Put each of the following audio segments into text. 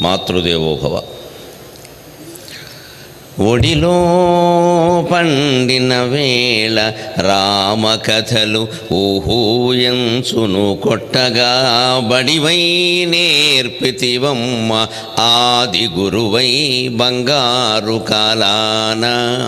మాతృదేవోభవ ఒడిలో పండిన వేళ రామకథలు ఊహూయంచును కొట్టగా బడివై నేర్పితివమ్మ ఆది గురువై బంగారు కాలాన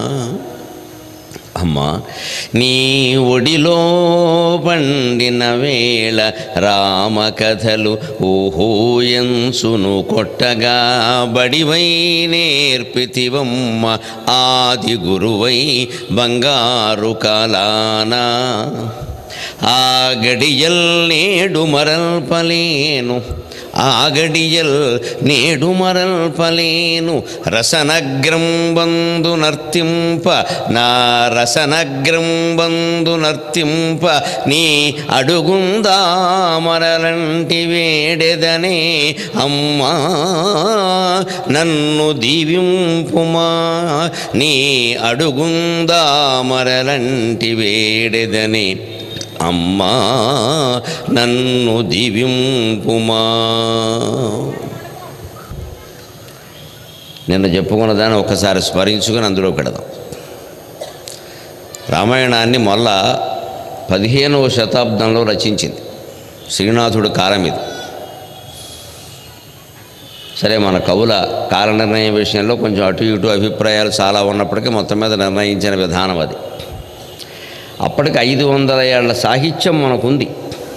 అమ్మా నీ ఒడిలో పండిన వేళ రామకథలు ఊహూయంసును కొట్టగా బడివై నేర్పితివమ్మ ఆది గురువై బంగారు కాలానా ఆ గడియల్ నేడు మరల్పలేను ఆగడియల్ నేడు మరల్పలేను రసనగ్రం బంధు నర్తింప నా రసనగ్రం బంధు నర్తింప నీ అడుగుందా మరలంటి వేడెదనే అమ్మా నన్ను దీవింపుమా నీ అడుగుందా మరలంటి వేడెదనే అమ్మా నన్ను దివింపుమా నిన్న చెప్పుకున్న దాన్ని ఒక్కసారి స్మరించుకొని అందులో పెడదాం రామాయణాన్ని మళ్ళా పదిహేనవ శతాబ్దంలో రచించింది శ్రీనాథుడు కాలం ఇది సరే మన కవుల కాల నిర్ణయం విషయంలో కొంచెం అటు ఇటు అభిప్రాయాలు చాలా ఉన్నప్పటికీ మొత్తం మీద నిర్ణయించిన విధానం అది అప్పటికి ఐదు వందల ఏళ్ల సాహిత్యం మనకుంది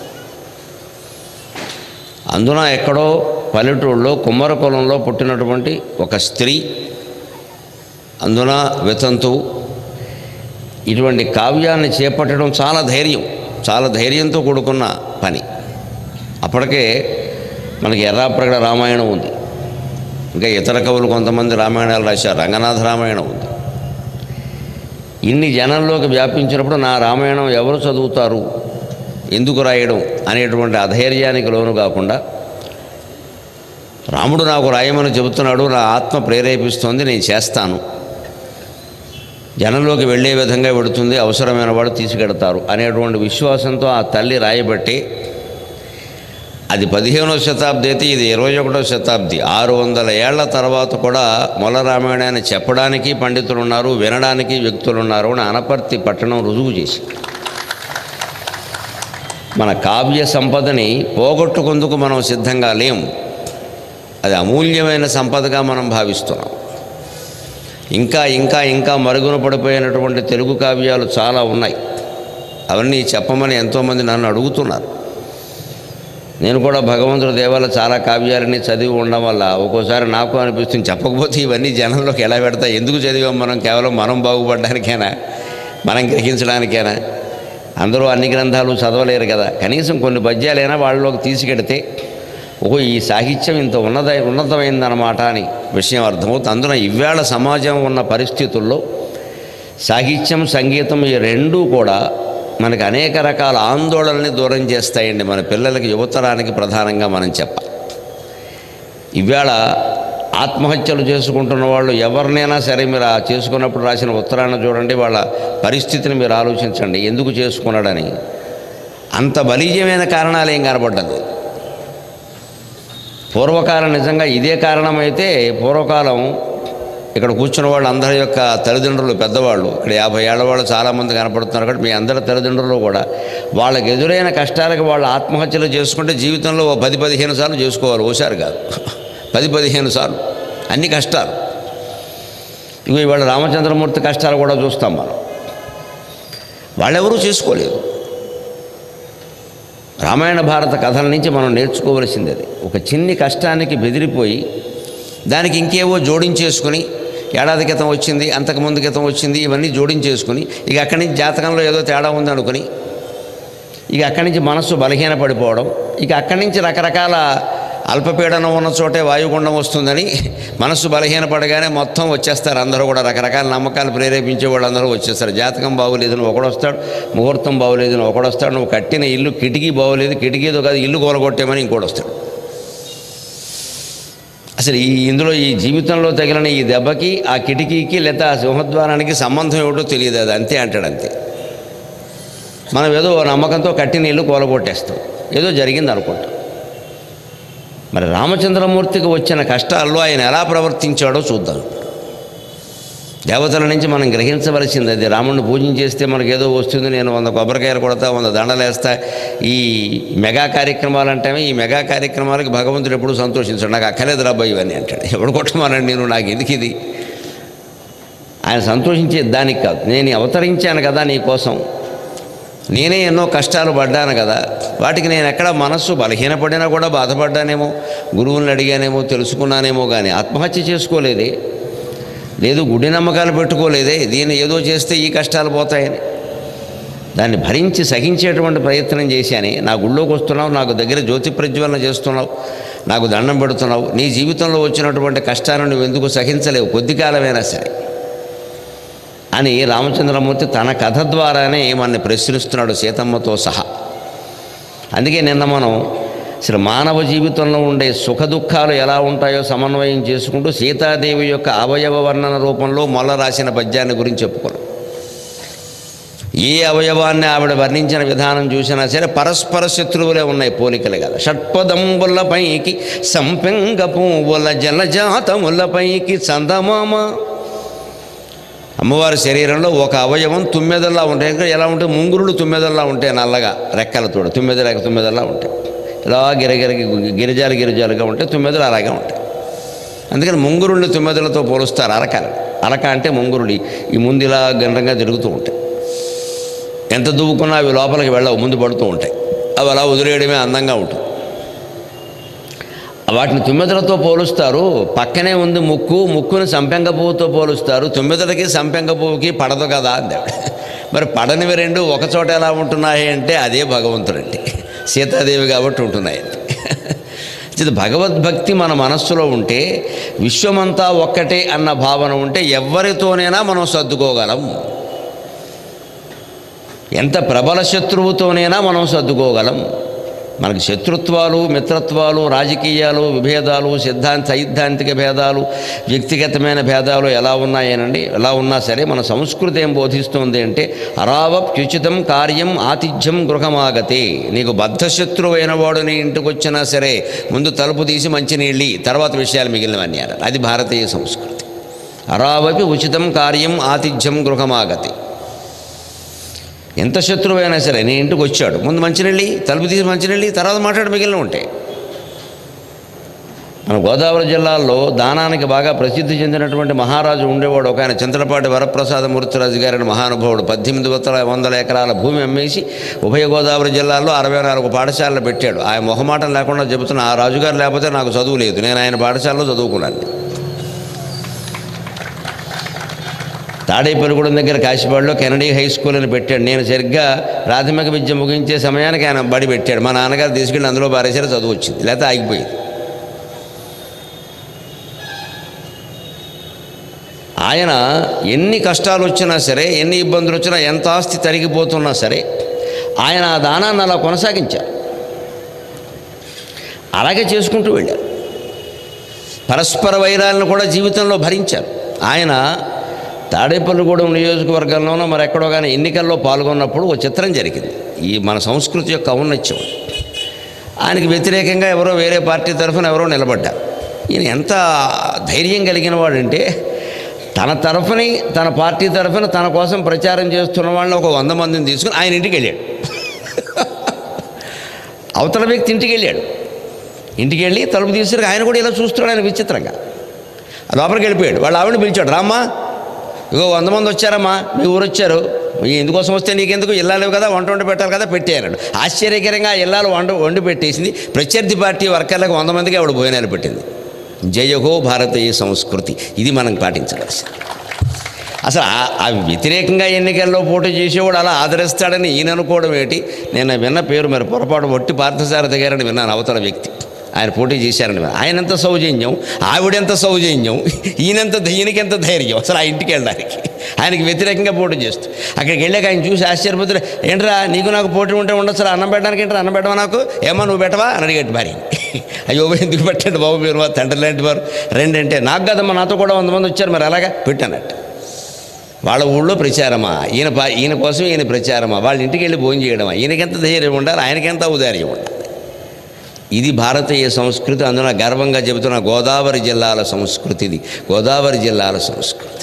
అందున ఎక్కడో పల్లెటూళ్ళలో కుమ్మర కులంలో పుట్టినటువంటి ఒక స్త్రీ అందున వితంతువు ఇటువంటి కావ్యాన్ని చేపట్టడం చాలా ధైర్యం చాలా ధైర్యంతో కూడుకున్న పని అప్పటికే మనకి ఎర్రాప్రగడ రామాయణం ఉంది ఇంకా ఇతర కవులు కొంతమంది రామాయణాలు రాశారు రంగనాథ రామాయణం ఉంది ఇన్ని జనంలోకి వ్యాపించినప్పుడు నా రామాయణం ఎవరు చదువుతారు ఎందుకు రాయడం అనేటువంటి అధైర్యానికి లోను కాకుండా రాముడు నాకు రాయమని చెబుతున్నాడు నా ఆత్మ ప్రేరేపిస్తోంది నేను చేస్తాను జనంలోకి వెళ్ళే విధంగా పెడుతుంది అవసరమైన వాడు తీసుకెడతారు అనేటువంటి విశ్వాసంతో ఆ తల్లి రాయబట్టి అది పదిహేనవ శతాబ్ది అయితే ఇది ఇరవై ఒకటో శతాబ్ది ఆరు వందల ఏళ్ల తర్వాత కూడా మొల రామాయణాన్ని చెప్పడానికి పండితులు ఉన్నారు వినడానికి వ్యక్తులు ఉన్నారు అని అనపర్తి పట్టణం రుజువు చేసి మన కావ్య సంపదని పోగొట్టుకుందుకు మనం సిద్ధంగా లేము అది అమూల్యమైన సంపదగా మనం భావిస్తున్నాం ఇంకా ఇంకా ఇంకా మరుగున పడిపోయినటువంటి తెలుగు కావ్యాలు చాలా ఉన్నాయి అవన్నీ చెప్పమని ఎంతోమంది నన్ను అడుగుతున్నారు నేను కూడా భగవంతుడి దేవాల చాలా కావ్యాలని చదివి ఉండడం వల్ల ఒక్కోసారి నాకు అనిపిస్తుంది చెప్పకపోతే ఇవన్నీ జనంలోకి ఎలా పెడతా ఎందుకు చదివాం మనం కేవలం మనం బాగుపడడానికేనా మనం గ్రహించడానికేనా అందరూ అన్ని గ్రంథాలు చదవలేరు కదా కనీసం కొన్ని పద్యాలైనా వాళ్ళలోకి తీసుకెడితే ఓహో ఈ సాహిత్యం ఇంత ఉన్నత ఉన్నతమైందన్నమాట అని విషయం అర్థమవుతుంది అందున ఇవాళ సమాజం ఉన్న పరిస్థితుల్లో సాహిత్యం సంగీతం ఈ రెండూ కూడా మనకి అనేక రకాల ఆందోళనని దూరం చేస్తాయండి మన పిల్లలకి యువతరానికి ప్రధానంగా మనం చెప్పాలి ఇవాళ ఆత్మహత్యలు చేసుకుంటున్న వాళ్ళు ఎవరినైనా సరే మీరు ఆ చేసుకున్నప్పుడు రాసిన ఉత్తరాన్ని చూడండి వాళ్ళ పరిస్థితిని మీరు ఆలోచించండి ఎందుకు చేసుకున్నాడని అంత బలీజమైన కారణాలు ఏం కనబడ్డదు పూర్వకాలం నిజంగా ఇదే కారణమైతే పూర్వకాలం ఇక్కడ కూర్చున్న వాళ్ళు అందరి యొక్క తల్లిదండ్రులు పెద్దవాళ్ళు ఇక్కడ యాభై ఏళ్ళ వాళ్ళు చాలామంది కనపడుతున్నారు కాబట్టి మీ అందరి తల్లిదండ్రులు కూడా వాళ్ళకి ఎదురైన కష్టాలకు వాళ్ళు ఆత్మహత్యలు చేసుకుంటే జీవితంలో ఓ పది పదిహేను సార్లు చేసుకోవాలి ఓసారి కాదు పది పదిహేను సార్లు అన్ని కష్టాలు ఇవి ఇవాళ రామచంద్రమూర్తి కష్టాలు కూడా చూస్తాం మనం వాళ్ళెవరూ చేసుకోలేదు రామాయణ భారత కథల నుంచి మనం నేర్చుకోవలసింది అది ఒక చిన్ని కష్టానికి బెదిరిపోయి దానికి ఇంకేవో జోడించేసుకుని ఏడాది క్రితం వచ్చింది అంతకుముందు క్రితం వచ్చింది ఇవన్నీ జోడించేసుకుని ఇక అక్కడి నుంచి జాతకంలో ఏదో తేడా ఉందనుకుని ఇక అక్కడి నుంచి మనస్సు బలహీన పడిపోవడం ఇక అక్కడి నుంచి రకరకాల అల్పపీడనం ఉన్న చోటే వాయుగుండం వస్తుందని మనస్సు బలహీనపడగానే మొత్తం వచ్చేస్తారు అందరూ కూడా రకరకాల నమ్మకాలు ప్రేరేపించే వాళ్ళందరూ వచ్చేస్తారు జాతకం బాగోలేదని ఒకడు వస్తాడు ముహూర్తం బాగోలేదని ఒకడు వస్తాడు నువ్వు కట్టిన ఇల్లు కిటికీ బాగోలేదు కిటికీతో కాదు ఇల్లు కూలగొట్టేమని ఇంకోటి వస్తాడు అసలు ఈ ఇందులో ఈ జీవితంలో తగిలిన ఈ దెబ్బకి ఆ కిటికీకి లేదా ఆ సింహద్వారానికి సంబంధం ఏమిటో తెలియదు అది అంతే అంటాడు అంతే మనం ఏదో ఓ నమ్మకంతో కట్టిన ఇల్లు కూలగొట్టేస్తాం ఏదో జరిగింది అనుకుంటాం మరి రామచంద్రమూర్తికి వచ్చిన కష్టాల్లో ఆయన ఎలా ప్రవర్తించాడో చూద్దాం దేవతల నుంచి మనం గ్రహించవలసింది అది రాముడిని పూజన చేస్తే మనకి ఏదో వస్తుంది నేను వంద కొబ్బరికాయలు కొడతా వంద దండలేస్తా ఈ మెగా కార్యక్రమాలు అంటే ఈ మెగా కార్యక్రమాలకి భగవంతుడు ఎప్పుడు సంతోషించాడు నాకు అక్కర్లేదు రాబాయి ఇవన్నీ అంటాడు ఎవడు కొట్టమానండి నేను నాకు ఎందుకు ఇది ఆయన సంతోషించే దానికి కాదు నేను అవతరించాను కదా నీ కోసం నేనే ఎన్నో కష్టాలు పడ్డాను కదా వాటికి నేను ఎక్కడ మనస్సు బలహీనపడినా కూడా బాధపడ్డానేమో గురువుని అడిగానేమో తెలుసుకున్నానేమో కానీ ఆత్మహత్య చేసుకోలేదే లేదు గుడి నమ్మకాలు పెట్టుకోలేదే దీన్ని ఏదో చేస్తే ఈ కష్టాలు పోతాయని దాన్ని భరించి సహించేటువంటి ప్రయత్నం చేశాని నా గుళ్ళోకి వస్తున్నావు నాకు దగ్గర జ్యోతి ప్రజ్వలన చేస్తున్నావు నాకు దండం పెడుతున్నావు నీ జీవితంలో వచ్చినటువంటి కష్టాలను నువ్వు ఎందుకు సహించలేవు కొద్ది కాలమైనా సరే అని రామచంద్రమూర్తి తన కథ ద్వారానే మనని ప్రశ్నిస్తున్నాడు సీతమ్మతో సహా అందుకే నిన్న మనం అసలు మానవ జీవితంలో ఉండే సుఖ దుఃఖాలు ఎలా ఉంటాయో సమన్వయం చేసుకుంటూ సీతాదేవి యొక్క అవయవ వర్ణన రూపంలో మొల్ల రాసిన పద్యాన్ని గురించి చెప్పుకున్నాం ఏ అవయవాన్ని ఆవిడ వర్ణించిన విధానం చూసినా సరే పరస్పర శత్రువులే ఉన్నాయి పోలికలు కదా షట్పదంబుల పైకి సంపెంగ పువ్వుల జలజాతముల పైకి చందమామ అమ్మవారి శరీరంలో ఒక అవయవం తుమ్మెదల్లా ఉంటాయి ఇంకా ఎలా ఉంటాయి ముంగురులు తుమ్మెదల్లా ఉంటాయి నల్లగా రెక్కలతో తుమ్మెదల తుమ్మెదల్లా ఉంటాయి ఇలా గిరగిర గిరిజాలు గిరిజాలుగా ఉంటాయి తుమ్మెదలు అలాగే ఉంటాయి అందుకని ముంగురుల్ని తుమ్మెదలతో పోలుస్తారు అరకలు అరక అంటే ముంగురుడి ఈ ముందు ఇలా గండ్రంగా తిరుగుతూ ఉంటాయి ఎంత దువ్వుకున్నా అవి లోపలికి వెళ్ళవు ముందు పడుతూ ఉంటాయి అవి అలా వదిలేయడమే అందంగా ఉంటుంది వాటిని తుమ్మెదలతో పోలుస్తారు పక్కనే ఉంది ముక్కు ముక్కుని సంపెంగ పువ్వుతో పోలుస్తారు తుమ్మెదలకి సంపెంగ పువ్వుకి పడదు కదా అందావిడ మరి పడనివి రెండు ఒకచోట ఎలా ఉంటున్నాయి అంటే అదే భగవంతుడండి సీతాదేవి కాబట్టి ఉంటున్నాయి ఇది భగవద్భక్తి మన మనస్సులో ఉంటే విశ్వమంతా ఒక్కటే అన్న భావన ఉంటే ఎవరితోనైనా మనం సర్దుకోగలం ఎంత ప్రబల శత్రువుతోనైనా మనం సర్దుకోగలం మనకి శత్రుత్వాలు మిత్రత్వాలు రాజకీయాలు విభేదాలు సిద్ధాంత సైద్ధాంతిక భేదాలు వ్యక్తిగతమైన భేదాలు ఎలా ఉన్నాయేనండి ఎలా ఉన్నా సరే మన సంస్కృతి ఏం బోధిస్తోంది అంటే అరావప్యుచితం కార్యం ఆతిథ్యం గృహమాగతే నీకు బద్ధశత్రువైన వాడు నీ ఇంటికి వచ్చినా సరే ముందు తలుపు తీసి మంచినీళ్ళి తర్వాత విషయాలు మిగిలినవన్నీ అన్నారు అది భారతీయ సంస్కృతి అరావపి ఉచితం కార్యం ఆతిథ్యం గృహమాగతి ఎంత శత్రువైనా సరే నీ ఇంటికి వచ్చాడు ముందు మంచినీళ్ళి తలుపు తీసి మంచినీళ్ళి తర్వాత మాట్లాడి మిగిలిన ఉంటాయి మన గోదావరి జిల్లాలో దానానికి బాగా ప్రసిద్ధి చెందినటువంటి మహారాజు ఉండేవాడు ఒక ఆయన చింతలపాటి వరప్రసాద మూర్తిరాజు గారిని మహానుభావుడు పద్దెనిమిది వందల వందల ఎకరాల భూమి అమ్మేసి ఉభయ గోదావరి జిల్లాలో అరవై నాలుగు పాఠశాలలు పెట్టాడు ఆయన మొహమాటం లేకుండా చెబుతున్న ఆ రాజుగారు లేకపోతే నాకు చదువు లేదు నేను ఆయన పాఠశాలలో చదువుకున్నాను తాడేపల్లిగూడెం దగ్గర కాశీపాడులో కెనడీ హై స్కూల్ అని పెట్టాడు నేను సరిగ్గా ప్రాథమిక విద్య ముగించే సమయానికి ఆయన బడి పెట్టాడు మా నాన్నగారు తీసుకెళ్ళి అందులో బారేసారు చదువు వచ్చింది లేకపోతే ఆగిపోయింది ఆయన ఎన్ని కష్టాలు వచ్చినా సరే ఎన్ని ఇబ్బందులు వచ్చినా ఎంత ఆస్తి తరిగిపోతున్నా సరే ఆయన ఆ దానాన్ని అలా కొనసాగించారు అలాగే చేసుకుంటూ వెళ్ళారు పరస్పర వైరాలను కూడా జీవితంలో భరించారు ఆయన తాడేపల్లిగూడెం నియోజకవర్గంలోనో మరి ఎక్కడో కానీ ఎన్నికల్లో పాల్గొన్నప్పుడు ఒక చిత్రం జరిగింది ఈ మన సంస్కృతి యొక్క ఔన్నత్యం ఆయనకి వ్యతిరేకంగా ఎవరో వేరే పార్టీ తరఫున ఎవరో నిలబడ్డారు ఈయన ఎంత ధైర్యం కలిగిన వాడంటే తన తరఫుని తన పార్టీ తరఫున తన కోసం ప్రచారం చేస్తున్న వాళ్ళని ఒక వంద మందిని తీసుకుని ఆయన ఇంటికి వెళ్ళాడు అవతల వ్యక్తి ఇంటికి వెళ్ళాడు ఇంటికి వెళ్ళి తలుపు తీసుకుని ఆయన కూడా ఇలా చూస్తున్నాడు ఆయన విచిత్రంగా లోపలికి వెళ్ళిపోయాడు వాళ్ళు ఆవిడని పిలిచాడు రామ్మా ఇగో వంద మంది వచ్చారమ్మా మీ ఊరు వచ్చారు ఈ ఎందుకోసం వస్తే నీకెందుకు ఇల్లాలేవు కదా వంట వండి పెట్టాలి కదా పెట్టి అన్నాడు ఆశ్చర్యకరంగా ఆ ఇల్లాలు వంట వండి పెట్టేసింది ప్రత్యర్థి పార్టీ వర్కర్లకు వంద మందికి ఆవిడ భోజనాలు పెట్టింది జయహో భారతీయ సంస్కృతి ఇది మనం పాటించవలసింది అసలు ఆ- ఆ వ్యతిరేకంగా ఎన్నికల్లో పోటీ చేసేవాడు అలా ఆదరిస్తాడని ఈయన అనుకోవడం ఏంటి నేను విన్న పేరు మరి పొరపాటు ఒట్టి పార్థసారథి గారని విన్నాను అవతల వ్యక్తి ఆయన పోటీ చేశారని విన్నాను. ఆయన ఎంత సౌజన్యం ఆవిడెంత సౌజన్యం ఈయనంత ఈయనకెంత ధైర్యం అసలు ఆ ఇంటికి వెళ్ళడానికి ఆయనకి వ్యతిరేకంగా పోటీ చేస్తూ అక్కడికి వెళ్ళాక ఆయన చూసి ఆశ్చర్యపోతాడు ఏంట్రా నీకు నాకు పోటీ ఉంటే ఉండొచ్చు రా, అన్నం పెట్టడానికి ఏంట్రా అన్నం పెట్టవా నాకు ఏమో నువ్వు పెట్టవా అని అడిగట్టు భార్య అయ్యో ఎందుకు పెట్టండి బాబు మీరు మా తండ్రి లాంటి వారు రెండంటే నాకు కదమ్మా నాతో కూడా వంద మంది వచ్చారు మరి అలాగా పెట్టానట్టు వాళ్ళ ఊళ్ళో ప్రచారమా ఈయన పా ఈయన కోసం ఈయన ప్రచారమా వాళ్ళ ఇంటికి వెళ్ళి భోజనం చేయడమా ఈయనకెంత ధైర్యం ఉండాలి ఆయనకెంత ఔదార్యం ఉండాలి ఇది భారతీయ సంస్కృతి అందున గర్వంగా చెబుతున్న గోదావరి జిల్లాల సంస్కృతి ఇది గోదావరి జిల్లాల సంస్కృతి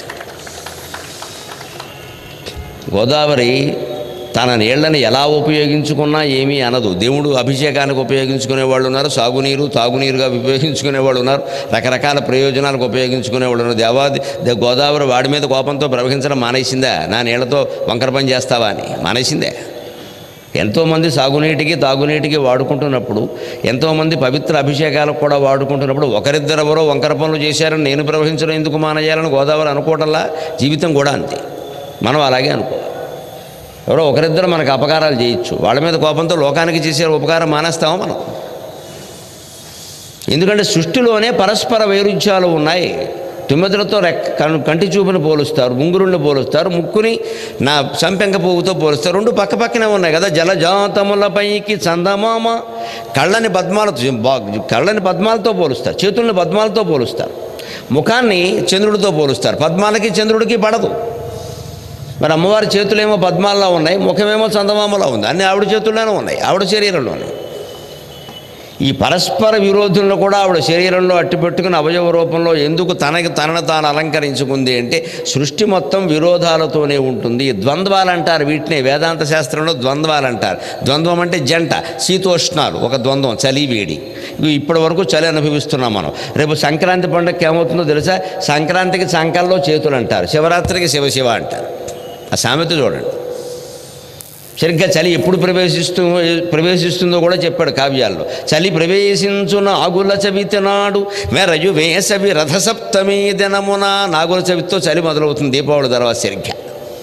గోదావరి తన నీళ్లను ఎలా ఉపయోగించుకున్నా ఏమీ అనదు దేవుడు అభిషేకానికి ఉపయోగించుకునే వాళ్ళు ఉన్నారు సాగునీరు తాగునీరుగా ఉపయోగించుకునే వాళ్ళు ఉన్నారు రకరకాల ప్రయోజనాలకు ఉపయోగించుకునే వాళ్ళు ఉన్నారు దేవాది దే- గోదావరి వాడి మీద కోపంతో ప్రవహించడం మానేసిందా నా నీళ్లతో వంకర పని చేస్తావా అని మానేసిందే ఎంతోమంది సాగునీటికి తాగునీటికి వాడుకుంటున్నప్పుడు ఎంతోమంది పవిత్ర అభిషేకాలకు కూడా వాడుకుంటున్నప్పుడు ఒకరిద్దరెవరో వంకర పనులు చేశారని నేను ప్రవహించడం ఎందుకు మానేయాలని గోదావరి అనుకోవటంలా జీవితం కూడా అంతే మనం అలాగే అనుకోవాలి ఎవరో ఒకరిద్దరు మనకు అపకారాలు చేయొచ్చు వాళ్ళ మీద కోపంతో లోకానికి చేసే ఉపకారం మానేస్తామో మనం ఎందుకంటే సృష్టిలోనే పరస్పర వైరుధ్యాలు ఉన్నాయి తుమ్మెదలతో రెక్క కన్- కంటి చూపుని పోలుస్తారు ముంగురుణ్ణి పోలుస్తారు ముక్కుని నా సంపెంక పువ్వుతో పోలుస్తారు రెండు పక్క పక్కనే ఉన్నాయి కదా జలజాతములపైకి చందమామ కళ్ళని పద్మాలతో బా- కళ్ళని పద్మాలతో పోలుస్తారు చేతుల్ని పద్మాలతో పోలుస్తారు ముఖాన్ని చంద్రుడితో పోలుస్తారు పద్మాలకి చంద్రుడికి పడదు మరి అమ్మవారి చేతులేమో పద్మాల్లో ఉన్నాయి ముఖమేమో చందమామలో ఉంది అన్ని ఆవిడ చేతుల్లోనే ఉన్నాయి ఆవిడ శరీరంలోనే ఈ పరస్పర విరోధులను కూడా ఆవిడ శరీరంలో అట్టి పెట్టుకుని అవయవ రూపంలో ఎందుకు తనకి తనను తాను అలంకరించుకుంది అంటే సృష్టి మొత్తం విరోధాలతోనే ఉంటుంది ద్వంద్వాలు అంటారు వీటినే వేదాంత శాస్త్రంలో ద్వంద్వాలు అంటారు ద్వంద్వం అంటే జంట శీతోష్ణాలు ఒక ద్వంద్వం చలి వేడి ఇవి ఇప్పటి వరకు చలి అనుభవిస్తున్నాం మనం రేపు సంక్రాంతి పండుగకి ఏమవుతుందో తెలుసా సంక్రాంతికి సంకల్లో చేతులు అంటారు శివరాత్రికి శివ శివ అంటారు ఆ సామెత చూడండి సరిగ్గా చలి ఎప్పుడు ప్రవేశిస్తూ ప్రవేశిస్తుందో కూడా చెప్పాడు కావ్యాల్లో చలి ప్రవేశించున ఆగుల చవితి నాడు మెరయు వేసవి రథసప్తమి దినమున నాగుల చవితితో చలి మొదలవుతుంది దీపావళి తర్వాత సరిగ్గా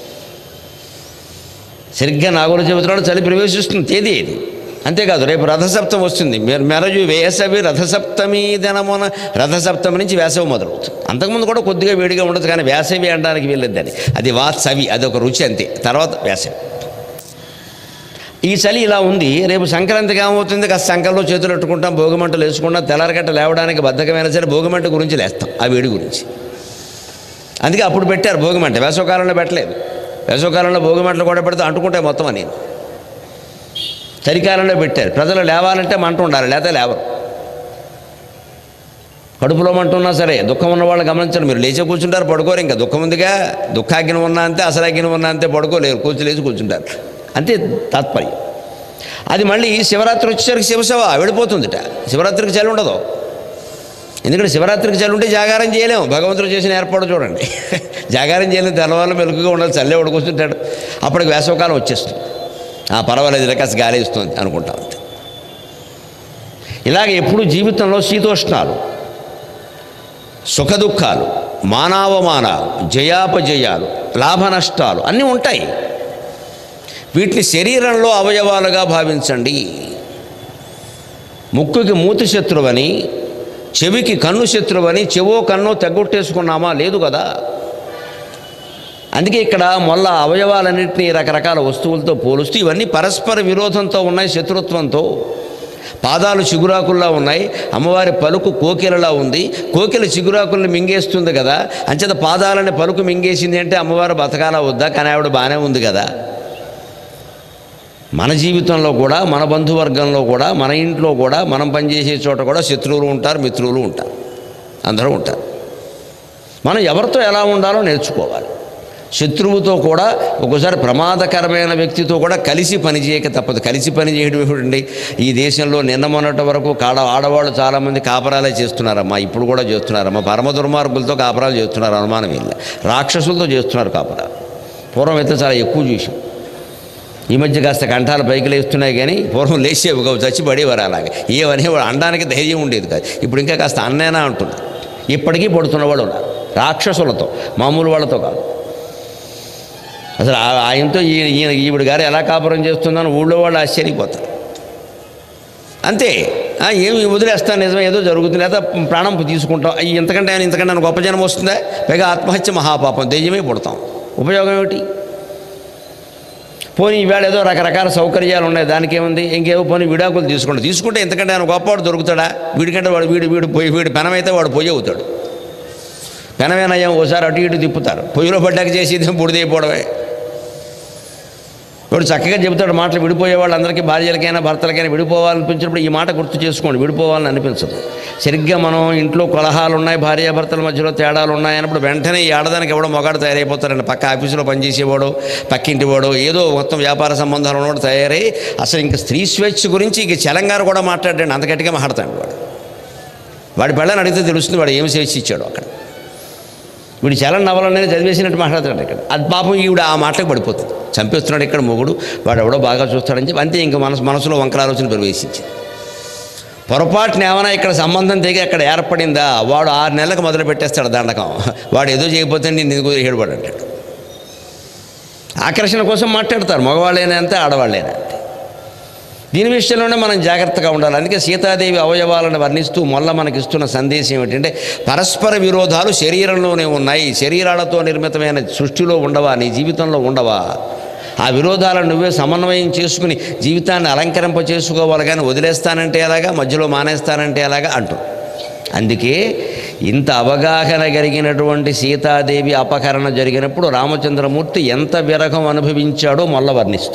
సరిగ్గా నాగుల చవితి నాడు చలి ప్రవేశిస్తుంది తేదీ ఇది అంతేకాదు రేపు రథసప్తం వస్తుంది మె- మెరయు వేసవి రథసప్తమి దినమున రథసప్తమి నుంచి వేసవి మొదలవుతుంది అంతకుముందు కూడా కొద్దిగా వేడిగా ఉండదు కానీ వేసవి అనడానికి వీళ్ళద్దని అది వాత్సవి అది ఒక రుచి అంతే తర్వాత వేసవి ఈ చలి ఇలా ఉంది రేపు సంక్రాంతికి ఏమవుతుంది కాస్త సంకల్లో చేతులు పెట్టుకుంటాం భోగిమంటలు వేసుకుంటాం తెల్లారగట్ట లేవడానికి బద్ధకమైన సరే భోగిమంట గురించి లేస్తాం ఆ వేడి గురించి అందుకే అప్పుడు పెట్టారు భోగిమంట వేసవకాలంలో పెట్టలేదు వేసవకాలంలో భోగిమంటలు కూడా పెడితే అంటుకుంటాయి మొత్తం అని చలికాలంలో పెట్టారు ప్రజలు లేవాలంటే మంట ఉండాలి లేకపోతే లేవరు కడుపులో మంట ఉన్నా సరే దుఃఖం ఉన్న వాళ్ళు గమనించండి మీరు లేచే కూర్చుంటారు పడుకోరు ఇంకా దుఃఖం ఉందిగా దుఃఖాగ్ని ఉన్నా అంతే అసలాగ్ని ఉన్నా అంతే పడుకోలేరు కూర్చు లేచి కూర్చుంటారు అంతే తాత్పర్యం అది మళ్ళీ శివరాత్రి వచ్చేసరికి శివశవ వెళ్ళిపోతుందిట శివరాత్రికి చలి ఉండదు ఎందుకంటే శివరాత్రికి చలి ఉంటే జాగారం చేయలేము భగవంతుడు చేసిన ఏర్పాటు చూడండి జాగారం చేయలేము తెల్లవాళ్ళు మెలుగుగా ఉండాలి చల్లే ఉడకొస్తుంటాడు అప్పటికి వేసవకాలం వచ్చేస్తుంది ఆ పర్వాలేదు ఇలా కాస్త గాలి ఇస్తుంది అనుకుంటాం అంతే ఇలాగ ఎప్పుడు జీవితంలో శీతోష్ణాలు సుఖదుఖాలు మానావమానాలు జయాపజయాలు లాభ నష్టాలు అన్నీ ఉంటాయి వీటిని శరీరంలో అవయవాలుగా భావించండి ముక్కుకి మూతి శత్రువని చెవికి కన్ను శత్రువని చెవో కన్నో తెగొట్టేసుకున్నామా లేదు కదా అందుకే ఇక్కడ మొల్ల అవయవాలన్నింటినీ రకరకాల వస్తువులతో పోలుస్తూ ఇవన్నీ పరస్పర విరోధంతో ఉన్నాయి శత్రుత్వంతో పాదాలు చిగురాకుల్లా ఉన్నాయి అమ్మవారి పలుకు కోకిలలా ఉంది కోకిల చిగురాకుల్ని మింగేస్తుంది కదా అంచేత పాదాలని పలుకు మింగేసింది అంటే అమ్మవారు బతకాలా వద్దా కానీ ఆవిడ బాగానే ఉంది కదా మన జీవితంలో కూడా మన బంధువర్గంలో కూడా మన ఇంట్లో కూడా మనం పనిచేసే చోట కూడా శత్రువులు ఉంటారు మిత్రులు ఉంటారు అందరూ ఉంటారు మనం ఎవరితో ఎలా ఉండాలో నేర్చుకోవాలి శత్రువుతో కూడా ఒక్కోసారి ప్రమాదకరమైన వ్యక్తితో కూడా కలిసి పనిచేయక తప్పదు కలిసి పని చేయడం ఏమిటండి ఈ దేశంలో నిన్న మొన్నటి వరకు కాడ ఆడవాళ్ళు చాలామంది కాపరాలే చేస్తున్నారమ్మా ఇప్పుడు కూడా చేస్తున్నారమ్మా పరమ దుర్మార్గులతో కాపరాలు చేస్తున్నారు అనుమానం ಇಲ್ಲ రాక్షసులతో చేస్తున్నారు కాపరాలు పూర్వం అయితే చాలా ఎక్కువ చూసాం ఈ మధ్య కాస్త కంఠాలు పైకి లేస్తున్నాయి కానీ పూర్వం లేచేవి కావు చచ్చి పడేవారు అలాగే ఏమని వాడు అనడానికి ధైర్యం ఉండేది కాదు ఇప్పుడు ఇంకా కాస్త అన్నేనా అంటున్నారు ఇప్పటికీ పడుతున్న వాళ్ళు ఉన్నారు రాక్షసులతో మామూలు వాళ్ళతో కాదు అసలు ఆ- ఆయనతో ఈయన ఈయన ఈవిడ గారు ఎలా కాపురం చేస్తుందని ఊళ్ళో వాళ్ళు ఆశ్చర్యపోతారు అంతే ఆ, ఏమి వదిలేస్తాను నిజమే ఏదో జరుగుతుంది లేదా ప్రాణం తీసుకుంటాం అయ్యి ఇంతకంటే ఆయన ఇంతకంటే ఆయన గొప్ప జనం వస్తుందా పైగా ఆత్మహత్య మహాపాపం దెయ్యమే పుడతాం ఉపయోగం ఏమిటి పోనీ ఈవేళ ఏదో రకరకాల సౌకర్యాలు ఉన్నాయి దానికి ఏముంది ఇంకేవో పోనీ విడాకులు తీసుకుంటే తీసుకుంటే ఎంతకంటే ఆయన గొప్పవాడు దొరుకుతాడా వీడికంటే వాడు వీడు వీడు పోయి వీడు పెనమైతే వాడు పొయ్యి అవుతాడు పెనమేనయ్యం ఓసారి అటు ఇటు తిప్పుతారు పొయ్యిలో పడ్డాక చేసేది బుడిదైపోవడమే వాడు చక్కగా చెబుతాడు మాటలు విడిపోయే వాళ్ళందరికీ భార్యలకైనా భర్తలకైనా విడిపోవాలనిపించినప్పుడు ఈ మాట గుర్తు చేసుకోండి విడిపోవాలని అనిపించదు సరిగ్గా మనం ఇంట్లో కలహాలు ఉన్నాయి భార్యాభర్తల మధ్యలో తేడాలు ఉన్నాయి అన్నప్పుడు వెంటనే ఈ ఆడదానికి ఎవడో మొగాడు తయారైపోతారండి పక్క ఆఫీసులో పనిచేసేవాడు పక్కింటి వాడు ఏదో మొత్తం వ్యాపార సంబంధాలు ఉన్నవాడు తయారై అసలు ఇంక స్త్రీ స్వేచ్ఛ గురించి ఇంక తెలంగాణ కూడా మాట్లాడండి అంత గట్టిగా మాట్లాడతాడు వాడు వాడి పెళ్ళని అడిగితే తెలుస్తుంది వాడు ఏమి స్వేచ్ఛ ఇచ్చాడు అక్కడ వీడు చలన నవలనే చదివేసినట్టు మాట్లాడుతున్నాడు ఇక్కడ అది పాపం ఈవిడ ఆ మాటలకు పడిపోతుంది చంపేస్తున్నాడు ఇక్కడ మొగుడు వాడు ఎవడో బాగా చూస్తాడని చెప్పి అంతే ఇంకా మనసు మనసులో వంకర ఆలోచన ప్రవేశించింది పొరపాటున ఏమైనా ఇక్కడ సంబంధం తెగి అక్కడ ఏర్పడిందా వాడు ఆరు నెలలకు మొదలు పెట్టేస్తాడు దండకం వాడు ఏదో చేయకపోతే నేను ఎందుకు ఏడుపడు అంటాడు ఆకర్షణ కోసం మాట్లాడతారు మగవాళ్ళైనా అంతే ఆడవాళ్ళైనా అంతే దీని విషయంలోనే మనం జాగ్రత్తగా ఉండాలి అందుకే సీతాదేవి అవయవాలను వర్ణిస్తూ మొల్ల మనకిస్తున్న సందేశం ఏమిటంటే పరస్పర విరోధాలు శరీరంలోనే ఉన్నాయి శరీరాలతో నిర్మితమైన సృష్టిలో ఉండవా నీ జీవితంలో ఉండవా ఆ విరోధాలను నువ్వే సమన్వయం చేసుకుని జీవితాన్ని అలంకరింప చేసుకోవాలి కానీ వదిలేస్తానంటే ఎలాగా మధ్యలో మానేస్తానంటే ఎలాగా అంటూ అందుకే ఇంత అవగాహన కలిగినటువంటి సీతాదేవి అపహరణ జరిగినప్పుడు రామచంద్రమూర్తి ఎంత విరహం అనుభవించాడో మొల్ల వర్ణిస్తూ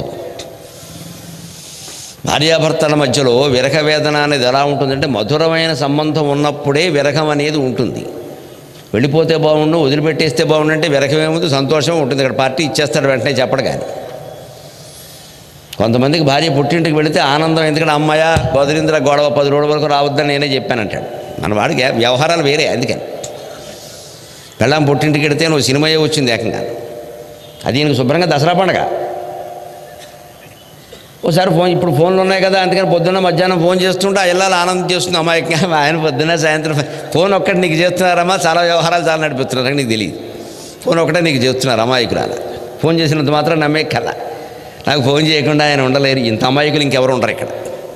భార్యాభర్తల మధ్యలో విరహ వేదన అనేది ఎలా ఉంటుందంటే మధురమైన సంబంధం ఉన్నప్పుడే విరహం అనేది ఉంటుంది వెళ్ళిపోతే బాగుండు వదిలిపెట్టేస్తే బాగుండు అంటే విరహం ఏముంది సంతోషం ఉంటుంది ఇక్కడ పార్టీ ఇచ్చేస్తాడు వెంటనే చెప్పడు కానీ కొంతమందికి భార్య పుట్టింటికి వెళితే ఆనందం ఎందుకంటే అమ్మాయ గోదరింద్ర గొడవ పది రోజుల వరకు రావద్దని నేనే చెప్పానంటాడు మన వాడికి వ్యవహారాలు వేరే అందుకని పెళ్ళాం పుట్టింటికి వెళితే నువ్వు సినిమాయే వచ్చింది ఏకంగా అది ఈయనకు శుభ్రంగా దసరా పండగ ఒకసారి ఫోన్ ఇప్పుడు ఫోన్లు ఉన్నాయి కదా అందుకని పొద్దున్న మధ్యాహ్నం ఫోన్ చేస్తుంటే ఆ ఇళ్ళలో ఆనందం చేస్తుంది అమ్మాయికి ఆయన పొద్దున్న సాయంత్రం ఫోన్ ఒక్కటి నీకు చేస్తున్నారమ్మా చాలా వ్యవహారాలు చాలా నడిపిస్తున్నారు నీకు తెలియదు ఫోన్ ఒకటే నీకు చేస్తున్నారు అమాయకురాల ఫోన్ చేసినంత మాత్రం నమ్మే కల నాకు ఫోన్ చేయకుండా ఆయన ఉండలేరు ఇంత అమాయకులు ఇంకెవరు ఉండరు ఇక్కడ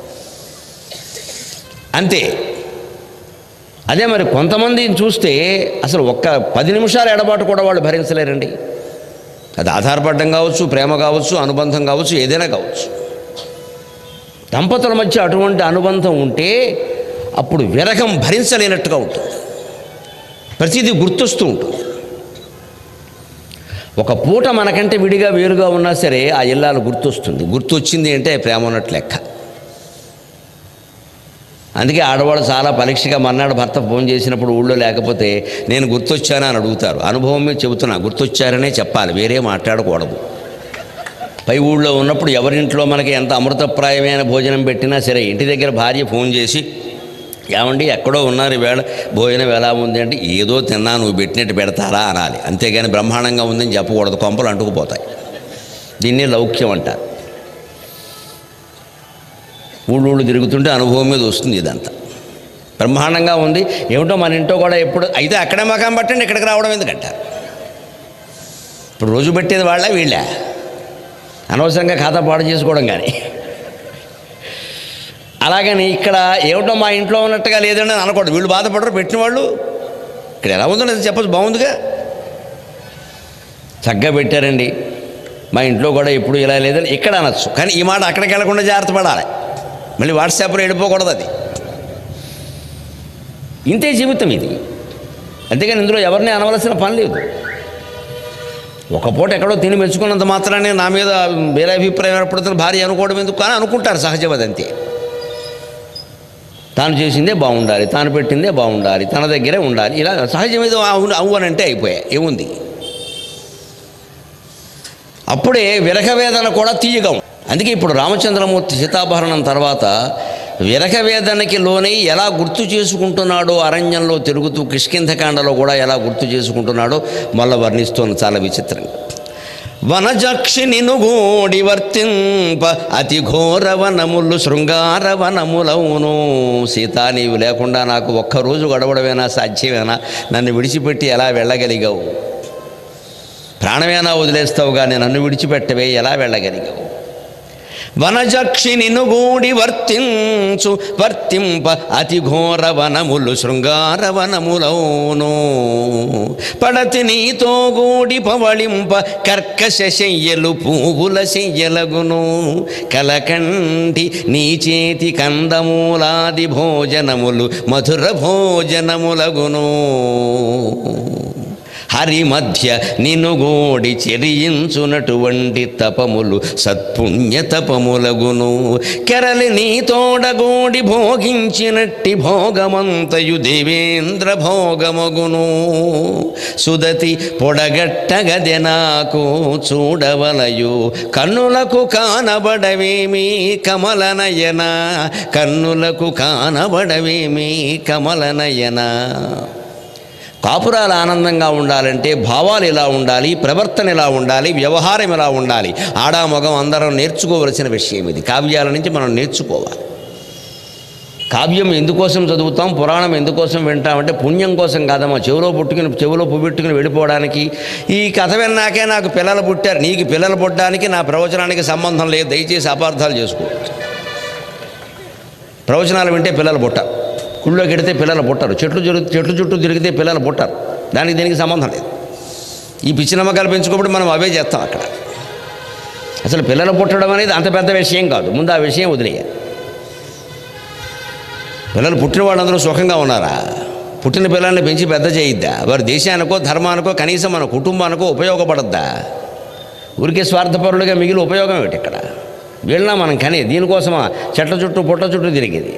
అంతే అదే మరి కొంతమందిని చూస్తే అసలు ఒక్క పది నిమిషాల ఎడబాటు కూడా వాళ్ళు భరించలేరండి అది ఆధారపడడం కావచ్చు ప్రేమ కావచ్చు అనుబంధం కావచ్చు ఏదైనా కావచ్చు దంపతుల మధ్య అటువంటి అనుబంధం ఉంటే అప్పుడు విరహం భరించలేనట్టుగా ఉంటుంది ప్రతిదీ గుర్తొస్తూ ఉంటుంది ఒక పూట మనకంటే విడిగా వేరుగా ఉన్నా సరే ఆ ఇల్లాలు గుర్తొస్తుంది గుర్తొచ్చింది అంటే ప్రేమ ఉన్నట్టు లెక్క అందుకే ఆడవాళ్ళు చాలా పరీక్షగా మర్నాడు భర్త ఫోన్ చేసినప్పుడు ఊళ్ళో లేకపోతే నేను గుర్తొచ్చానా అని అడుగుతారు అనుభవం మీద చెబుతున్నా గుర్తొచ్చారనే చెప్పాలి వేరే మాట్లాడకూడదు పై ఊళ్ళో ఉన్నప్పుడు ఎవరింట్లో మనకి ఎంత అమృతప్రాయమైన భోజనం పెట్టినా సరే ఇంటి దగ్గర భార్య ఫోన్ చేసి ఏమండి ఎక్కడో ఉన్నారు ఈవేళ భోజనం ఎలా ఉంది అంటే ఏదో తిన్నా నువ్వు పెట్టినట్టు పెడతారా అనాలి అంతేగాని బ్రహ్మాండంగా ఉందని చెప్పకూడదు కొంపలు అంటుకుపోతాయి దీన్ని లౌక్యం అంటారు ఊళ్ళూళ్ళు తిరుగుతుంటే అనుభవం మీద వస్తుంది ఇదంతా బ్రహ్మాండంగా ఉంది ఏమిటో మన ఇంట్లో కూడా ఎప్పుడు అయితే అక్కడే మకాం పట్టండి ఇక్కడికి రావడం ఎందుకంటారు ఇప్పుడు రోజు పెట్టేది వాళ్ళ వీళ్ళ అనవసరంగా ఖాతా పాడు చేసుకోవడం కానీ అలాగని ఇక్కడ ఏమిటో మా ఇంట్లో ఉన్నట్టుగా లేదండి అని అనకూడదు వీళ్ళు బాధపడరు పెట్టిన వాళ్ళు ఇక్కడ ఎలా ఉందో లేదు చెప్పచ్చు బాగుందిగా చక్కగా పెట్టారండి మా ఇంట్లో కూడా ఎప్పుడు ఇలా లేదని ఇక్కడ అనొచ్చు కానీ ఈ మాట అక్కడికి వెళ్లకుండా జాగ్రత్త పడాలి మళ్ళీ వాట్సాప్లో వెళ్ళిపోకూడదు అది ఇంతే జీవితం ఇది అంతేగాని ఇందులో ఎవరిని అనవలసిన పని లేదు ఒక పూట ఎక్కడో తిని మెచ్చుకున్నంత మాత్రానే నా మీద వేరే అభిప్రాయం ఏర్పడుతున్న భార్య అనుకోవడం ఎందుకు కానీ అనుకుంటారు సహజం అది అంతే తాను చేసిందే బాగుండాలి తాను పెట్టిందే బాగుండాలి తన దగ్గరే ఉండాలి ఇలా సహజం ఏదో అవును అవు అని అంటే అయిపోయాయి ఏముంది అప్పుడే విరహవేదన కూడా తీయగా ఉంది. అందుకే ఇప్పుడు రామచంద్రమూర్తి సీతాపహరణం తర్వాత విరహవేదనకి లోనై ఎలా గుర్తు చేసుకుంటున్నాడో అరణ్యంలో తిరుగుతూ కిష్కింధకాండలో కూడా ఎలా గుర్తు చేసుకుంటున్నాడో మళ్ళీ వర్ణిస్తోంది చాలా విచిత్రంగా వనజక్షి నినుగోడి వర్తింప అతి ఘోర వనములు శృంగార వనములవును సీత నీవు లేకుండా నాకు ఒక్కరోజు గడవడమేనా సాధ్యమేనా నన్ను విడిచిపెట్టి ఎలా వెళ్ళగలిగావు ప్రాణమేనా వదిలేస్తావు కానీ నన్ను విడిచిపెట్టవే ఎలా వెళ్ళగలిగావు వనజక్షి నినుగూడి వర్తించు వర్తింప అతి ఘోర వనములు శృంగార వనములౌను పడతి నీతో గూడి పవళింప కర్కశ శయ్యలు పువ్వుల శయ్యలగును కలకంటి నీ చేతి కందమూలాది భోజనములు మధుర భోజనములగును హరి మధ్య నిన్ను గోడి చెరియించునటువంటి తపములు సత్పుణ్య తపములగును కెరలి నీ తోడగోడి భోగించినట్టి భోగమంతయు దేవేంద్ర భోగమగును సుదతి పొడగట్టగదె నాకు చూడవలయు కన్నులకు కానబడవేమి కమలనయన కన్నులకు కానబడవేమి కమలనయన కాపురాలు ఆనందంగా ఉండాలంటే భావాలు ఇలా ఉండాలి ప్రవర్తన ఇలా ఉండాలి వ్యవహారం ఇలా ఉండాలి ఆడా మగం అందరం నేర్చుకోవలసిన విషయం ఇది కావ్యాల నుంచి మనం నేర్చుకోవాలి కావ్యం ఎందుకోసం చదువుతాం పురాణం ఎందుకోసం వింటామంటే పుణ్యం కోసం కాదమ్మా చెవిలో పుట్టుకుని చెవిలో పువ్వెట్టుకుని వెళ్ళిపోవడానికి ఈ కథ విన్నాకే నాకు పిల్లలు పుట్టారు నీకు పిల్లలు పుట్టడానికి నా ప్రవచనానికి సంబంధం లేదు దయచేసి అపార్థాలు చేసుకో ప్రవచనాలు వింటే పిల్లలు పుట్టారు గుళ్ళోకి వెడితే పిల్లలు పుట్టరు చెట్లు జరుగు చెట్లు చుట్టూ తిరిగితే పిల్లలు పుట్టరు దానికి దీనికి సంబంధం లేదు ఈ పిచ్చి నమ్మకాలు పెంచుకోబడి మనం అవే చేస్తాం అక్కడ అసలు పిల్లలు పుట్టడం అనేది అంత పెద్ద విషయం కాదు ముందు ఆ విషయం వదిలేయాలి పిల్లలు పుట్టిన వాళ్ళందరూ సుఖంగా ఉన్నారా పుట్టిన పిల్లల్ని పెంచి పెద్ద చేయిద్దా వారి దేశానికో ధర్మానికో కనీసం మన కుటుంబానికో ఉపయోగపడద్దా ఊరికే స్వార్థపరులుగా మిగిలి ఉపయోగం ఏమిటి ఇక్కడ వీళ్ళ మనం కనే దీనికోసమా చెట్ల చుట్టూ పుట్ల చుట్టూ తిరిగేది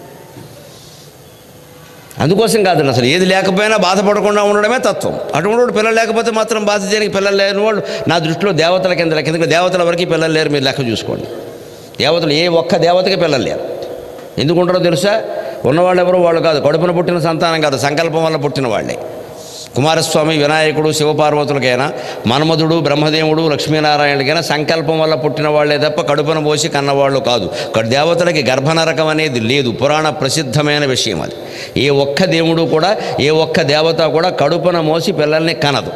అందుకోసం కాదు అసలు ఏది లేకపోయినా బాధపడకుండా ఉండడమే తత్వం అటువంటి వాడు పిల్లలు లేకపోతే మాత్రం బాధ చేయడానికి పిల్లలు లేని వాళ్ళు నా దృష్టిలో దేవతల కింద లెక్క ఎందుకంటే దేవతల వరకు పిల్లలు లేరు మీరు లెక్క చూసుకోండి దేవతలు ఏ ఒక్క దేవతకి పిల్లలు లేరు ఎందుకు ఉంటారో తెలుసా ఉన్నవాళ్ళు ఎవరు వాళ్ళు కాదు కడుపున పుట్టిన సంతానం కాదు సంకల్పం వల్ల పుట్టిన వాళ్ళే కుమారస్వామి వినాయకుడు శివపార్వతులకైనా మన్మధుడు బ్రహ్మదేవుడు లక్ష్మీనారాయణుడికైనా సంకల్పం వల్ల పుట్టిన వాళ్ళే తప్ప కడుపున పోసి కన్నవాళ్ళు కాదు కడు దేవతలకి గర్భనరకం అనేది లేదు పురాణ ప్రసిద్ధమైన విషయం అది ఏ ఒక్క దేవుడు కూడా ఏ ఒక్క దేవత కూడా కడుపున మోసి పిల్లల్ని కనదు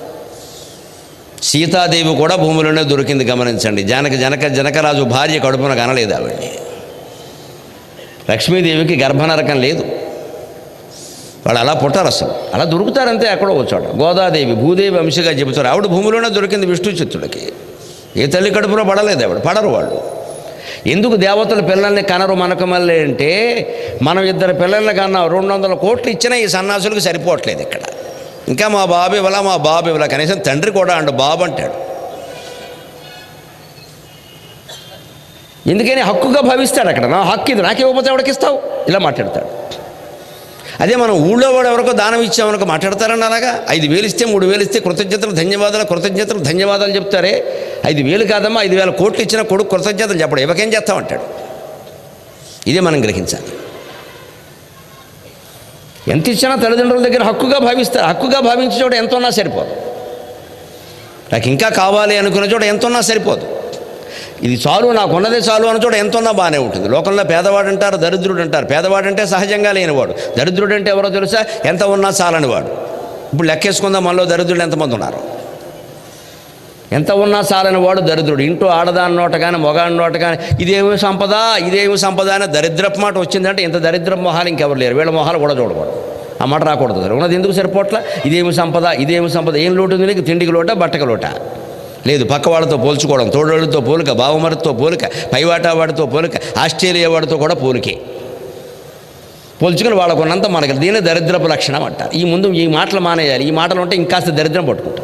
సీతాదేవి కూడా భూమిలోనే దొరికింది గమనించండి జనక జనక జనకరాజు భార్య కడుపున కనలేదు ఆవిడ్ని లక్ష్మీదేవికి గర్భనరకం లేదు వాళ్ళు అలా పుట్టారు అసలు అలా దొరుకుతారంతే ఎక్కడో వచ్చాడు గోదాదేవి భూదేవి అంశగా చెబుతారు ఆవిడ భూమిలోనే దొరికింది విష్ణు చిత్తుడికి ఏ తల్లి కడుపులో పడలేదు ఆవిడ పడరు వాళ్ళు ఎందుకు దేవతలు పిల్లల్ని కనరు మనకు మళ్ళీ అంటే మనం ఇద్దరు పిల్లల్ని కన్నా రెండు వందల కోట్లు ఇచ్చినా ఈ సన్నాసులకు సరిపోవట్లేదు ఇక్కడ ఇంకా మా బాబు ఇవ్వలా మా బాబు ఇవ్వలా కనీసం తండ్రి కూడా అండు బాబు అంటాడు ఎందుకని హక్కుగా భావిస్తాడు అక్కడ నా హక్కు ఇది నాకే ఇవ్వకపోతే ఎవరికి ఇస్తావు ఇలా మాట్లాడతాడు అదే మనం ఊళ్ళో వాడు ఎవరికో దానం ఇచ్చామనుకో మాట్లాడతారండి అలాగా ఐదు వేలు ఇస్తే మూడు వేలు ఇస్తే కృతజ్ఞతలు ధన్యవాదాలు కృతజ్ఞతలు ధన్యవాదాలు చెప్తారే ఐదు వేలు కాదమ్మా ఐదు వేల కోట్లు ఇచ్చిన కొడుకు కృతజ్ఞతలు చెప్పడు ఇవ్వకేం చేస్తామంటాడు ఇదే మనం గ్రహించాలి ఎంత ఇచ్చినా తల్లిదండ్రుల దగ్గర హక్కుగా భావిస్తారు హక్కుగా భావించే చోట ఎంత ఉన్నా సరిపోదు నాకు ఇంకా కావాలి అనుకున్న చోట ఎంత ఉన్నా సరిపోదు ఇది చాలు నాకు ఉన్నదే చాలు అన్న చోట ఎంత ఉన్నా బాగానే ఉంటుంది లోకంలో పేదవాడు అంటారు దరిద్రుడు అంటారు పేదవాడు అంటే సహజంగా లేనివాడు దరిద్రుడు అంటే ఎవరో తెలుసా ఎంత ఉన్నా చాలని వాడు ఇప్పుడు లెక్కేసుకుందాం మనలో దరిద్రుడు ఎంతమంది ఉన్నారు ఎంత ఉన్నా చాలని వాడు దరిద్రుడు ఇంటూ ఆడదాని నోట కానీ మొగాడి నోట కానీ ఇదేమి సంపద ఇదేమి సంపద అని దరిద్రపు మాట వచ్చిందంటే ఇంత దరిద్రపు మొహాలు ఇంకెవరు లేరు వీళ్ళ మొహాలు కూడా చూడకూడదు ఆ మాట రాకూడదు ఉన్నది ఎందుకు సరిపోట్ల ఇదేమి సంపద ఇదేమి సంపద ఏం లోటు ఉంది నీకు తిండికి లోట బట్టకి లోట లేదు పక్క వాళ్ళతో పోల్చుకోవడం తోడోళ్ళతో పోలిక బావమరితో పోలిక పైవాటా వాడితో పోలిక ఆస్ట్రేలియా వాడితో కూడా పోలికే పోల్చుకుని వాళ్ళకున్నంత మనకి దీని దరిద్రపు లక్షణం అంటారు ఈ ముందు ఈ మాటలు మానేయాలి ఈ మాటలు ఉంటే ఇంకాస్త దరిద్రం పట్టుకుంటాం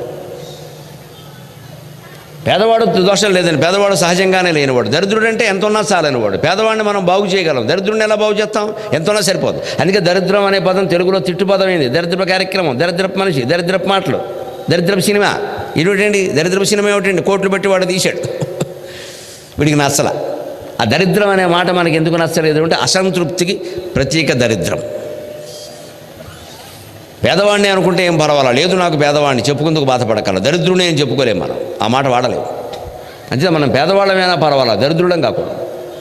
పేదవాడు దోషం లేదని పేదవాడు సహజంగానే లేనివాడు దరిద్రుడు అంటే ఎంత ఉన్నా చాలనివాడు పేదవాడిని మనం బాగు చేయగలం దరిద్రుడిని ఎలా బాగు చేస్తాం ఎంత ఉన్నా సరిపోదు అందుకే దరిద్రం అనే పదం తెలుగులో తిట్టు పదం ఏంది దరిద్రపు కార్యక్రమం దరిద్రపు మనిషి దరిద్రపు మాటలు దరిద్రపు సినిమా ఇదేంటి దరిద్రపు సినిమా ఏమిటండి కోట్లు పెట్టి వాడు తీశాడు వీడికి నచ్చల ఆ దరిద్రం అనే మాట మనకి ఎందుకు నచ్చలేదు అంటే అసంతృప్తికి ప్రతీక దరిద్రం పేదవాడిని అనుకుంటే ఏం పర్వాలా లేదు నాకు పేదవాడిని చెప్పుకుందుకు బాధపడగల దరిద్రుని ఏం చెప్పుకోలేం మనం ఆ మాట వాడలేము అంతే మనం పేదవాళ్ళమైనా పర్వాలా దరిద్రుడం కాకూడదు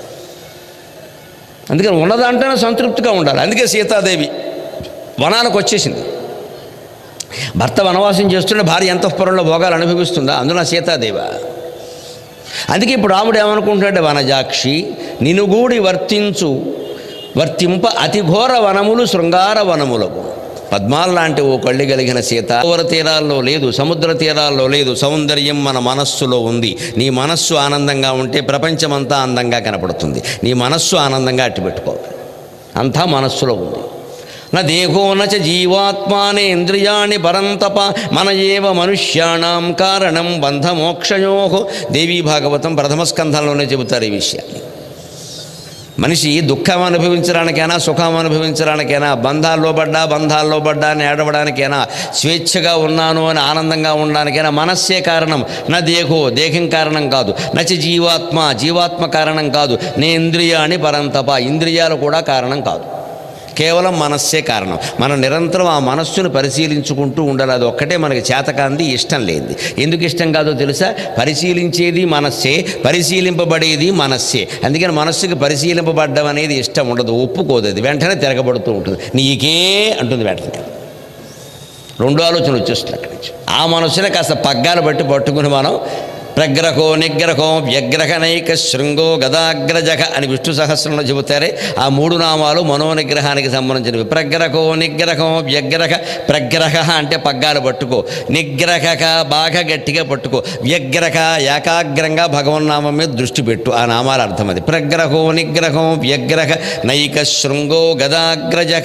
అందుకని ఉన్నదాంట్లోనే సంతృప్తిగా ఉండాలి అందుకే సీతాదేవి వనాలకు వచ్చేసింది భర్త వనవాసం చేస్తుంటే భార్య అంతఃపురంలో భోగాలు అనుభవిస్తుందా అందులో సీతాదేవ అందుకే ఇప్పుడు రాముడు ఏమనుకుంటాడంటే వనజాక్షి నినుగూడి వర్తించు వర్తింప అతి ఘోర వనములు శృంగార వనములకు పద్మాల లాంటి ఓ కళ్ళు కలిగిన సీత ఓవర తీరాల్లో లేదు సముద్ర తీరాల్లో లేదు సౌందర్యం మన మనస్సులో ఉంది నీ మనస్సు ఆనందంగా ఉంటే ప్రపంచమంతా అందంగా కనపడుతుంది నీ మనస్సు ఆనందంగా అట్టి పెట్టుకోవాలి అంతా మనస్సులో ఉంది నా దేహో నచ జీవాత్మానే ఇంద్రియాణి పరంతప మన ఏవ మనుష్యాణం కారణం బంధమోక్షయో దేవీ భాగవతం ప్రథమ స్కంధంలోనే చెబుతారు ఈ విషయాన్ని మనిషి దుఃఖం అనుభవించడానికైనా సుఖం అనుభవించడానికైనా బంధాల్లో పడ్డా బంధాల్లో పడ్డా అని ఏడవడానికైనా స్వేచ్ఛగా ఉన్నాను అని ఆనందంగా ఉండడానికైనా మనస్సే కారణం నా దేహో దేహం కారణం కాదు నచ జీవాత్మ జీవాత్మ కారణం కాదు నే ఇంద్రియాని పరంతప ఇంద్రియాలు కూడా కారణం కాదు కేవలం మనస్సే కారణం మనం నిరంతరం ఆ మనస్సును పరిశీలించుకుంటూ ఉండాలి అది ఒక్కటే మనకి చేతకాంది ఇష్టం లేనిది ఎందుకు ఇష్టం కాదో తెలుసా పరిశీలించేది మనస్సే పరిశీలింపబడేది మనస్సే అందుకని మనస్సుకి పరిశీలింపబడ్డం అనేది ఇష్టం ఉండదు ఒప్పుకోదు అది వెంటనే తిరగబడుతూ ఉంటుంది నీకే అంటుంది వెంటనే రెండు ఆలోచనలు వచ్చేస్తుంది అక్కడి నుంచి ఆ మనస్సునే కాస్త పగ్గాలు బట్టి పట్టుకుని మనం ప్రగ్రహో నిగ్రహో వ్యగ్రహనైక శృంగో గదాగ్రజక అని విష్ణు సహస్రంలో చెబుతారే ఆ మూడు నామాలు మనోనిగ్రహానికి సంబంధించినవి ప్రగ్రహో నిగ్రహో వ్యగ్రహ ప్రగ్రహ అంటే పగ్గాలు పట్టుకో నిగ్రహక బాగా గట్టిగా పట్టుకో వ్యగ్రహ ఏకాగ్రంగా భగవన్నామం మీద దృష్టి పెట్టు ఆ నామాల అర్థం అది ప్రగ్రహో నిగ్రహో వ్యగ్రహ నైక శృంగో గదాగ్రజక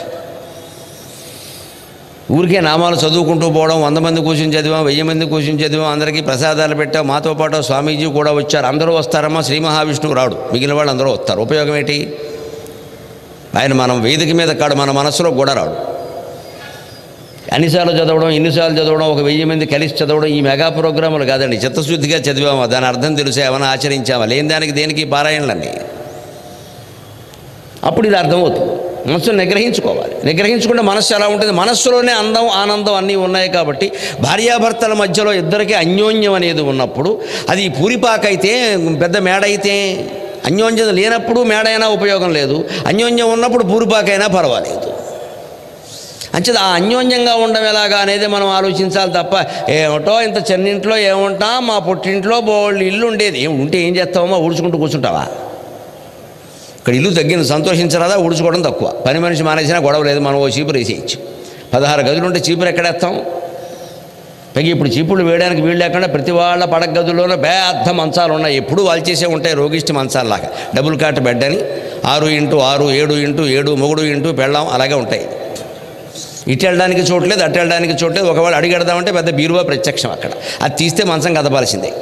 ఊరికే నామాలు చదువుకుంటూ పోవడం వంద మంది కూర్చుని చదివాం వెయ్యి మంది కూర్చుని చదివాం అందరికీ ప్రసాదాలు పెట్టాం మాతో పాటు స్వామీజీ కూడా వచ్చారు అందరూ వస్తారమ్మా శ్రీ మహావిష్ణువు రాడు మిగిలిన వాళ్ళు అందరూ వస్తారు ఉపయోగం ఏంటి ఆయన మనం వేదిక మీద కాడు మన మనసులో కూడా రాడు అన్నిసార్లు చదవడం ఎన్నిసార్లు చదవడం ఒక వెయ్యి మంది కలిసి చదవడం ఈ మెగా ప్రోగ్రాములు కాదండి చిత్తశుద్ధిగా చదివామా దాని అర్థం తెలిసే ఏమైనా ఆచరించామా లేని దానికి దేనికి పారాయణలన్నీ అప్పుడు ఇది అర్థమవుతుంది మనస్సును నిగ్రహించుకోవాలి నిగ్రహించుకుంటే మనస్సు ఎలా ఉంటుంది మనస్సులోనే అందం ఆనందం అన్నీ ఉన్నాయి కాబట్టి భార్యాభర్తల మధ్యలో ఇద్దరికీ అన్యోన్యం అనేది ఉన్నప్పుడు అది పూరిపాక అయితే పెద్ద మేడ అయితే అన్యోన్యం లేనప్పుడు మేడ అయినా ఉపయోగం లేదు అన్యోన్యం ఉన్నప్పుడు పూరిపాకైనా పర్వాలేదు అంచేది ఆ అన్యోన్యంగా ఉండడం ఎలాగా అనేది మనం ఆలోచించాలి తప్ప ఏమిటో ఇంత చిన్నింట్లో ఏముంటాం మా పుట్టింట్లో బోళ్ళు ఇల్లు ఉండేది ఏం ఉంటే ఏం చేస్తావమ్మా ఊడ్చుకుంటూ కూర్చుంటావా ఇక్కడ ఇల్లు తగ్గింది సంతోషించరాదా ఊడ్చుకోవడం తక్కువ పని మనిషి మానేసినా గొడవ లేదు మనం ఓ చీపురు వేసేయచ్చు పదహారు గదులు ఉంటే చీపురు ఎక్కడేస్తాం పైగా ఇప్పుడు చీపుళ్ళు వేయడానికి వీలు లేకుండా ప్రతి వాళ్ళ పడక గదుల్లోనూ పెద్ద మంచాలు ఉన్నాయి ఎప్పుడూ వాళ్ళు చేసే ఉంటాయి రోగిష్టి మంచాలలాగా డబుల్ కాట్ బెడ్ అని ఆరు ఇంటూ ఆరు ఏడు ఇంటూ ఏడు మొగుడు ఇంటూ పెళ్ళాం అలాగే ఉంటాయి ఇటు వెళ్ళడానికి చోట్లేదు అటు వెళ్ళడానికి చోట్లేదు ఒకవేళ అడిగెడదామంటే పెద్ద బీరువా ప్రత్యక్షం అక్కడ అది తీస్తే మంచం కదపాల్సిందే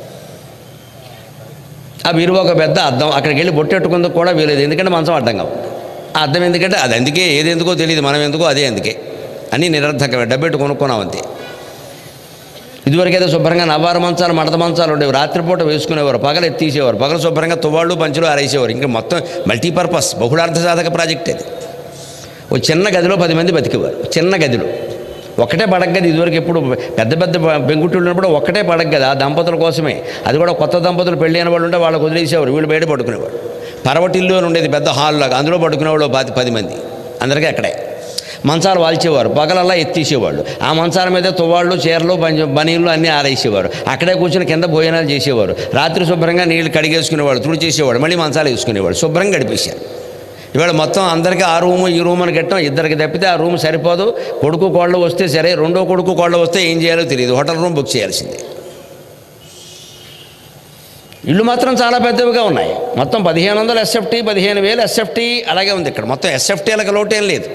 ఆ బీరువా ఒక పెద్ద అద్దం అక్కడికి వెళ్ళి బొట్టెట్టుకుందుకు కూడా వీలేదు ఎందుకంటే మంచం అడ్డంగా ఉంది ఆ అద్దం ఎందుకంటే అది అందుకే ఏది ఎందుకో తెలియదు మనం ఎందుకో అదే అందుకే అన్నీ నిరర్థకమే డబ్బెట్టు కొనుక్కున్నాం అంతే ఇదివరకైతే శుభ్రంగా నవ్వారు మంచాలు మడత మంచాలు ఉండేవి రాత్రిపూట వేసుకునేవారు పగలు ఎత్తీసేవారు పగలు శుభ్రంగా తువ్వాళ్ళు పంచులు ఆరేసేవారు ఇంకా మొత్తం మల్టీపర్పస్ బహుళార్థ సాధక ప్రాజెక్ట్ అది ఓ చిన్న గదిలో పది మంది బతికేవారు చిన్న గదిలో ఒకటే పడక గది ఇదివరకు ఎప్పుడు పెద్ద పెద్ద బెంగుట్లు ఉన్నప్పుడు ఒకటే పడక గది ఆ దంపతుల కోసమే అది కూడా కొత్త దంపతులు పెళ్ళి అయిన వాళ్ళు ఉంటే వాళ్ళకు వదిలేసేవారు వీళ్ళు బయట పడుకునేవారు పరవటిల్లు అని ఉండేది పెద్ద హాల్ లాగా అందులో పడుకునేవాళ్ళు పది పది మంది అందరికీ అక్కడే మంచాలు వాల్చేవారు పగలల్లా ఎత్తేసేవాళ్ళు ఆ మంచాల మీద తువ్వాళ్ళు చీరలు పంచ బనీళ్ళు అన్నీ ఆరేసేవారు అక్కడే కూర్చుని కింద భోజనాలు చేసేవారు రాత్రి శుభ్రంగా నీళ్ళు కడిగేసుకునేవాడు తుడి చేసేవాడు మళ్ళీ మంచాలు వేసుకునేవాడు శుభ్రంగా గడిపేశారు ఇవాళ మొత్తం అందరికీ ఆ రూము ఈ రూమ్ అని కట్టాం ఇద్దరికి తప్పితే ఆ రూమ్ సరిపోదు కొడుకు కోళ్ళు వస్తే సరే రెండో కొడుకు కోళ్ళు వస్తే ఏం చేయాలో తెలియదు హోటల్ రూమ్ బుక్ చేయాల్సిందే ఇళ్ళు మాత్రం చాలా పెద్దవిగా ఉన్నాయి మొత్తం పదిహేను వందలు ఎస్ఎఫ్టీ పదిహేను వేలు ఎస్ఎఫ్టీ అలాగే ఉంది ఇక్కడ మొత్తం ఎస్ఎఫ్టీలకు లోటేం లేదు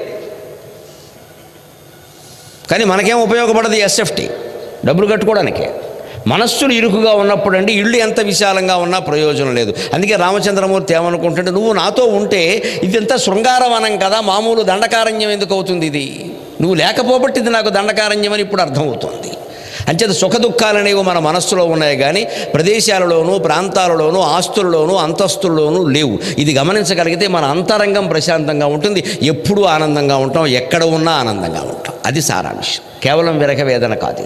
కానీ మనకేం ఉపయోగపడదు ఎస్ఎఫ్టీ డబ్బులు కట్టుకోవడానికి మనస్సులు ఇరుకుగా ఉన్నప్పుడు అండి ఇల్లు ఎంత విశాలంగా ఉన్నా ప్రయోజనం లేదు అందుకే రామచంద్రమూర్తి ఏమనుకుంటుంటే నువ్వు నాతో ఉంటే ఇదంతా శృంగారవనం కదా మామూలు దండకారణ్యం ఎందుకు అవుతుంది ఇది నువ్వు లేకపోబట్టి ఇది నాకు దండకారణ్యం అని ఇప్పుడు అర్థమవుతుంది అంచేత సుఖ దుఃఖాలనేవి మన మనస్సులో ఉన్నాయి కానీ ప్రదేశాలలోనూ ప్రాంతాలలోనూ ఆస్తులలోనూ అంతస్తుల్లోనూ లేవు ఇది గమనించగలిగితే మన అంతరంగం ప్రశాంతంగా ఉంటుంది ఎప్పుడూ ఆనందంగా ఉంటాం ఎక్కడ ఉన్నా ఆనందంగా ఉంటాం అది సారాంశం కేవలం విరక వేదన కాదు ఇది.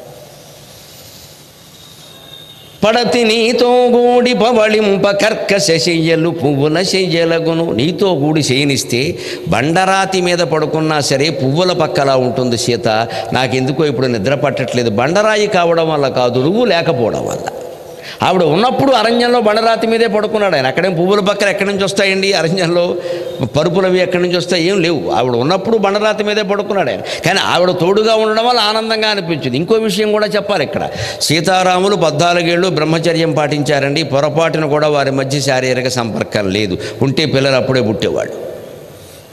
పడతి నీతో గూడి పవళింప కర్క శశయ్యలు పువ్వుల శయ్యలగును నీతో గూడి చేయనిస్తే బండరాతి మీద పడుకున్నా సరే పువ్వుల పక్కలా ఉంటుంది సీత నాకెందుకో ఇప్పుడు నిద్ర పట్టట్లేదు బండరాయి కావడం వల్ల కాదు నువ్వు లేకపోవడం వల్ల ఆవిడ ఉన్నప్పుడు అరణ్యంలో బండరాతి మీదే పడుకున్నాడు ఆయన అక్కడేం పువ్వుల పక్కన ఎక్కడి నుంచి వస్తాయండి అరణ్యంలో పరుపులవి ఎక్కడి నుంచి వస్తాయి ఏం లేవు ఆవిడ ఉన్నప్పుడు బండరాతి మీదే పడుకున్నాడు ఆయన కానీ ఆవిడ తోడుగా ఉండడం వల్ల ఆనందంగా అనిపించింది ఇంకో విషయం కూడా చెప్పాలి ఇక్కడ సీతారాములు పద్నాలుగేళ్ళు బ్రహ్మచర్యం పాటించారండి పొరపాటున కూడా వారి మధ్య శారీరక సంపర్కం లేదు ఉంటే పిల్లలు అప్పుడే పుట్టేవాళ్ళు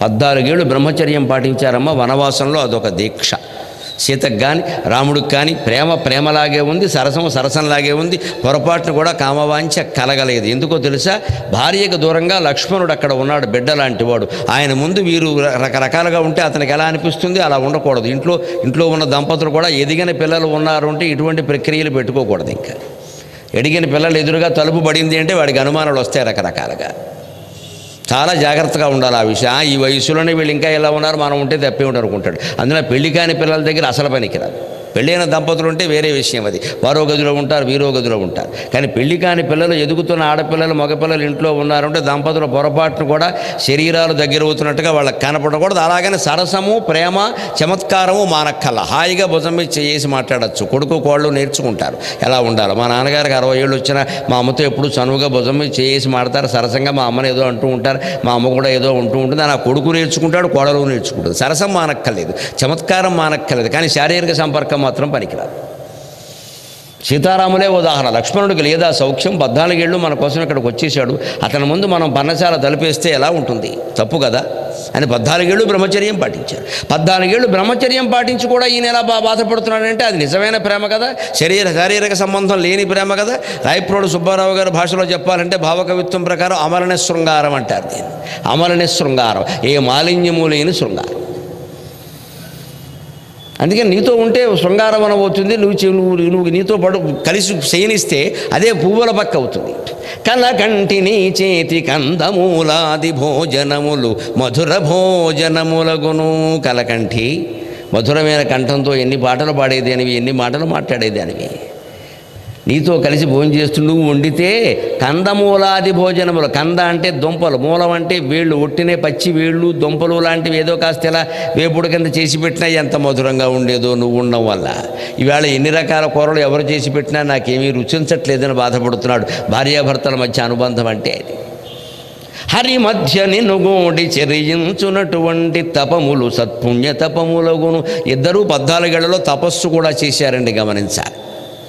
పద్నాలుగేళ్ళు బ్రహ్మచర్యం పాటించారమ్మ వనవాసంలో అదొక దీక్ష సీతకు కానీ రాముడికి కానీ ప్రేమ ప్రేమలాగే ఉంది సరసం సరసంలాగే ఉంది పొరపాటును కూడా కామవాంఛ కలగలేదు ఎందుకో తెలుసా భార్యకు దూరంగా లక్ష్మణుడు అక్కడ ఉన్నాడు బిడ్డ లాంటి వాడు ఆయన ముందు వీరు రకరకాలుగా ఉంటే అతనికి ఎలా అనిపిస్తుంది అలా ఉండకూడదు ఇంట్లో ఇంట్లో ఉన్న దంపతులు కూడా ఎదిగిన పిల్లలు ఉన్నారు అంటే ఇటువంటి ప్రక్రియలు పెట్టుకోకూడదు ఇంకా ఎడిగిన పిల్లలు ఎదురుగా తలుపు పడింది అంటే వాడికి అనుమానాలు వస్తాయి రకరకాలుగా చాలా జాగ్రత్తగా ఉండాలి ఆ విషయం ఆ, ఈ వయసులోనే వీళ్ళు ఇంకా ఎలా ఉన్నారు మనం ఉంటే తప్పే ఉంటారు అనుకుంటాడు అందులో పెళ్లి కాని పిల్లల దగ్గర అసలు పనికిరాదు పెళ్ళైన దంపతులు ఉంటే వేరే విషయం అది వారో గదిలో ఉంటారు వీరో గదిలో ఉంటారు కానీ పెళ్లి కాని పిల్లలు ఎదుగుతున్న ఆడపిల్లలు మగపిల్లలు ఇంట్లో ఉన్నారంటే దంపతుల పొరపాటును కూడా శరీరాలు దగ్గర అవుతున్నట్టుగా వాళ్ళకి కనపడకూడదు అలాగని సరసము ప్రేమ చమత్కారము మానక్కల హాయిగా భుజం మీద చేసి మాట్లాడచ్చు కొడుకు కోళ్ళు నేర్చుకుంటారు ఎలా ఉండాలి మా నాన్నగారికి అరవై ఏళ్ళు వచ్చినా మా అమ్మతో ఎప్పుడు చనువుగా భుజం మీద చేసి మాడతారు సరసంగా మా అమ్మని ఏదో అంటూ ఉంటారు మా అమ్మ కూడా ఏదో ఉంటూ ఉంటుంది నా కొడుకు నేర్చుకుంటాడు కోడలు నేర్చుకుంటుంది సరసం మానక్కర్లేదు చమత్కారం మానక్కర్లేదు కానీ శారీరక సంపర్కం మాత్రం పనికిరాదు సీతారాములే ఉదాహరణ లక్ష్మణుడికి లేదా సౌఖ్యం పద్నాలుగేళ్ళు మన కోసం ఇక్కడికి వచ్చేసాడు అతని ముందు మనం పన్నశాల తలుపేస్తే ఎలా ఉంటుంది తప్పు కదా అని పద్నాలుగేళ్ళు బ్రహ్మచర్యం పాటించారు పద్నాలుగేళ్ళు బ్రహ్మచర్యం పాటించి కూడా ఈయన ఎలా బా బాధపడుతున్నాడంటే అది నిజమైన ప్రేమ కదా శరీర శారీరక సంబంధం లేని ప్రేమ కదా రాయప్రోడు సుబ్బారావు గారి భాషలో చెప్పాలంటే భావకవిత్వం ప్రకారం అమరణ శృంగారం అంటారు దీన్ని అమరణ శృంగారం ఏ మాలిన్యము లేని శృంగారం అందుకే నీతో ఉంటే శృంగారం అనబోతుంది నువ్వు చే- నువ్వు నువ్వు నీతో పడు కలిసి శయనిస్తే అదే పువ్వుల పక్క అవుతుంది కలకంటిని చేతి కందమూలాది భోజనములు మధుర భోజనములగును కలకంఠి మధురమైన కంఠంతో ఎన్ని పాటలు పాడేదానివి ఎన్ని మాటలు మాట్లాడేదానివి నీతో కలిసి భోజనం చేస్తూ నువ్వు వండితే కందమూలాది భోజనములు కంద అంటే దుంపలు మూలం అంటే వేళ్ళు ఒట్టినే పచ్చి వేళ్ళు దుంపలు లాంటివి ఏదో కాస్త ఇలా వేపుడు కింద చేసి పెట్టినా ఎంత మధురంగా ఉండేదో నువ్వు ఉండడం వల్ల ఈవేళ ఎన్ని రకాల కూరలు ఎవరు చేసి పెట్టినా నాకేమీ రుచించట్లేదని బాధపడుతున్నాడు భార్యాభర్తల మధ్య అనుబంధం అంటే అది హరి మధ్య నినుగోడి చెరియించునటువంటి తపములు సత్పుణ్య తపములగును ఇద్దరూ పద్నాలుగేళ్లలో తపస్సు కూడా చేశారండి గమనించాలి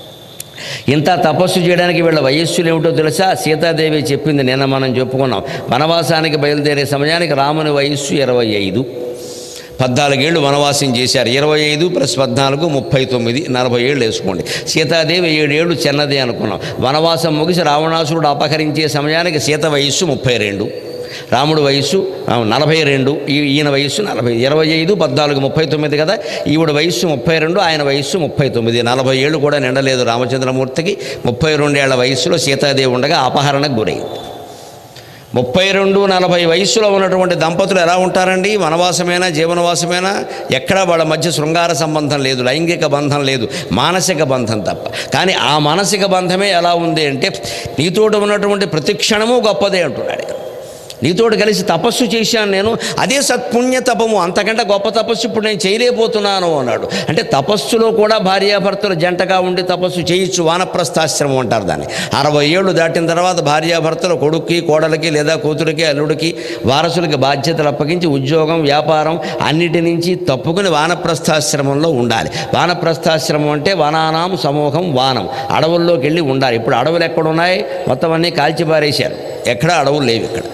ఇంత తపస్సు చేయడానికి వీళ్ళ వయస్సులు ఏమిటో తెలుసా సీతాదేవి చెప్పింది నిన్న మనం చెప్పుకున్నాం వనవాసానికి బయలుదేరే సమయానికి రాముని వయస్సు ఇరవై ఐదు పద్నాలుగేళ్ళు వనవాసం చేశారు ఇరవై ఐదు ప్లస్ పద్నాలుగు ముప్పై తొమ్మిది నలభై ఏళ్ళు వేసుకోండి సీతాదేవి ఏడేళ్ళు చిన్నది అనుకున్నాం వనవాసం ముగిసి రావణాసురుడు అపహరించే సమయానికి సీత వయస్సు ముప్పై రెండు రాముడు వయస్సు ఆ, నలభై రెండు ఈ- ఈయన వయస్సు నలభై ఇరవై ఐదు పద్నాలుగు ముప్పై తొమ్మిది కదా ఈవిడ వయస్సు ముప్పై రెండు ఆయన వయస్సు ముప్పై తొమ్మిది నలభై ఏళ్ళు కూడా నిండలేదు రామచంద్రమూర్తికి ముప్పై రెండేళ్ల వయస్సులో సీతాదేవి ఉండగా అపహరణకు గురైంది ముప్పై రెండు నలభై వయస్సులో ఉన్నటువంటి దంపతులు ఎలా ఉంటారండి వనవాసమైనా జీవనవాసమైనా ఎక్కడా వాళ్ళ మధ్య శృంగార సంబంధం లేదు లైంగిక బంధం లేదు మానసిక బంధం తప్ప కానీ ఆ మానసిక బంధమే ఎలా ఉంది అంటే నీతోటి ఉన్నటువంటి ప్రతి క్షణము గొప్పదే అంటున్నాడు ఆయన. నీతోటి కలిసి తపస్సు చేశాను నేను అదే సత్పుణ్య తపము అంతకంటే గొప్ప తపస్సు ఇప్పుడు నేను చేయలేకపోతున్నాను అన్నాడు అంటే తపస్సులో కూడా భార్యాభర్తలు జంటగా ఉండి తపస్సు చేయొచ్చు వానప్రస్థాశ్రమం అంటారు దాన్ని అరవై ఏళ్ళు దాటిన తర్వాత భార్యాభర్తలు కొడుక్కి కోడలికి లేదా కూతురికి అల్లుడికి వారసులకి బాధ్యతలు అప్పగించి ఉద్యోగం వ్యాపారం అన్నిటి నుంచి తప్పుకుని వానప్రస్థాశ్రమంలో ఉండాలి వానప్రస్థాశ్రమం అంటే వనానాం సమూహం వానం అడవుల్లోకి వెళ్ళి ఉండాలి ఇప్పుడు అడవులు ఎక్కడ ఉన్నాయి మొత్తం అన్నీ కాల్చిపారేశారు ఎక్కడ అడవులు లేవు ఇక్కడ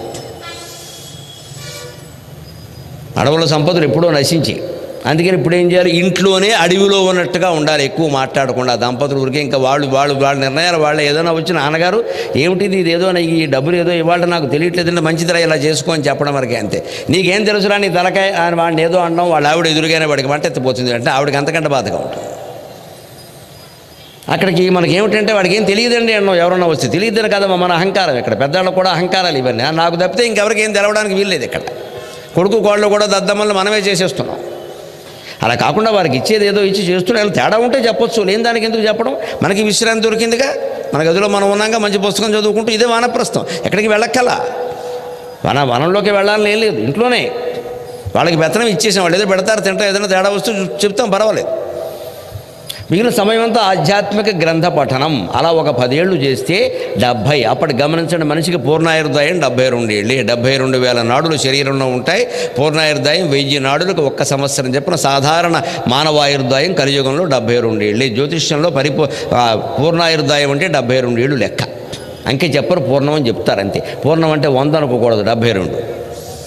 అడవుల సంపదలు ఎప్పుడో నశించి అందుకని ఇప్పుడు ఏం చేయాలి ఇంట్లోనే అడవిలో ఉన్నట్టుగా ఉండాలి ఎక్కువ మాట్లాడకుండా దంపతులు ఊరికే ఇంకా వాళ్ళు వాళ్ళు వాళ్ళ నిర్ణయాలు వాళ్ళు ఏదైనా వచ్చి నాన్నగారు ఏమిటిది ఇది ఏదో ఈ డబ్బులు ఏదో ఇవాళ నాకు తెలియట్లేదంటే మంచిదిరా ఇలా చేసుకో అని చెప్పడం వరకే అంతే నీకేం తెలుసురా నీ తలకాయ అని వాడిని ఏదో అనడం వాళ్ళ ఆవిడ ఎదురుగానే వాడికి వంట ఎత్తిపోతుంది అంటే ఆవిడకి అంతకంటే బాధగా ఉంటుంది అక్కడికి మనకి ఏమిటంటే వాడికి ఏం తెలియదండి అన్నాం ఎవరన్నా వస్తే తెలియదని కదా మన అహంకారం ఇక్కడ పెద్దవాళ్ళకు కూడా అహంకారాలు ఇవన్నీ నాకు తప్పితే ఇంకెవరికి ఏం తెలవడానికి వీల్లేదు ఇక్కడ కొడుకు కోళ్ళు కూడా దద్దమ్మల్ని మనమే చేసేస్తున్నాం అలా కాకుండా వారికి ఇచ్చేది ఏదో ఇచ్చి చేస్తున్నాం తేడా ఉంటే చెప్పొచ్చు లేని దానికి ఎందుకు చెప్పడం మనకి విశ్రాంతి దొరికిందిగా మన గదిలో మనం ఉన్నాక మంచి పుస్తకం చదువుకుంటూ ఇదే వానప్రస్థం ఎక్కడికి వెళ్ళక్కలా వన వనంలోకి వెళ్ళాలని ఏం లేదు ఇంట్లోనే వాళ్ళకి బెత్తనం ఇచ్చేసాం వాళ్ళు ఏదో పెడతారు తింటారు ఏదైనా తేడా వస్తూ చెప్తాం పర్వాలేదు మిగిలిన సమయం అంతా ఆధ్యాత్మిక గ్రంథ పఠనం అలా ఒక పదేళ్ళు చేస్తే డెబ్భై అప్పటి గమనించండి మనిషికి పూర్ణాయుర్దాయం డెబ్బై రెండు ఏళ్ళు డెబ్బై రెండు వేల నాడులు శరీరంలో ఉంటాయి పూర్ణాయుర్దాయం వెయ్యి నాడులకు ఒక్క సంవత్సరం చెప్పిన సాధారణ మానవాయుర్దాయం కలియుగంలో డెబ్బై రెండు ఏళ్ళు జ్యోతిష్యంలో పరిపూ ఆ, పూర్ణాయుర్దాయం అంటే డెబ్బై రెండు ఏళ్ళు లెక్క అంకే చెప్పరు పూర్ణం అని చెప్తారు అంతే పూర్ణం అంటే వంద అనుకోకూడదు డెబ్బై రెండు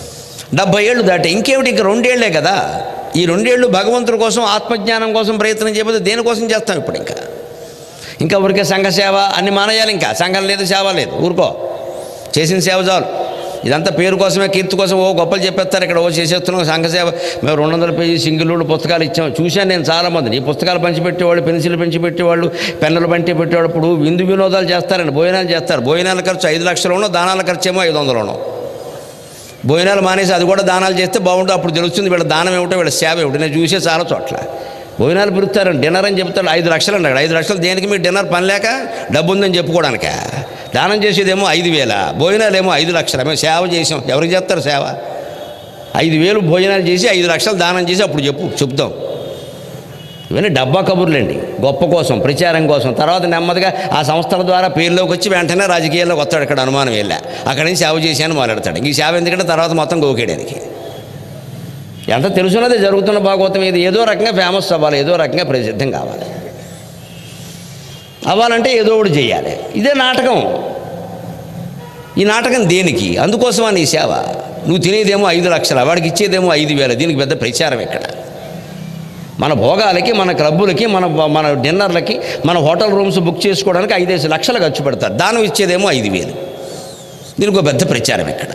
డెబ్భై ఏళ్ళు దాటి ఇంకేమిటి ఇంక రెండేళ్లే కదా ఈ రెండేళ్ళు భగవంతుడి కోసం ఆత్మజ్ఞానం కోసం ప్రయత్నం చేయకపోతే దేనికోసం చేస్తాం ఇప్పుడు ఇంకా ఇంకా ఊరికే సంఘ సేవ అన్ని మానేయాలి ఇంకా సంఘం లేదు సేవ లేదు ఊరుకో చేసిన సేవ చాలు ఇదంతా పేరు కోసమే కీర్తి కోసం ఓ గొప్పలు చెప్పేస్తారు ఇక్కడ ఓ చేసేస్తున్నాం సంఘ సేవ మేము రెండు వందల పేజీ సింగిల్ పుస్తకాలు ఇచ్చాం చూశాను నేను చాలామందిని ఈ పుస్తకాలు పంచిపెట్టేవాళ్ళు పెన్సిల్ పంచిపెట్టేవాళ్ళు పెన్నులు పంచి పెట్టేవాళ్ళు ఇప్పుడు విందు వినోదాలు చేస్తారండి భోజనాలు చేస్తారు భోజనాల ఖర్చు ఐదు లక్షలు దానాల ఖర్చు ఏమో ఐదు వందలు భోజనాలు మానేసి అది కూడా దానాలు చేస్తే బాగుంటుంది అప్పుడు తెలుస్తుంది వీళ్ళ దానం ఏమిటో వీళ్ళ సేవ ఏమిటో నేను చూసే చాలా చోట్ల భోజనాలు పిలుస్తారని డిన్నర్ అని చెప్తాడు ఐదు లక్షలు అన్నాడు ఐదు లక్షలు దేనికి మీరు డిన్నర్ పని లేక డబ్బు ఉందని చెప్పుకోవడానిక దానం చేసేదేమో ఐదు వేల భోజనాలు ఏమో ఐదు లక్షలు మేము సేవ చేసాం ఎవరికి చేస్తారు సేవ ఐదు వేలు భోజనాలు చేసి ఐదు లక్షలు దానం చేసి అప్పుడు చెప్పు చెప్తాం ఇవన్నీ డబ్బా కబుర్లండి గొప్ప కోసం ప్రచారం కోసం తర్వాత నెమ్మదిగా ఆ సంస్థల ద్వారా పేరులోకి వచ్చి వెంటనే రాజకీయాల్లోకి వస్తాడు ఇక్కడ అనుమానం వెళ్ళా అక్కడి నుంచి సేవ చేశాను మాట్లాడతాడు ఈ సేవ ఎందుకంటే తర్వాత మొత్తం గోకేయడానికి ఎంత తెలుసున్నదే జరుగుతున్న భాగవతం ఇది ఏదో రకంగా ఫేమస్ అవ్వాలి ఏదో రకంగా ప్రసిద్ధం కావాలి అవ్వాలంటే ఏదో ఒకటి చేయాలి ఇదే నాటకం ఈ నాటకం దేనికి అందుకోసమా నీ సేవ నువ్వు తినేదేమో ఐదు లక్షల వాడికి ఇచ్చేదేమో ఐదు వేల దీనికి పెద్ద ప్రచారం ఎక్కడ మన భోగాలకి మన క్లబ్బులకి మన మన డిన్నర్లకి మన హోటల్ రూమ్స్ బుక్ చేసుకోవడానికి ఐదేసి లక్షలు ఖర్చు పెడతారు దానం ఇచ్చేదేమో ఐదు వేలు దీనికి ఒక పెద్ద ప్రచారం ఎక్కడ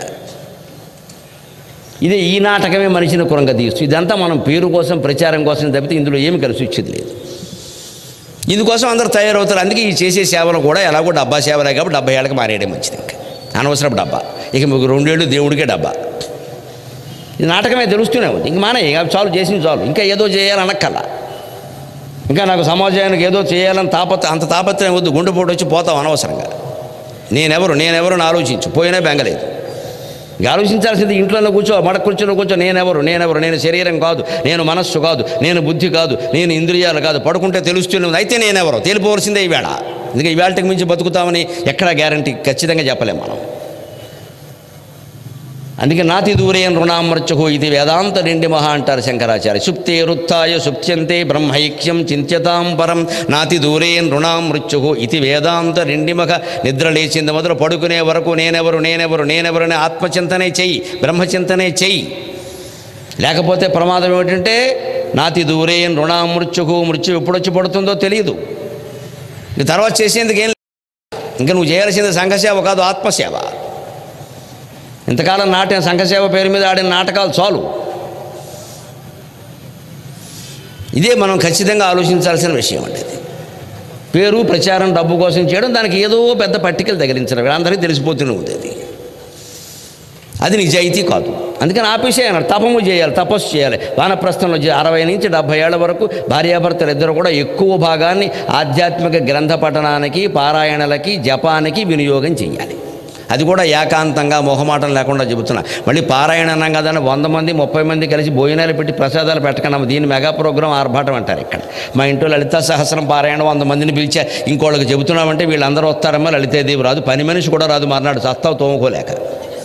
ఇదే ఈ నాటకమే మనిషిని కురంగ తీస్తుంది ఇదంతా మనం పేరు కోసం ప్రచారం కోసం తప్పితే ఇందులో ఏమి కలిసి వచ్చేది లేదు ఇందుకోసం అందరూ తయారవుతారు అందుకే ఈ చేసే సేవలు కూడా ఎలాగో డబ్బా సేవలే కాబట్టి డెబ్బై ఏళ్ళకి మారేయడం మంచిది ఇంకా అనవసరపు డబ్బా ఇక మీకు రెండేళ్ళు దేవుడికే డబ్బా ఇది నాటకమే తెలుస్తూనే ఉంది ఇంక మానే ఇక చాలు చేసింది చాలు ఇంకా ఏదో చేయాలనక్కల్లా ఇంకా నాకు సమాజానికి ఏదో చేయాలని తాపత్ర అంత తాపత్రయం వద్దు గుండెపోటు వచ్చి పోతాం అనవసరంగా నేనెవరు నేనెవరు అని ఆలోచించు పోయినా బెంగలేదు ఇక ఆలోచించాల్సింది ఇంట్లో కూర్చో మడ కూర్చొని కూర్చో నేనెవరు నేనెవరు నేను శరీరం కాదు నేను మనస్సు కాదు నేను బుద్ధి కాదు నేను ఇంద్రియాలు కాదు పడుకుంటే తెలుస్తూనే ఉంది అయితే నేనెవరు తెలిపోవలసిందే ఈవేళ ఎందుకంటే ఈవేళకి మించి బతుకుతామని ఎక్కడ గ్యారంటీ ఖచ్చితంగా చెప్పలేం మనం అందుకే నాతి దూరేన్ రుణామర్చహో ఇది వేదాంత నిండి మహా అంటారు శంకరాచార్య సుప్తే రుత్థాయ సుప్త్యంతే బ్రహ్మైక్యం చింత్యతాం పరం నాతి దూరేన్ రుణామృత్యుహు ఇది వేదాంత నిండిమఖ నిద్ర లేచింది మొదలు పడుకునే వరకు నేనెవరు నేనెవరు నేనెవరు అనే ఆత్మచింతనే చెయ్యి బ్రహ్మచింతనే చెయ్యి లేకపోతే ప్రమాదం ఏమిటంటే నాతి దూరేన్ రుణామృత్యుహు మృత్యు ఎప్పుడొచ్చి పడుతుందో తెలియదు ఇంక తర్వాత చేసేందుకు ఏం లేదు. ఇంకా నువ్వు చేయాల్సింది సంఘసేవ కాదు ఆత్మసేవ ఇంతకాలం నాటిన సంఘసేవ పేరు మీద ఆడిన నాటకాలు చాలు ఇదే మనం ఖచ్చితంగా ఆలోచించాల్సిన విషయం అండి ఇది పేరు ప్రచారం డబ్బు కోసం చేయడం దానికి ఏదో పెద్ద పట్టికలు తగిలించడం అందరికీ తెలిసిపోతూనే ఉంది అది అది నిజాయితీ కాదు అందుకని ఆపేసేయన్నారు తపము చేయాలి తపస్సు చేయాలి వానప్రస్థంలో జ- అరవై నుంచి డెబ్భై ఏళ్ల వరకు భార్యాభర్తలు ఇద్దరు కూడా ఎక్కువ భాగాన్ని ఆధ్యాత్మిక గ్రంథ పఠనానికి పారాయణలకి జపానికి వినియోగం చేయాలి అది కూడా ఏకాంతంగా మొహమాటం లేకుండా చెబుతున్నా మళ్ళీ పారాయణ అన్నాం కదని వంద మంది ముప్పై మంది కలిసి భోజనాలు పెట్టి ప్రసాదాలు పెట్టకన్నాము దీన్ని మెగా ప్రోగ్రాం ఆర్భాటం అంటారు ఇక్కడ మా ఇంట్లో లలితా సహస్రం పారాయణ వంద మందిని పిలిచా ఇంకోళ్ళకి చెబుతున్నామంటే వీళ్ళందరూ వస్తారమ్మా లలితాదేవి రాదు పని మనిషి కూడా రాదు మర్నాడు సస్తావు తోముకోలేక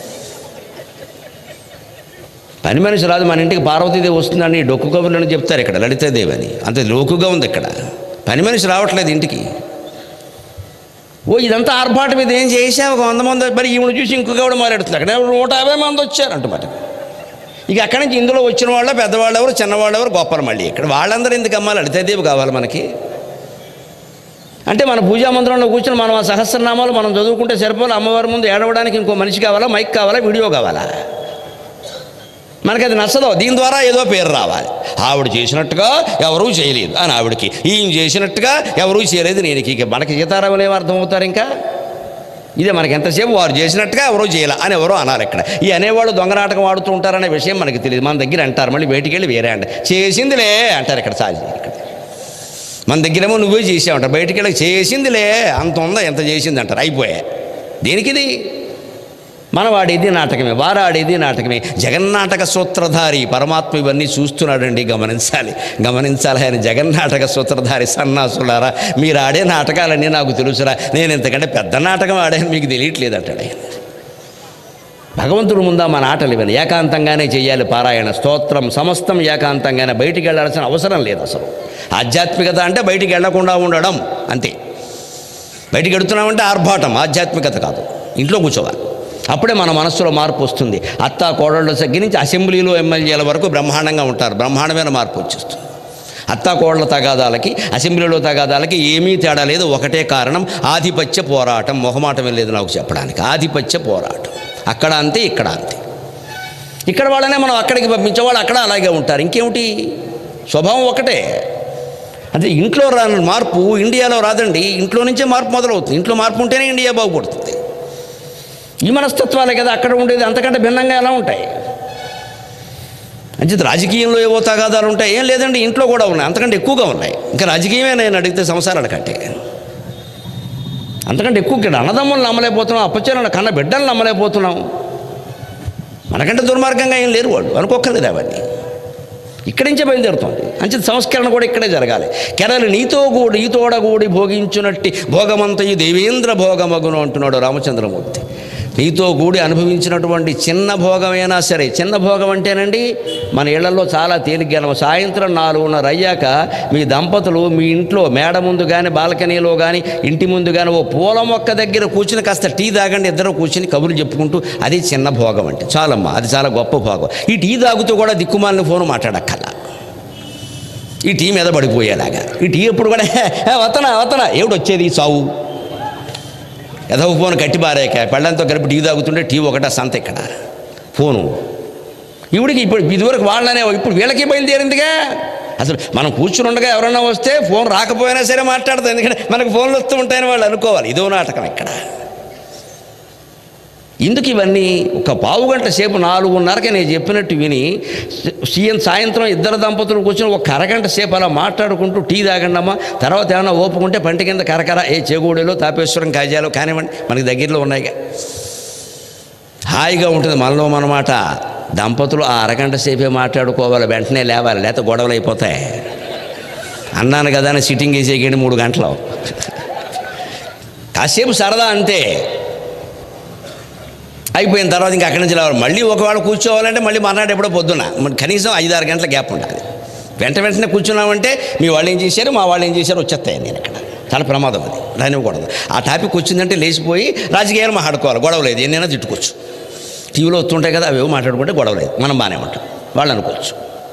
పని మనిషి రాదు మన ఇంటికి పార్వతీదేవి వస్తుందని డొక్కు కబుర్లను చెప్తారు ఇక్కడ లలితాదేవి అని అంత లోకుగా ఉంది ఇక్కడ పని మనిషి రావట్లేదు ఇంటికి ఓ ఇదంతా ఆర్భాటం ఇది ఏం చేసావు ఒక వంద మంది మరి ఈవిడ చూసి ఇంకొక కూడా మాట్లాడుతుంది అక్కడ నూట యాభై మంది వచ్చారంట మరి ఇక అక్కడి నుంచి ఇందులో వచ్చిన వాళ్ళు పెద్దవాళ్ళు ఎవరు చిన్నవాళ్ళు ఎవరు గొప్పలు మళ్ళీ ఇక్కడ వాళ్ళందరూ ఎందుకు అమ్మాలి లలితాదేవి కావాలి మనకి అంటే మన పూజా మందిరంలో కూర్చొని మనం ఆ సహస్రనామాలు మనం చదువుకుంటే సరిపోవాలి అమ్మవారి ముందు ఏడవడానికి ఇంకో మనిషి కావాలా మైక్ కావాలా వీడియో కావాలా మనకి అది నచ్చదు దీని ద్వారా ఏదో పేరు రావాలి ఆవిడ చేసినట్టుగా ఎవరూ చేయలేదు అని ఆవిడకి ఈయన చేసినట్టుగా ఎవరూ చేయలేదు నేను ఇక మనకి సీతారాములు ఏం అర్థమవుతారు ఇంకా ఇదే మనకి ఎంతసేపు వారు చేసినట్టుగా ఎవరో చేయాల అని ఎవరో అన్నారు ఇక్కడ ఈ అనేవాళ్ళు దొంగ నాటకం ఆడుతూ ఉంటారనే విషయం మనకి తెలియదు మన దగ్గర అంటారు మళ్ళీ బయటికి వెళ్ళి వేరే అంట చేసిందిలే అంటారు ఇక్కడ సాజీ ఇక్కడ మన దగ్గరేమో నువ్వే చేసావంటారు బయటికి వెళ్ళి చేసిందిలే అంత ఉందా ఎంత చేసింది అంటారు అయిపోయా దేనికి ఇది మనం ఆడేది నాటకమే వారు ఆడేది నాటకమే జగన్నాటక సూత్రధారి పరమాత్మ ఇవన్నీ చూస్తున్నాడండి గమనించాలి గమనించాలి ఆయన జగన్నాటక సూత్రధారి సన్నాసులారా మీరు ఆడే నాటకాలన్నీ నాకు తెలుసురా నేను ఇంతకంటే పెద్ద నాటకం ఆడాను మీకు తెలియట్లేదు అంటాడు ఆయన భగవంతుడు ముందా మన ఆటలు ఇవన్నీ ఏకాంతంగానే చేయాలి పారాయణ స్తోత్రం సమస్తం ఏకాంతంగానే బయటికి వెళ్ళాల్సిన అవసరం లేదు అసలు ఆధ్యాత్మికత అంటే బయటికి వెళ్లకుండా ఉండడం అంతే బయటికి వెడుతున్నామంటే ఆర్భాటం ఆధ్యాత్మికత కాదు ఇంట్లో కూర్చోవాలి అప్పుడే మన మనస్సులో మార్పు వస్తుంది అత్తా కోడళ్ళ దగ్గర నుంచి అసెంబ్లీలో ఎమ్మెల్యేల వరకు బ్రహ్మాండంగా ఉంటారు బ్రహ్మాండమైన మార్పు వచ్చేస్తుంది అత్తా కోడళ్ళ తగాదాలకి అసెంబ్లీలో తగాదాలకి ఏమీ తేడా లేదు ఒకటే కారణం ఆధిపత్య పోరాటం మొహమాటం లేదు నాకు చెప్పడానికి ఆధిపత్య పోరాటం అక్కడ అంతే ఇక్కడ అంతే ఇక్కడ వాళ్ళనే మనం అక్కడికి పంపించే వాళ్ళు అక్కడ అలాగే ఉంటారు ఇంకేమిటి స్వభావం ఒకటే అంటే ఇంట్లో రాని మార్పు ఇండియాలో రాదండి ఇంట్లో నుంచే మార్పు మొదలవుతుంది ఇంట్లో మార్పు ఉంటేనే ఇండియా బాగుపడుతుంది ఈ మనస్తత్వాలే కదా అక్కడ ఉండేది అంతకంటే భిన్నంగా ఎలా ఉంటాయి అంచేత రాజకీయంలో ఏవో తగాదాలు ఉంటాయి ఏం లేదండి ఇంట్లో కూడా ఉన్నాయి అంతకంటే ఎక్కువగా ఉన్నాయి ఇంకా రాజకీయమే నేను అడిగితే సంసారాల కంటే అంతకంటే ఎక్కువ ఇక్కడ అన్నదమ్ములు నమ్మలేకపోతున్నాం అప్పచెల్లెలు కన్న బిడ్డలు నమ్మలేకపోతున్నాం మనకంటే దుర్మార్గంగా ఏం లేరు వాళ్ళు అనుకోక్కర్లేదు అవన్నీ ఇక్కడి నుంచే బయలుదేరుతుంది అంచేత సంస్కరణ కూడా ఇక్కడే జరగాలి కెరలు నీతో కూడి ఈతోడగూడి భోగించునట్టి భోగమంతయు దేవేంద్ర భోగమగును అంటున్నాడు రామచంద్రమూర్తి నీతో కూడి అనుభవించినటువంటి చిన్న భోగమైనా సరే చిన్న భోగం అంటేనండి మన ఇళ్లలో చాలా తేలిగ్గా సాయంత్రం నాలుగున్నర అయ్యాక మీ దంపతులు మీ ఇంట్లో మేడ ముందు కానీ బాల్కనీలో కానీ ఇంటి ముందు కానీ ఓ పూల మొక్క దగ్గర కూర్చుని కాస్త టీ తాగండి ఇద్దరు కూర్చుని కబుర్లు చెప్పుకుంటూ అది చిన్న భోగం అంటే చాలమ్మా అది చాలా గొప్ప భోగం ఈ టీ తాగుతూ కూడా దిక్కుమాలిన ఫోన్ మాట్లాడక్కల ఈ టీ మీద పడిపోయేలాగా ఈ టీ ఎప్పుడు కూడా "హే, హే, వత్తనా వత్తనా ఏమిటి వచ్చేది ఈ సావు ఎదవ ఫోన్ కట్టి బారేక పెళ్ళంతో కలిపి టీ తాగుతుంటే టీ ఒకట సంత ఇక్కడ ఫోను ఇవిడికి ఇప్పుడు ఇదివరకు వాళ్ళనే ఇప్పుడు వీళ్ళకి బయలుదేరిందిగా అసలు మనం కూర్చుని ఉండగా ఎవరైనా వస్తే ఫోన్ రాకపోయినా సరే మాట్లాడతాం ఎందుకంటే మనకు ఫోన్లు వస్తూ ఉంటాయని వాళ్ళు అనుకోవాలి ఇదో నాటకం ఇక్కడ ఎందుకు ఇవన్నీ ఒక పావు గంట సేపు నాలుగున్నరకి నేను చెప్పినట్టు విని సీఎం సాయంత్రం ఇద్దరు దంపతులు కూర్చొని ఒక అరగంట సేపు అలా మాట్లాడుకుంటూ టీ తాగండమ్మా తర్వాత ఏమైనా ఓపుకుంటే పంట కింద కరకర ఏ చేగూడెలో తాపేశ్వరం కాజాలో కానివ్వండి మనకి దగ్గరలో ఉన్నాయిగా హాయిగా ఉంటుంది మనలో మనమాట దంపతులు ఆ అరగంట సేపే మాట్లాడుకోవాలి వెంటనే లేవాలి లేకపోతే గొడవలు అయిపోతాయి అన్నాను కదా అని సిట్టింగ్ వేసేయండి మూడు గంటలు కాసేపు సరదా అంతే అయిపోయిన తర్వాత ఇంకా అక్కడి నుంచి రావాలి మళ్ళీ ఒకవేళ కూర్చోవాలంటే మళ్ళీ మర్నాడు ఎప్పుడో పొద్దున మరి కనీసం ఐదు ఆరు గంటల గ్యాప్ ఉండాలి వెంట వెంటనే కూర్చున్నామంటే మీ వాళ్ళు ఏం చేశారు మా వాళ్ళు ఏం చేశారు వచ్చేస్తాయి నేను ఇక్కడ చాలా ప్రమాదం అది రానివ్వకూడదు ఆ టాపిక్ వచ్చిందంటే లేచిపోయి రాజకీయాలు మాట్లాడుకోవాలి గొడవ లేదు ఎన్నైనా తిట్టుకోవచ్చు టీవీలో వస్తుంటాయి కదా అవేవో మాట్లాడుకుంటే గొడవ లేదు మనం బాగానే ఉంటాం వాళ్ళు అనుకోవచ్చు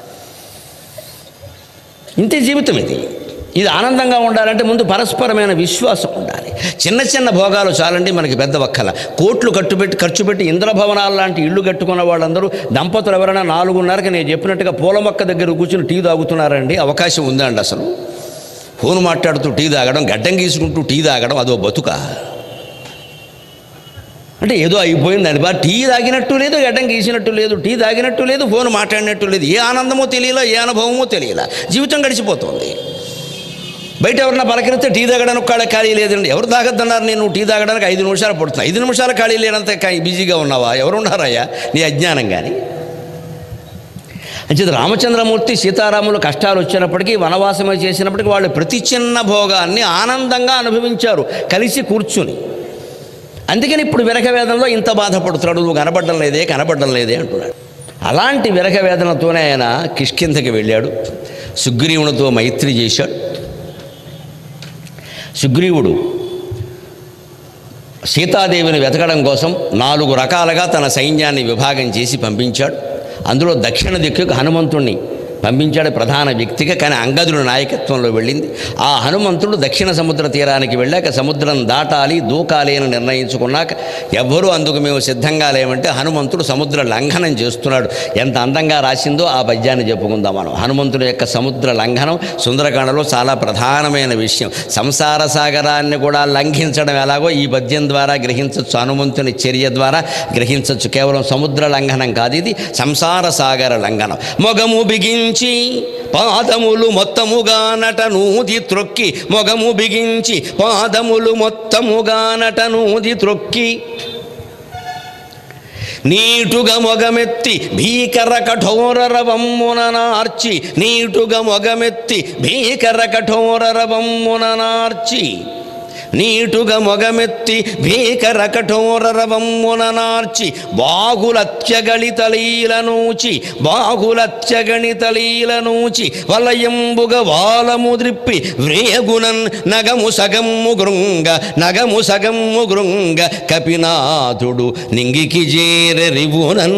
ఇంతే జీవితం ఇది ఇది ఆనందంగా ఉండాలంటే ముందు పరస్పరమైన విశ్వాసం ఉండాలి చిన్న చిన్న భోగాలు చాలండి మనకి పెద్ద వక్కల కోట్లు కట్టుబెట్టి ఖర్చు పెట్టి ఇంద్రభవనాలు లాంటి ఇల్లు కట్టుకున్న వాళ్ళందరూ దంపతులు ఎవరైనా నాలుగున్నరకి నేను చెప్పినట్టుగా పూల మొక్క దగ్గర కూర్చుని టీ తాగుతున్నారండి అవకాశం ఉందా అండి అసలు ఫోన్ మాట్లాడుతూ టీ తాగడం గడ్డం గీసుకుంటూ టీ తాగడం అదో బతుక అంటే ఏదో అయిపోయింది అని బా టీ తాగినట్టు లేదు గడ్డం గీసినట్టు లేదు టీ తాగినట్టు లేదు ఫోన్ మాట్లాడినట్టు లేదు ఏ ఆనందమో తెలియలా ఏ అనుభవమో తెలియలా జీవితం గడిచిపోతుంది బయట ఎవరన్నా పలకరిస్తే టీ తాగడానికి కూడా ఖాళీ లేదండి ఎవరు తాగద్దన్నారు నేను టీ తాగడానికి ఐదు నిమిషాలు పడుతున్నా ఐదు నిమిషాలు ఖాళీ లేనంత కా- బిజీగా ఉన్నావా ఎవరు ఉన్నారయ్యా నీ అజ్ఞానం కానీ అంచేత రామచంద్రమూర్తి సీతారాములు కష్టాలు వచ్చినప్పటికీ వనవాసమే చేసినప్పటికీ వాళ్ళు ప్రతి చిన్న భోగాన్ని ఆనందంగా అనుభవించారు కలిసి కూర్చుని అందుకని ఇప్పుడు విరహ వేదనలో ఇంత బాధపడుతున్నాడు నువ్వు కనబడడం లేదే కనబడడం లేదే అంటున్నాడు అలాంటి విరహ వేదనతోనే ఆయన కిష్కింధకి వెళ్ళాడు సుగ్రీవునితో మైత్రి చేశాడు సుగ్రీవుడు సీతాదేవిని వెతకడం కోసం నాలుగు రకాలుగా తన సైన్యాన్ని విభాగం చేసి పంపించాడు అందులో దక్షిణ దిక్కుకు హనుమంతుణ్ణి పంపించాడు ప్రధాన వ్యక్తిగా కానీ అంగదుడు నాయకత్వంలో వెళ్ళింది ఆ హనుమంతుడు దక్షిణ సముద్ర తీరానికి వెళ్ళాక సముద్రం దాటాలి దూకాలి అని నిర్ణయించుకున్నాక ఎవ్వరూ అందుకు మేము సిద్ధంగా లేమంటే హనుమంతుడు సముద్ర లంఘనం చేస్తున్నాడు ఎంత అందంగా రాసిందో ఆ పద్యాన్ని చెప్పుకుందాం మనం హనుమంతుడి యొక్క సముద్ర లంఘనం సుందరకాండలో చాలా ప్రధానమైన విషయం సంసార సాగరాన్ని కూడా లంఘించడం ఎలాగో ఈ పద్యం ద్వారా గ్రహించవచ్చు హనుమంతుని చర్య ద్వారా గ్రహించవచ్చు కేవలం సముద్ర లంఘనం కాదు ఇది సంసార సాగర లంఘనం మొగము బిగించి పాదములు మొత్తముగా నట నూది త్రొక్కి మొగము బిగించి పాదములు మొత్తముగా నట నూది త్రొక్కి నీటుగా మొగమెత్తి భీకర కఠోర రవమ్మున నార్చి నీటుగా మొగమెత్తి భీకర కఠోర రవమ్మున నార్చి నీటుగా మొగమెత్తి భీకర కఠోర రవమ్మున నార్చి బాగులత్యగళితలీలనూచి బాగులత్యగణితలీలనూచి వలయంబుగ వాలము ద్రిప్పి వ్రేగునన్ నగము సగమ్ము గృంగ నగము సగమ్ము గృంగ కపినాథుడు నింగికి చేరరివునన్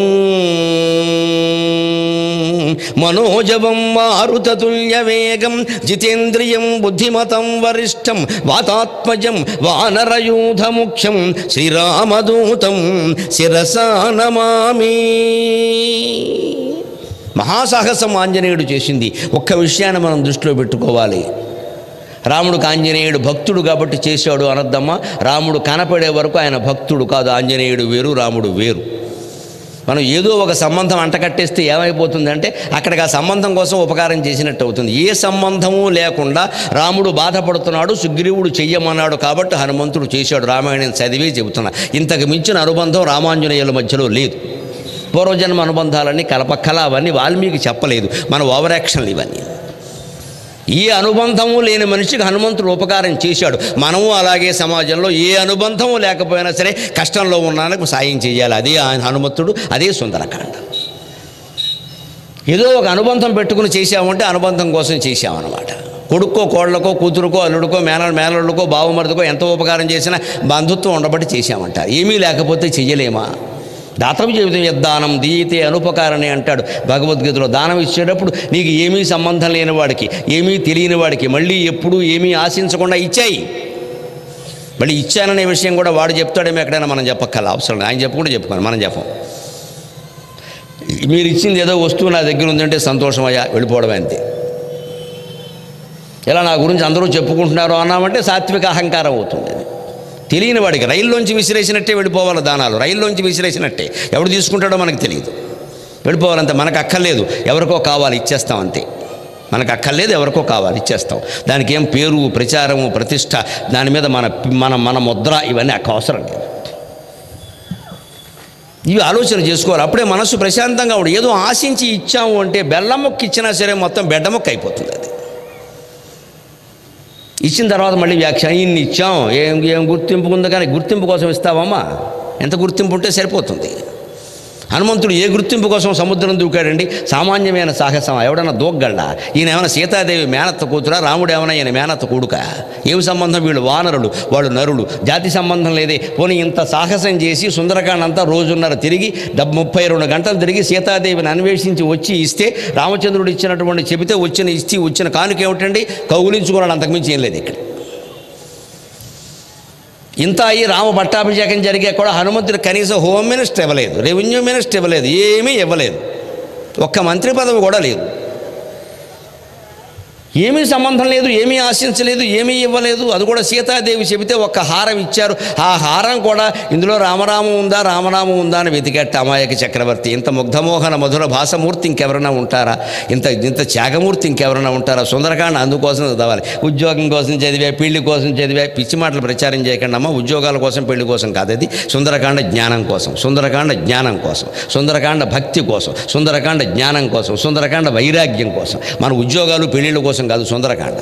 మనోజవం మారుతతుల్య వేగం జితేంద్రియం బుద్ధిమతం వరిష్టం వాతాత్మజం వానరయూధముఖ్యం శ్రీరామదూతం శిరసా నమామి మహాసాహసం ఆంజనేయుడు చేసింది ఒక్క విషయాన్ని మనం దృష్టిలో పెట్టుకోవాలి రాముడు ఆంజనేయుడు భక్తుడు కాబట్టి చేశాడు అనద్దమ్మా రాముడు కనపడే వరకు ఆయన భక్తుడు కాదు ఆంజనేయుడు వేరు రాముడు వేరు మనం ఏదో ఒక సంబంధం అంటకట్టేస్తే ఏమైపోతుందంటే అక్కడికి ఆ సంబంధం కోసం ఉపకారం చేసినట్టు అవుతుంది ఏ సంబంధము లేకుండా రాముడు బాధపడుతున్నాడు సుగ్రీవుడు చెయ్యమన్నాడు కాబట్టి హనుమంతుడు చేశాడు రామాయణం చదివే చెబుతున్నా ఇంతకు మించిన అనుబంధం రామాంజనేయుల మధ్యలో లేదు పూర్వజన్మ అనుబంధాలన్నీ కలపక్కల అవన్నీ వాల్మీకి చెప్పలేదు మన ఓవర్ యాక్షన్లు ఇవన్నీ ఏ అనుబంధము లేని మనిషికి హనుమంతుడు ఉపకారం చేశాడు మనము అలాగే సమాజంలో ఏ అనుబంధము లేకపోయినా సరే కష్టంలో ఉన్నానికి సాయం చేయాలి అదే ఆయన హనుమంతుడు అదే సుందరకాండ ఏదో ఒక అనుబంధం పెట్టుకుని చేశామంటే అనుబంధం కోసం చేశామన్నమాట కొడుక్కో కోళ్ళకో కూతురుకో అల్లుడికో మేన మేనల్లుకో బావమరుదుకో ఎంత ఉపకారం చేసినా బంధుత్వం ఉండబట్టి చేశామంటారు ఏమీ లేకపోతే చెయ్యలేమా దాతవ్య జీవితం యద్దానం దీయతే అనుపకారని అంటాడు భగవద్గీతలో దానం ఇచ్చేటప్పుడు నీకు ఏమీ సంబంధం లేని వాడికి ఏమీ తెలియని వాడికి మళ్ళీ ఎప్పుడూ ఏమీ ఆశించకుండా ఇచ్చాయి మళ్ళీ ఇచ్చాననే విషయం కూడా వాడు చెప్తాడేమో ఎక్కడైనా మనం చెప్పక్కల అవసరం లేదు ఆయన చెప్పకుండా చెప్పుకోను మనం చెప్పం మీరు ఇచ్చింది ఏదో వస్తువు నా దగ్గర ఉందంటే సంతోషమయ్యా వెళ్ళిపోవడం అంతే ఇలా నా గురించి అందరూ చెప్పుకుంటున్నారు అన్నామంటే సాత్విక అహంకారం అవుతుంది అది తెలియని వాడికి రైల్లోంచి విసిరేసినట్టే వెళ్ళిపోవాలి దానాలు రైల్లోంచి విసిరేసినట్టే ఎవడు తీసుకుంటాడో మనకు తెలియదు వెళ్ళిపోవాలంతే మనకు అక్కర్లేదు ఎవరికో కావాలి ఇచ్చేస్తాం అంతే మనకు అక్కర్లేదు ఎవరికో కావాలి ఇచ్చేస్తాం దానికి ఏం పేరు ప్రచారము ప్రతిష్ట దాని మీద మన మన మన ముద్ర ఇవన్నీ అక్క అవసరం లేదు ఇవి ఆలోచన చేసుకోవాలి అప్పుడే మనసు ప్రశాంతంగా ఉండదు ఏదో ఆశించి ఇచ్చాము అంటే బెల్లం మొక్క ఇచ్చినా సరే మొత్తం బెడ్డ మొక్క అయిపోతుంది అది ఇచ్చిన తర్వాత మళ్ళీ వ్యాఖ్యానం ఇన్ని ఇచ్చాం ఏం ఏం గుర్తింపు ఉంది కానీ గుర్తింపు కోసం ఇస్తావమ్మా ఎంత గుర్తింపు ఉంటే సరిపోతుంది హనుమంతుడు ఏ గుర్తింపు కోసం సముద్రం దూకాడండి సామాన్యమైన సాహసం ఎవడన్నా దూగ్గళ్ళ ఈయన ఏమైనా సీతాదేవి మేనత్త కూతురా రాముడు ఏమైనా ఈయన మేనత్త కొడుక ఏమి సంబంధం వీళ్ళు వానరులు వాళ్ళు నరులు జాతి సంబంధం లేదే పోనీ ఇంత సాహసం చేసి సుందరకాండ అంతా రోజున్నర తిరిగి డబ్ ముప్పై రెండు గంటలు తిరిగి సీతాదేవిని అన్వేషించి వచ్చి ఇస్తే రామచంద్రుడు ఇచ్చినటువంటి చెబితే వచ్చిన ఇచ్చి వచ్చిన కానుక ఏమిటండి కౌగులించుకున్నాడు అంతకుమించి ఏం లేదు ఇక్కడ ఇంత అయ్యి రామ పట్టాభిషేకం జరిగే కూడా హనుమంతుడు కనీసం హోమ్ మినిస్టర్ ఇవ్వలేదు రెవెన్యూ మినిస్టర్ ఇవ్వలేదు ఏమీ ఇవ్వలేదు ఒక్క మంత్రి పదవి కూడా లేదు ఏమీ సంబంధం లేదు ఏమీ ఆశించలేదు ఏమీ ఇవ్వలేదు అది కూడా సీతాదేవి చెబితే ఒక్క హారం ఇచ్చారు ఆ హారం కూడా ఇందులో రామనామం ఉందా రామనామం ఉందా అని వెతికేట అమాయక చక్రవర్తి ఇంత ముగ్ధమోహన మధుర భాషమూర్తి ఇంకెవరైనా ఉంటారా ఇంత ఇంత త్యాగమూర్తి ఇంకెవరైనా ఉంటారా సుందరకాండ అందుకోసం చదవాలి ఉద్యోగం కోసం చదివా పెళ్లి కోసం చదివా పిచ్చి మాటలు ప్రచారం చేయకండి అమ్మ ఉద్యోగాల కోసం పెళ్లి కోసం కాదు అది సుందరకాండ జ్ఞానం కోసం సుందరకాండ జ్ఞానం కోసం సుందరకాండ భక్తి కోసం సుందరకాండ జ్ఞానం కోసం సుందరకాండ వైరాగ్యం కోసం మన ఉద్యోగాలు పెళ్ళిళ్ళ కోసం కాదు సుందరకాండ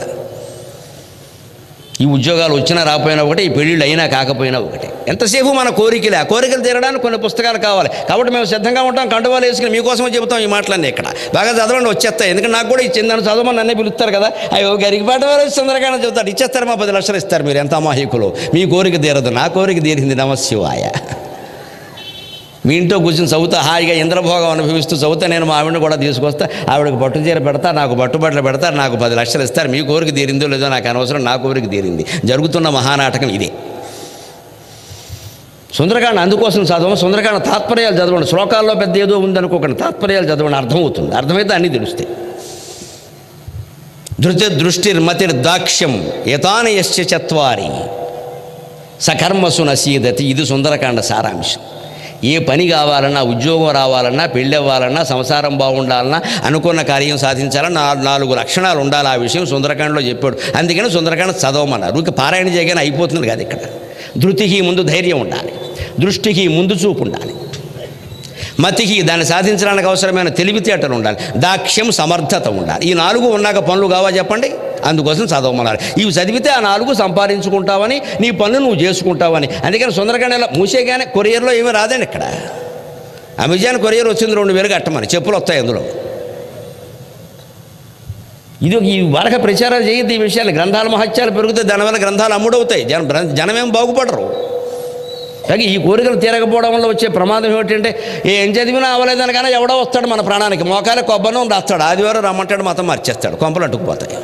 ఈ ఉద్యోగాలు వచ్చినా రాకపోయినా ఒకటే ఈ పెళ్ళిళ్ళు అయినా కాకపోయినా ఒకటే ఎంతసేపు మన కోరికలే ఆ కోరికలు తీరడానికి కొన్ని పుస్తకాలు కావాలి కాబట్టి మేము సిద్ధంగా ఉంటాం కండువాలు వేసుకుని మీకోసం చెబుతాం ఈ మాటలన్నీ ఇక్కడ బాగా చదవండి వచ్చేస్తాయి ఎందుకంటే నాకు కూడా ఇచ్చింది దాన్ని చదవమని నన్నే పిలుస్తారు కదా అయ్యో గరికి పాట వారు సుందరకాండ చెబుతారు ఇచ్చేస్తారు మా పది లక్షలు ఇస్తారు మీరు ఎంత అమాయకులు మీ కోరిక తీరదు నా కోరిక తీరింది నమశివాయ మీ ఇంట్లో కూర్చుని చదువుతా హాయిగా ఇంద్రభోగం అనుభవిస్తూ చదువుతా నేను మా ఆవిడని కూడా తీసుకొస్తా ఆవిడకి పట్టు చీర పెడతా నాకు పట్టుబట్టలు పెడతా నాకు పది లక్షలు ఇస్తారు మీ కోరిక తీరిందో లేదో నాకు అనవసరం నా కోరిక తీరింది జరుగుతున్న మహానాటకం ఇదే సుందరకాండ అందుకోసం చదవం సుందరకాండ తాత్పర్యాలు చదవండి శ్లోకాల్లో పెద్ద ఏదో ఉందనుకోకండి తాత్పర్యాలు చదవండి అర్థమవుతుంది అర్థమైతే అన్నీ తెలుస్తాయి ధృతి దృష్టిర్మతిర్దాక్ష్యం యతాని యశ్చ చత్వారి సకర్మసు నసీదతి ఇది సుందరకాండ సారాంశం ఏ పని కావాలన్నా ఉద్యోగం రావాలన్నా పెళ్ళి అవ్వాలన్నా సంసారం బాగుండాలన్నా అనుకున్న కార్యం సాధించాలన్నా నా- నాలుగు లక్షణాలు ఉండాలి ఆ విషయం సుందరకాండలో చెప్పాడు అందుకని సుందరకాండ చదవమన్నారు ఊరికే పారాయణ చేయగానే అయిపోతుంది కాదు ఇక్కడ ధృతికి ముందు ధైర్యం ఉండాలి దృష్టికి ముందు చూపు ఉండాలి మతికి దాన్ని సాధించడానికి అవసరమైన తెలివితేటలు ఉండాలి దాక్ష్యం సమర్థత ఉండాలి ఈ నాలుగు ఉన్నాక పనులు కావా చెప్పండి అందుకోసం చదవమన్నారు ఇవి చదివితే ఆ నాలుగు సంపాదించుకుంటావని నీ పనులు నువ్వు చేసుకుంటావని అందుకని సుందరకాండలో మూసేగానే కొరియర్లో ఏమీ రాదండి ఇక్కడ అమెజాన్ కొరియర్ వచ్చింది రెండు వేలు కట్టమని చెప్పులు వస్తాయి అందులో ఇది ఈ వరక ప్రచారాలు చేయొద్దు ఈ విషయాలు గ్రంథాల మహత్యాలు పెరిగితే దానివల్ల గ్రంథాలు అమ్ముడవుతాయి జన జనమేం బాగుపడరు కానీ ఈ కోరికలు తీరకపోవడం వల్ల వచ్చే ప్రమాదం ఏమిటంటే ఏం చదివినా అవ్వలేదనగానే ఎవడో వస్తాడు మన ప్రాణానికి మోకాలే కొబ్బనం రాస్తాడు ఆదివారం రమ్మంటాడు మతం మార్చేస్తాడు కొంపలు అంటుకుపోతాయి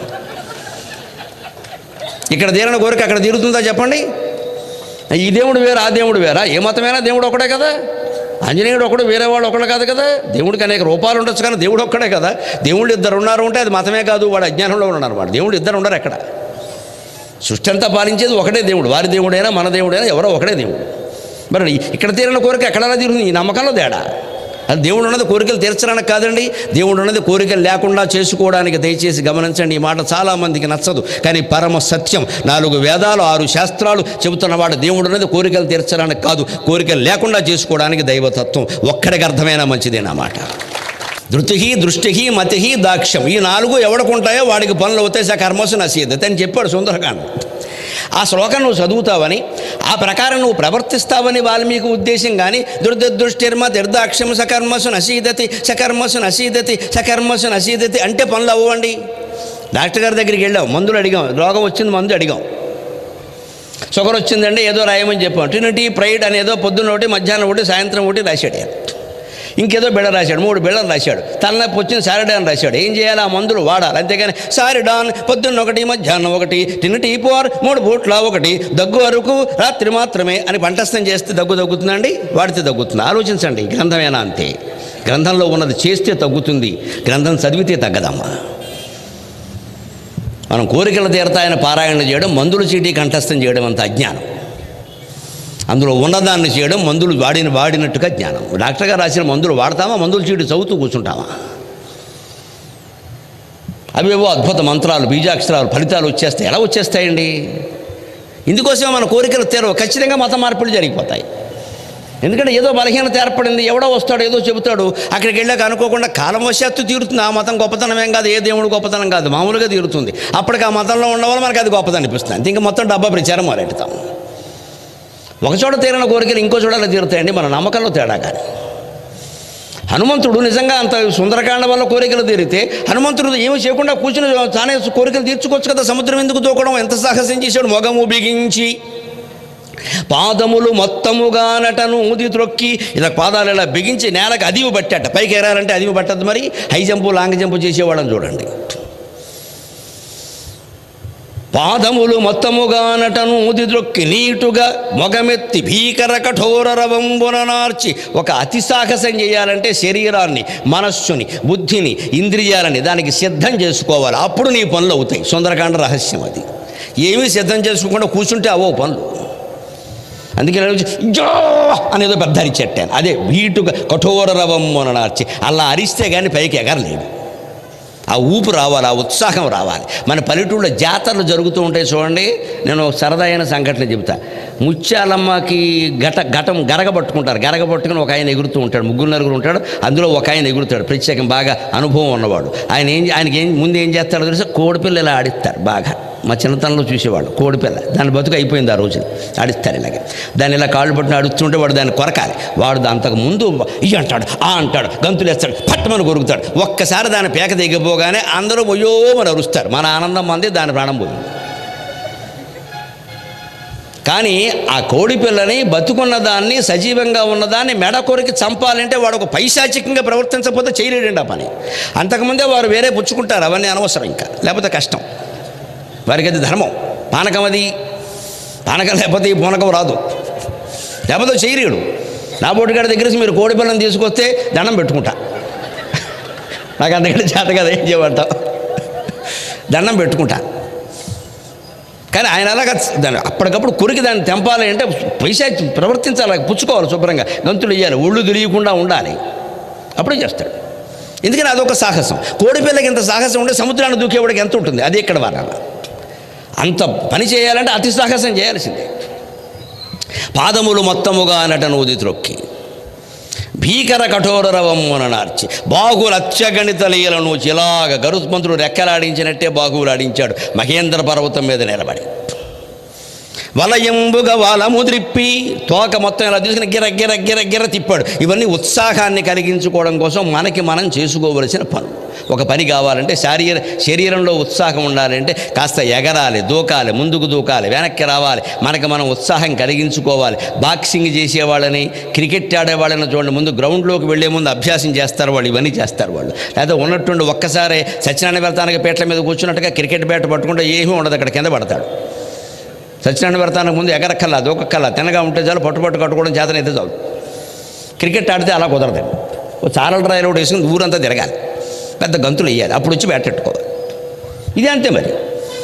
ఇక్కడ తీరని కోరిక అక్కడ తీరుతుందా చెప్పండి ఈ దేవుడు వేరు ఆ దేవుడు వేరా ఏ మతమైనా దేవుడు ఒకడే కదా ఆంజనేయుడు ఒకడు వేరే వాడు ఒకడు కాదు కదా దేవుడికి అనేక రూపాలు ఉండొచ్చు కానీ దేవుడు ఒక్కడే కదా దేవుళ్ళు ఇద్దరు ఉన్నారు అంటే అది మతమే కాదు వాడు అజ్ఞానంలో ఉన్నారు వాడు దేవుడు ఇద్దరు ఉండరు ఎక్కడ సృష్టి అంతా పాలించేది ఒకటే దేవుడు వారి దేవుడైనా మన దేవుడైనా ఎవరో ఒకడే దేవుడు మరి ఇక్కడ తీరిన కోరిక ఎక్కడైనా తీరుతుంది ఈ నమ్మకంలో తేడా అది దేవుడు ఉన్నది కోరికలు తీర్చడానికి కాదండి దేవుడు ఉన్నది కోరికలు లేకుండా చేసుకోవడానికి దయచేసి గమనించండి ఈ మాట చాలామందికి నచ్చదు కానీ పరమ సత్యం నాలుగు వేదాలు ఆరు శాస్త్రాలు చెబుతున్నవాడు దేవుడు ఉన్నది కోరికలు తీర్చడానికి కాదు కోరికలు లేకుండా చేసుకోవడానికి దైవతత్వం ఒక్కడికి అర్థమైనా మంచిదేనమాట ధృతి దృష్టి మతి దాక్ష్యం ఈ నాలుగు ఎవడకుంటాయో వాడికి పనులు అవుతాయి స కర్మసు నసీదత అని చెప్పాడు సుందరకాండ ఆ శ్లోకం నువ్వు చదువుతావని ఆ ప్రకారం నువ్వు ప్రవర్తిస్తావని వాల్మీకి ఉద్దేశం కానీ దుర్దృష్టిర్మ దిర్దాక్ష్యం సకర్మసు నసీదతి సకర్మసు నసీదతి సకర్మసు నసీదతి అంటే పనులు అవ్వండి డాక్టర్ గారి దగ్గరికి వెళ్ళాం మందులు అడిగాం రోగం వచ్చింది మందు అడిగాం షుగర్ వచ్చిందంటే ఏదో రాయమని చెప్పాం ట్రినిటీ ప్రైడ్ అనేదో పొద్దున్న ఒకటి మధ్యాహ్నం ఒకటి సాయంత్రం ఒకటి రాశాడు ఆయన. ఇంకేదో బిళ్ళ రాశాడు మూడు బిళ్ళలు రాశాడు తలనొప్పి వచ్చింది సారిడాన్ రాశాడు ఏం చేయాలి ఆ మందులు వాడాలి అంతేగాని సారిడాన్ పొద్దున్న ఒకటి మధ్యాహ్నం ఒకటి తిన్నటి పోర్ మూడు బూట్ల ఒకటి దగ్గు వరకు రాత్రి మాత్రమే అని పంటస్థం చేస్తే దగ్గు తగ్గుతుందండి వాడితే తగ్గుతుంది ఆలోచించండి గ్రంథమేనా అంతే గ్రంథంలో ఉన్నది చేస్తే తగ్గుతుంది గ్రంథం చదివితే తగ్గదమ్మా మనం కోరికలు తీరతాయని పారాయణ చేయడం మందులు చీటీ కంఠస్థం చేయడం అంత అజ్ఞానం అందులో ఉన్నదాన్ని చేయడం మందులు వాడిన వాడినట్టుగా జ్ఞానం డాక్టర్ గారు రాసిన మందులు వాడతామా మందులు చీటి చదువుతూ కూర్చుంటామా అవేవో అద్భుత మంత్రాలు బీజాక్షరాలు ఫలితాలు వచ్చేస్తాయి ఎలా వచ్చేస్తాయండి ఇందుకోసమే మన కోరికలు తీరవు ఖచ్చితంగా మత మార్పులు జరిగిపోతాయి ఎందుకంటే ఏదో బలహీనత ఏర్పడింది ఎవడో వస్తాడు ఏదో చెబుతాడు అక్కడికి వెళ్ళాక అనుకోకుండా కాలం వశాత్తు తీరుతుంది ఆ మతం గొప్పతనం ఏం కాదు ఏ దేవుడు గొప్పతనం కాదు మామూలుగా తీరుతుంది అప్పటికి ఆ మతంలో ఉన్న వాళ్ళు మనకు అది గొప్పతనం అనిపిస్తుంది అంతే ఇంకా మొత్తం డబ్బా ప్రచారం మొదలెడతాం ఒక చోట తీరిన కోరికలు ఇంకో చోట ఎలా తీరుతాయండి మన నమ్మకంలో తేడా కానీ హనుమంతుడు నిజంగా అంత సుందరకాండ వల్ల కోరికలు తీరితే హనుమంతుడు ఏమి చేయకుండా కూర్చుని తానే కోరికలు తీర్చుకోవచ్చు కదా సముద్రం ఎందుకు దూకడం ఎంత సాహసం చేశాడు మొగము బిగించి పాదములు మొత్తముగా నటను ఊది త్రొక్కి ఇలా పాదాలు ఇలా బిగించి నేలకు అదివి పట్టాట పైకి ఎరాలంటే అదివి పట్టద్దు మరి హై జంపు లాంగ్ జంపు చేసేవాళ్ళని చూడండి పాదములు మొత్తముగా నటను ఉదిద్రొక్కి నీటుగా మొగమెత్తి భీకర కఠోర రవంబుననార్చి ఒక అతి సాహసం చేయాలంటే శరీరాన్ని మనస్సుని బుద్ధిని ఇంద్రియాలని దానికి సిద్ధం చేసుకోవాలి అప్పుడు నీ పనులు అవుతాయి సుందరకాండ రహస్యం అది ఏమీ సిద్ధం చేసుకోకుండా కూర్చుంటే అవో పనులు అందుకే నేను వచ్చి, జో అనేదో పెద్ద అరిచెట్టాను అదే వీటుగా కఠోర రవమ్మననార్చి అలా అరిస్తే కానీ పైకి ఎగరలేడు ఆ ఊపు రావాలి ఆ ఉత్సాహం రావాలి మన పల్లెటూళ్ళలో జాతరలు జరుగుతూ ఉంటాయి చూడండి నేను ఒక సరదాయిన సంఘటన చెబుతా ముత్యాలమ్మకి ఘట ఘటం గరగ పట్టుకుంటారు గరగ పట్టుకుని ఒక ఆయన ఎగురుతూ ఉంటాడు ముగ్గురు నలుగురు ఉంటాడు అందులో ఒక ఆయన ఎగురుతాడు ప్రత్యేకం బాగా అనుభవం ఉన్నవాడు ఆయన ఏం ఆయనకి ఏం ముందు ఏం చేస్తాడో తెలిసి కోడిపిల్ల ఇలా ఆడిస్తారు బాగా మా చిన్నతనంలో చూసేవాడు కోడిపిల్ల దాని బతుకు అయిపోయింది ఆ రోజు ఆడిస్తారు ఇలాగ దాన్ని ఇలా కాళ్ళు పట్టుకుని అడుగుతుంటే వాడు దాన్ని కొరకాలి వాడు అంతకు ముందు ఈ అంటాడు ఆ అంటాడు గంతులు వేస్తాడు పట్టమని కొరుకుతాడు ఒక్కసారి దాని పేక దిగిపోగానే అందరూ అయ్యో మరి అరుస్తారు మన ఆనందం మంది దాని ప్రాణం పోయింది కానీ ఆ కోడి పిల్లని బతుకున్న దాన్ని సజీవంగా ఉన్నదాన్ని మెడ కొరికి చంపాలంటే వాడు ఒక పైశాచికంగా ప్రవర్తించకపోతే చేయలేడండి ఆ పని అంతకుముందే వారు వేరే పుచ్చుకుంటారు అవన్నీ అనవసరం ఇంకా లేకపోతే కష్టం వారికి అది ధర్మం పానకం అది పానకం లేకపోతే ఈ పూనకం రాదు లేకపోతే చేయలేడు నా బోటిగాడి దగ్గర నుంచి మీరు కోడి పిల్లని తీసుకొస్తే దండం పెట్టుకుంటా నాకు అంతకంటే చేత కదా ఏం చేయమంటావు దండం పెట్టుకుంటా కానీ ఆయన అలాగా దాన్ని అప్పటికప్పుడు కొరికి దాన్ని తెంపాలి అంటే పైసా ప్రవర్తించాలి పుచ్చుకోవాలి శుభ్రంగా గంతులు వేయాలి ఒళ్ళు తెలియకుండా ఉండాలి అప్పుడే చేస్తాడు ఎందుకని అదొక సాహసం కోడిపిల్లకి ఇంత సాహసం ఉంటే సముద్రాన్ని దూకేవాడికి ఎంత ఉంటుంది అది ఇక్కడ వారాల అంత పని చేయాలంటే అతి సాహసం చేయాల్సిందే పాదములు మొత్తముగా నటను ఉది త్రొక్కి భీకర కఠోర రవమ్మున నార్చి బాహువులు అత్యగణిత లీలను ఇలాగ గరుత్మంతుడు రెక్కలాడించినట్టే బాహువులు ఆడించాడు మహేంద్ర పర్వతం మీద నిలబడి వలయంబుగా వలము త్రిప్పి తోక మొత్తం ఇలా తీసుకుని గిర గిర గిర గిర తిప్పాడు ఇవన్నీ ఉత్సాహాన్ని కలిగించుకోవడం కోసం మనకి మనం చేసుకోవలసిన పనులు ఒక పని కావాలంటే శారీర శరీరంలో ఉత్సాహం ఉండాలంటే కాస్త ఎగరాలి దూకాలి ముందుకు దూకాలి వెనక్కి రావాలి మనకి మనం ఉత్సాహం కలిగించుకోవాలి బాక్సింగ్ చేసేవాళ్ళని క్రికెట్ ఆడేవాళ్ళని చూడండి ముందు గ్రౌండ్లోకి వెళ్ళే ముందు అభ్యాసం చేస్తారు వాళ్ళు ఇవన్నీ చేస్తారు వాళ్ళు లేదా ఉన్నట్టుండి ఒక్కసారి సత్యనారాయణ వ్రతానికి పేట్ల మీద కూర్చున్నట్టుగా క్రికెట్ బ్యాట్ పట్టుకుంటే ఏమీ ఉండదు అక్కడ కింద పడతాడు సత్యనారాయణ వ్రతానికి ముందు ఎగరక్కల్లా దూకక్కల్లా తినగా ఉంటే చాలు పట్టు పట్టు కట్టుకోవడం చేతనైతే చాలు క్రికెట్ ఆడితే అలా కుదరదు ఓ చారల డ్రైవర్ ఒకటి వేసుకుని ఊరంతా తిరగాలి పెద్ద గంతులు వేయాలి అప్పుడు వచ్చి బ్యాటెట్టుకోవాలి ఇది అంతే మరి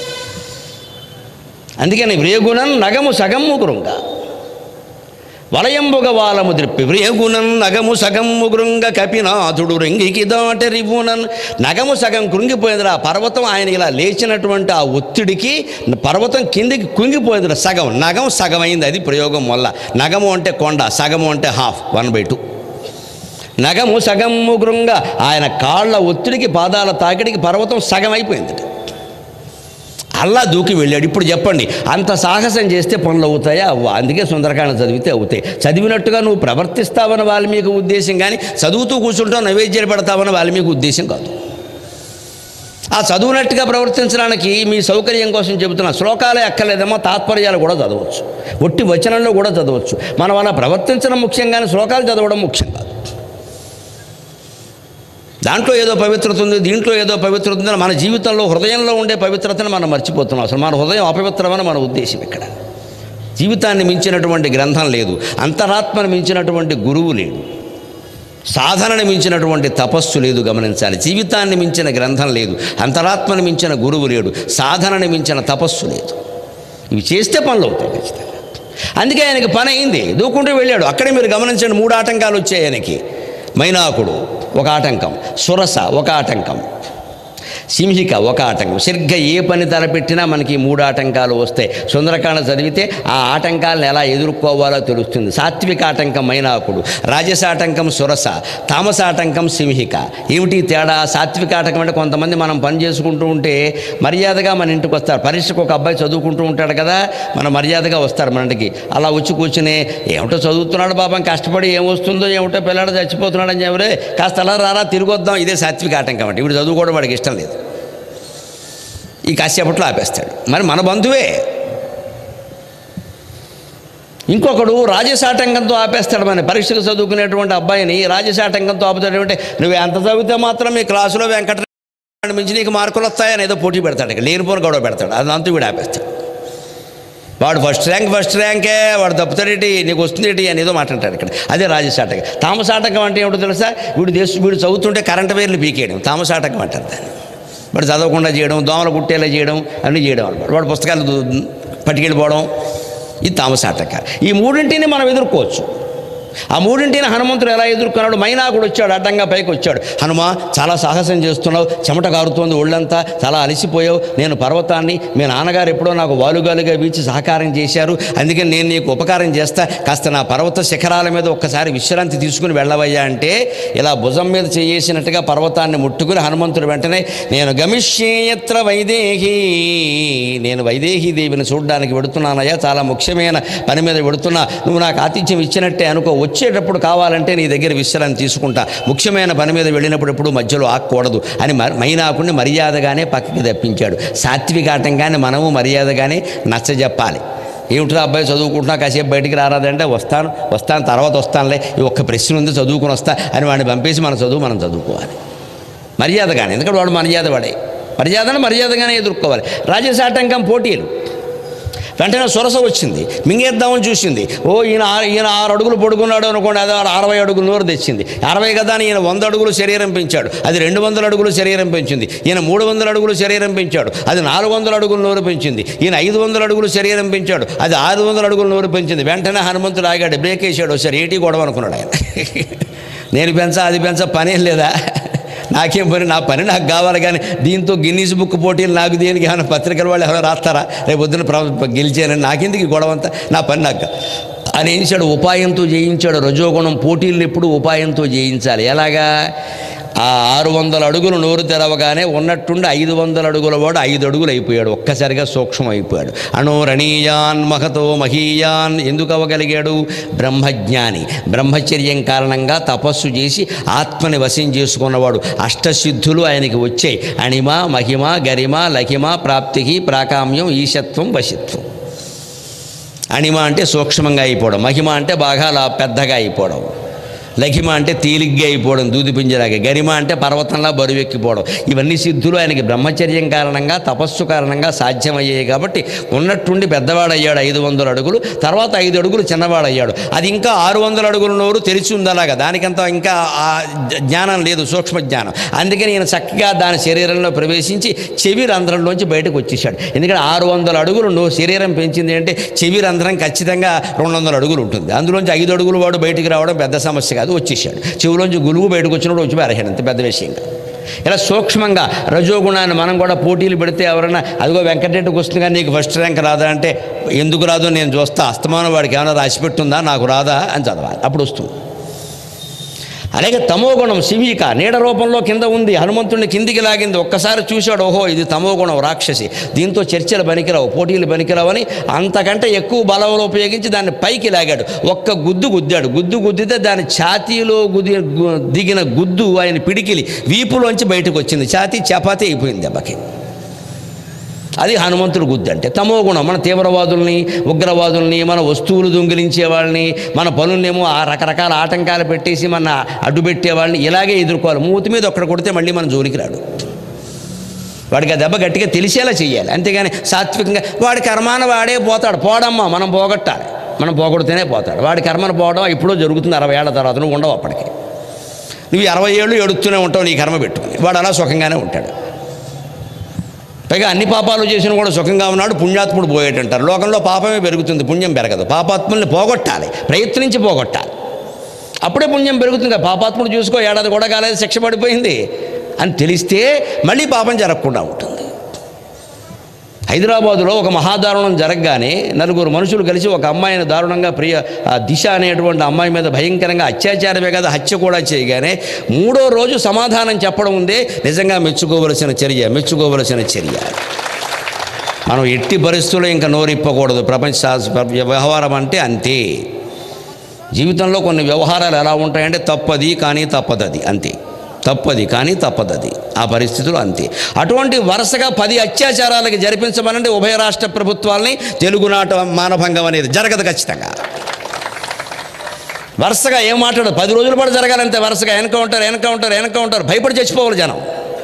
అందుకని వ్రేగుణం నగము సగము కృంగ వలయంబుగ వాలము ద్రిప్పి వ్రేగుణం నగము సగము కృంగ కపినాథుడు రింగికి దాటరివునన్ నగము సగం కృంగిపోయిందిరా ఆ పర్వతం ఆయన ఇలా లేచినటువంటి ఆ ఒత్తిడికి పర్వతం కిందికి కుంగిపోయిందిరా సగం నగం సగం అయింది అది ప్రయోగం వల్ల నగము అంటే కొండ సగము అంటే హాఫ్ వన్ బై టూ నగము సగము కృంగ ఆయన కాళ్ళ ఒత్తిడికి పాదాల తాకిడికి పర్వతం సగం అయిపోయింది అల్లా దూకి వెళ్ళాడు ఇప్పుడు చెప్పండి అంత సాహసం చేస్తే పనులు అవుతాయా అవ్వ అందుకే సుందరకాండ చదివితే అవుతాయి చదివినట్టుగా నువ్వు ప్రవర్తిస్తావని వాల్మీకి ఉద్దేశం కానీ చదువుతూ కూర్చుంటావు నైవేద్యాలు పెడతావని వాల్మీకి ఉద్దేశం కాదు ఆ చదువునట్టుగా ప్రవర్తించడానికి మీ సౌకర్యం కోసం చెబుతున్న శ్లోకాలే అక్కర్లేదేమో తాత్పర్యాలు కూడా చదవచ్చు ఒట్టి వచనంలో కూడా చదవచ్చు మనం అలా ప్రవర్తించడం ముఖ్యం కానీ శ్లోకాలు చదవడం ముఖ్యం కాదు దాంట్లో ఏదో పవిత్రత ఉంది దీంట్లో ఏదో పవిత్రత ఉంది మన జీవితంలో హృదయంలో ఉండే పవిత్రతను మనం మర్చిపోతున్నాం అసలు మన హృదయం అపవిత్రమని మన ఉద్దేశం ఇక్కడ జీవితాన్ని మించినటువంటి గ్రంథం లేదు అంతరాత్మను మించినటువంటి గురువు లేడు సాధనని మించినటువంటి తపస్సు లేదు గమనించాలి జీవితాన్ని మించిన గ్రంథం లేదు అంతరాత్మని మించిన గురువు లేడు సాధనని మించిన తపస్సు లేదు ఇవి చేస్తే పనులు అవుతాయి ఖచ్చితంగా అందుకే ఆయనకి పని అయింది దూకుంటూ వెళ్ళాడు అక్కడే మీరు గమనించండి మూడు ఆటంకాలు వచ్చాయి ఆయనకి మైనాకుడు ఒక ఆటంకం సురస ఒక ఆటంకం సింహిక ఒక ఆటంకం సరిగ్గా ఏ పని తలపెట్టినా మనకి ఈ మూడు ఆటంకాలు వస్తాయి సుందరకాండ చదివితే ఆ ఆటంకాలను ఎలా ఎదుర్కోవాలో తెలుస్తుంది సాత్విక ఆటంకం మైనాకుడు రాజస ఆటంకం సురస తామస ఆటంకం సింహిక ఏమిటి తేడా సాత్విక ఆటంకం అంటే కొంతమంది మనం పని చేసుకుంటూ ఉంటే మర్యాదగా మన ఇంటికి వస్తారు పరీక్షకు ఒక అబ్బాయి చదువుకుంటూ ఉంటాడు కదా మన మర్యాదగా వస్తారు మన ఇంటికి అలా వచ్చి కూర్చుని ఏమిటో చదువుతున్నాడు బాబా కష్టపడి ఏమొస్తుందో ఏమిటో పిల్లాడు చచ్చిపోతున్నాడు అని చెప్పరే కాస్త అలా రారా తిరిగొద్దాం ఇదే సాత్విక ఆటంకం అంటే ఇప్పుడు చదువుకోవడం వాడికి ఇష్టం లేదు ఈ కాసేపట్లో ఆపేస్తాడు మరి మన బంధువే ఇంకొకడు రాజసాటంకంతో ఆపేస్తాడు మన పరీక్షకు చదువుకునేటువంటి అబ్బాయిని రాజసాటంకంతో ఆపుతాడు అంటే నువ్వు ఎంత చదివితే మాత్రం మీ క్లాసులో వెంకట మించి నీకు మార్కులు వస్తాయని ఏదో పోటీ పెడతాడు ఇక్కడ లేనిపోని గొడవ పెడతాడు అదంతా వీడు ఆపేస్తాడు వాడు ఫస్ట్ ర్యాంక్ ఫస్ట్ ర్యాంకే వాడు తప్పుతాడేటి నీకు వస్తుందేటి అని ఏదో మాట్లాడతాడు ఇక్కడ అదే రాజసాటకం తామసాటకం అంటే ఏమిటో తెలుసా వీడు దేశ వీడు చదువుతుంటే కరెంట్ వైర్లు పీకేయడం తామసాటకం అంటారు దాన్ని వాడు చదవకుండా చేయడం దోమలు కుట్టేలా చేయడం అన్నీ చేయడం అనమాట వాడు పుస్తకాలు దు- పట్టుకెళ్ళిపోవడం ఇది తామసాటక ఈ మూడింటిని మనం ఎదుర్కోవచ్చు ఆ మూడింటిని హనుమంతుడు ఎలా ఎదుర్కొన్నాడు మైనాకుడు వచ్చాడు అడ్డంగా పైకి వచ్చాడు హనుమ చాలా సాహసం చేస్తున్నావు చెమట కారుతోంది ఒళ్ళంతా చాలా అలసిపోయావు నేను పర్వతాన్ని మీ నాన్నగారు ఎప్పుడో నాకు వాలుగాలుగా వీచి సహకారం చేశారు అందుకని నేను నీకు ఉపకారం చేస్తా కాస్త నా పర్వత శిఖరాల మీద ఒక్కసారి విశ్రాంతి తీసుకుని వెళ్ళవయ్యా అంటే ఇలా భుజం మీద చేసినట్టుగా పర్వతాన్ని ముట్టుకుని హనుమంతుడు వెంటనే నేను గమిష్యేయత్ర వైదేహి నేను వైదేహి దేవిని చూడడానికి వెడుతున్నానయ్యా చాలా ముఖ్యమైన పని మీద వెడుతున్నా నువ్వు నాకు ఆతిథ్యం ఇచ్చినట్టే అనుకో వచ్చేటప్పుడు కావాలంటే నీ దగ్గర విశ్రాంతి తీసుకుంటా ముఖ్యమైన పని మీద వెళ్ళినప్పుడు ఎప్పుడు మధ్యలో ఆగకూడదు అని మ- మైనాకుడిని మర్యాదగానే పక్కకి తప్పించాడు సాత్వికాటంగానే మనము మర్యాదగానే నచ్చజెప్పాలి ఏమిట్రా అబ్బాయి చదువుకుంటున్నా కాసేపు బయటికి రారాదంటే వస్తాను వస్తాను తర్వాత వస్తానులే ఈ ఒక్క ప్రశ్న ఉంది చదువుకుని వస్తా అని వాడిని పంపేసి మన చదువు మనం చదువుకోవాలి మర్యాదగానే ఎందుకంటే వాడు మర్యాద వాడే మర్యాదను మర్యాదగానే ఎదుర్కోవాలి రాజసాటంకం పోటీలు వెంటనే సొరస వచ్చింది మింగేద్దామని చూసింది ఓ ఈయన ఆరు- ఈయన ఆరు అడుగులు పడుకున్నాడు అనుకోండి అదే ఆడ అరవై అడుగులు నోరు తెచ్చింది అరవై కదా అని ఈయన వంద అడుగులు శరీరం పెంచాడు అది రెండు వందల అడుగులు శరీరం పెంచింది ఈయన మూడు వందల అడుగులు శరీరం పెంచాడు అది నాలుగు వందల అడుగులు నోరు పెంచింది ఈయన ఐదు వందల అడుగులు శరీరం పెంచాడు అది ఆరు వందల అడుగులు నోరు పెంచింది వెంటనే హనుమంతుడు ఆగాడు బ్రేక్ వేసాడు ఒకసారి ఏటి గొడవ అనుకున్నాడు ఆయన నేను పెంచా అది పెంచా పనేం లేదా నాకేం పని నా పని నాకు కావాలి కానీ దీంతో గిన్నీస్ బుక్ పోటీలు నాకు దేనికి ఏమైనా పత్రికల వాళ్ళు ఎవరైనా రాస్తారా రేపు పొద్దున ప్ర- గెలిచానని నాకెందుకు ఈ గొడవ అంతా నా పని నాకు కా- అని ఏం ఉపాయంతో జయించాడు రజోగుణం పోటీలను ఎప్పుడు ఉపాయంతో జయించాలి ఎలాగా ఆ ఆరు వందల అడుగులు నోరు తెరవగానే ఉన్నట్టుండి ఐదు వందల అడుగుల వాడు ఐదు అడుగులు అయిపోయాడు ఒక్కసారిగా సూక్ష్మం అయిపోయాడు అణోరణీయాన్ మహతో మహీయాన్ ఎందుకు అవ్వగలిగాడు బ్రహ్మజ్ఞాని బ్రహ్మచర్యం కారణంగా తపస్సు చేసి ఆత్మని వశం చేసుకున్నవాడు అష్టసిద్ధులు ఆయనకి వచ్చాయి అణిమ మహిమ గరిమ లహిమ ప్రాప్తికి ప్రాకామ్యం ఈశత్వం వశిత్వం అణిమ అంటే సూక్ష్మంగా అయిపోవడం మహిమ అంటే బాగా లా- పెద్దగా అయిపోవడం లఘిమ అంటే తేలిగ్గా అయిపోవడం దూది పింజలాగా గరిమ అంటే పర్వతంలా బరువెక్కిపోవడం ఇవన్నీ సిద్ధులు ఆయనకి బ్రహ్మచర్యం కారణంగా తపస్సు కారణంగా సాధ్యమయ్యాయి కాబట్టి ఉన్నట్టుండి పెద్దవాడయ్యాడు ఐదు వందల అడుగులు తర్వాత ఐదు అడుగులు చిన్నవాడయ్యాడు అది ఇంకా ఆరు వందల అడుగుల నోరు తెరిచి ఉంది అలాగా దానికంత ఇంకా ఆ జ- జ్ఞానం లేదు సూక్ష్మ జ్ఞానం అందుకని ఈయన చక్కగా దాని శరీరంలో ప్రవేశించి చెవి రంధ్రంలోంచి బయటకు వచ్చేసాడు ఎందుకంటే ఆరు వందల అడుగులు నువ్వు శరీరం పెంచింది అంటే చెవి రంధ్రం ఖచ్చితంగా రెండు వందల అడుగులు ఉంటుంది అందులోంచి ఐదు అడుగులు వాడు బయటికి రావడం పెద్ద సమస్య కాదు వచ్చేసాడు చెవిలోంచి గులుగు బయటకు వచ్చినప్పుడు వచ్చి అర్హడు అంత పెద్ద విషయం కాదు ఇలా సూక్ష్మంగా రజోగుణాన్ని మనం కూడా పోటీలు పెడితే ఎవరైనా అదిగో వెంకటరెడ్డికి వస్తుంది కానీ నీకు ఫస్ట్ ర్యాంక్ రాదా అంటే ఎందుకు రాదో నేను చూస్తా అస్తమానం వాడికి ఏమైనా రాసి పెట్టుందా నాకు రాదా అని చదవాలి అప్పుడు వస్తుంది అలాగే తమోగుణం శివిక నీడ రూపంలో కింద ఉంది హనుమంతుడిని కిందికి లాగింది ఒక్కసారి చూశాడు ఓహో ఇది తమోగుణం రాక్షసి దీంతో చర్చలు పనికిరావు పోటీలు పనికిరావని అంతకంటే ఎక్కువ బలంలో ఉపయోగించి దాన్ని పైకి లాగాడు ఒక్క గుద్దు గుద్దాడు గుద్దు గుద్దితే దాని ఛాతీలో గుది గు- దిగిన గుద్దు ఆయన పిడికిలి వీపులోంచి బయటకు వచ్చింది ఛాతీ చపాతీ అయిపోయింది దెబ్బకి అది హనుమంతుడు గుద్ది అంటే తమో గుణం మన తీవ్రవాదుల్ని ఉగ్రవాదుల్ని మన వస్తువులు దొంగిలించే వాళ్ళని మన పనులనేమో ఆ రకరకాల ఆటంకాలు పెట్టేసి మన అడ్డు పెట్టే వాళ్ళని ఇలాగే ఎదుర్కోవాలి మూతి మీద ఒక్కడ కొడితే మళ్ళీ మన జోలికి రాడు వాడికి ఆ దెబ్బ గట్టిగా తెలిసేలా చేయాలి అంతేగాని సాత్వికంగా వాడి కర్మాన వాడే పోతాడు పోడమ్మా మనం పోగొట్టాలి మనం పోగొడితేనే పోతాడు వాడి కర్మను పోవడం ఎప్పుడో జరుగుతుంది అరవై ఏళ్ళ తర్వాత నువ్వు ఉండవు అప్పటికి నువ్వు ఈ అరవై ఏళ్ళు ఎడుతూనే ఉంటావు నీ కర్మ పెట్టుకుని వాడు అలా సుఖంగానే ఉంటాడు పైగా అన్ని పాపాలు చేసిన కూడా సుఖంగా ఉన్నాడు పుణ్యాత్ముడు పోయేటంటారు లోకంలో పాపమే పెరుగుతుంది పుణ్యం పెరగదు పాపాత్ముల్ని పోగొట్టాలి ప్రయత్నించి పోగొట్టాలి అప్పుడే పుణ్యం పెరుగుతుంది కదా పాపాత్ముడు చూసుకో ఏడాది కూడా కాలేదు శిక్ష పడిపోయింది అని తెలిస్తే మళ్ళీ పాపం జరగకుండా ఉంటుంది హైదరాబాదులో ఒక మహాదారుణం జరగగానే నలుగురు మనుషులు కలిసి ఒక అమ్మాయిని దారుణంగా ప్రియ ఆ దిశ అనేటువంటి అమ్మాయి మీద భయంకరంగా అత్యాచారమే కదా హత్య కూడా చేయగానే మూడో రోజు సమాధానం చెప్పడం ఉందే నిజంగా మెచ్చుకోవలసిన చర్య మెచ్చుకోవలసిన చర్య మనం ఎట్టి పరిస్థితుల్లో ఇంకా నోరిప్పకూడదు ప్రపంచ శాస్త్ర వ్యవహారం అంటే అంతే జీవితంలో కొన్ని వ్యవహారాలు ఎలా ఉంటాయంటే తప్పది కానీ తప్పదది అంతే తప్పది కానీ తప్పదది ఆ పరిస్థితులు అంతే అటువంటి వరుసగా పది అత్యాచారాలకి జరిపించమనంటే ఉభయ రాష్ట్ర ప్రభుత్వాల్ని తెలుగునాట మానభంగం అనేది జరగదు ఖచ్చితంగా వరుసగా ఏం మాట్లాడదు పది రోజుల పాటు జరగాలంతే వరుసగా ఎన్కౌంటర్ ఎన్కౌంటర్ ఎన్కౌంటర్ భయపడి చచ్చిపోవాలి జనం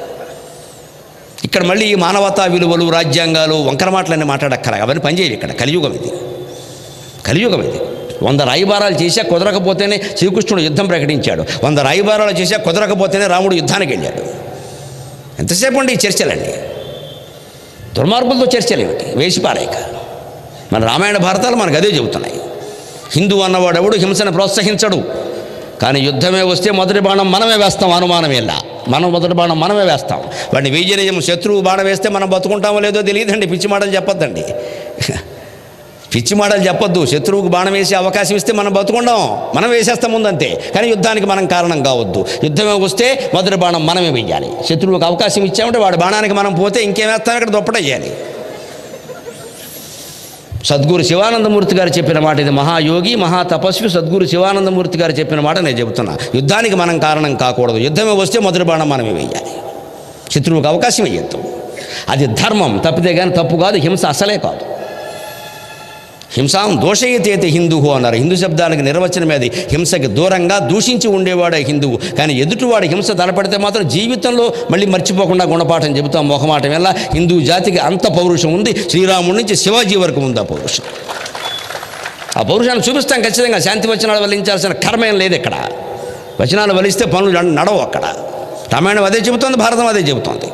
ఇక్కడ మళ్ళీ ఈ మానవతా విలువలు రాజ్యాంగాలు వంకర మాటలన్నీ మాట్లాడక్కర అవన్నీ పనిచేయవు ఇక్కడ కలియుగం ఇది కలియుగం ఇది వంద రాయిబారాలు చేశా కుదరకపోతేనే శ్రీకృష్ణుడు యుద్ధం ప్రకటించాడు వంద రాయిబారాలు చేశా కుదరకపోతేనే రాముడు యుద్ధానికి వెళ్ళాడు ఎంతసేపు అండి ఈ చర్చలండి దుర్మార్గులతో చర్చలు ఏమిటి వేసిపారాయిక మన రామాయణ భారతాలు మనకు అదే చెబుతున్నాయి హిందూ అన్నవాడెవడు హింసను ప్రోత్సహించడు కానీ యుద్ధమే వస్తే మొదటి బాణం మనమే వేస్తాం అనుమానం ఇలా మనం మొదటి బాణం మనమే వేస్తాం వాడిని విజయనిజం శత్రువు బాణం వేస్తే మనం బతుకుంటామో లేదో తెలియదండి పిచ్చి మాటలు చెప్పొద్దండి పిచ్చి మాటలు చెప్పొద్దు శత్రువుకు బాణం వేసే అవకాశం ఇస్తే మనం బతుకుంటాం మనం వేసేస్తాం ముందంతే కానీ యుద్ధానికి మనం కారణం కావద్దు యుద్ధమే వస్తే మొదటి బాణం మనమే వెయ్యాలి శత్రువుకు అవకాశం ఇచ్చామంటే వాడి బాణానికి మనం పోతే ఇంకేం వేస్తాం ఇక్కడ దుప్పటయ్యాలి సద్గురు శివానందమూర్తి గారు చెప్పిన మాట ఇది మహాయోగి మహా తపస్వి సద్గురు శివానందమూర్తి గారు చెప్పిన మాట నేను చెబుతున్నా యుద్ధానికి మనం కారణం కాకూడదు యుద్ధమే వస్తే మొదటి బాణం మనమే వెయ్యాలి శత్రువుకు అవకాశం ఇయ్యద్దు అది ధర్మం తప్పితే కానీ తప్పు కాదు హింస అసలే కాదు హింసాం దోషయతేతే హిందువు అన్నారు హిందూ శబ్దానికి నిర్వచనం అది హింసకి దూరంగా దూషించి ఉండేవాడే హిందువు కానీ ఎదుటివాడు హింస తలపడితే మాత్రం జీవితంలో మళ్ళీ మర్చిపోకుండా గుణపాఠం చెబుతాం మొహమాటం వల్ల హిందూ జాతికి అంత పౌరుషం ఉంది శ్రీరాముడి నుంచి శివాజీ వరకు ఉంది ఆ పౌరుషం ఆ పౌరుషాన్ని చూపిస్తాం ఖచ్చితంగా శాంతి వచనాలు వల్లించాల్సిన కర్మ ఏం లేదు ఇక్కడ వచనాలు వలిస్తే పనులు నడ- నడవు అక్కడ రామాయణం అదే చెబుతోంది భారతం అదే చెబుతోంది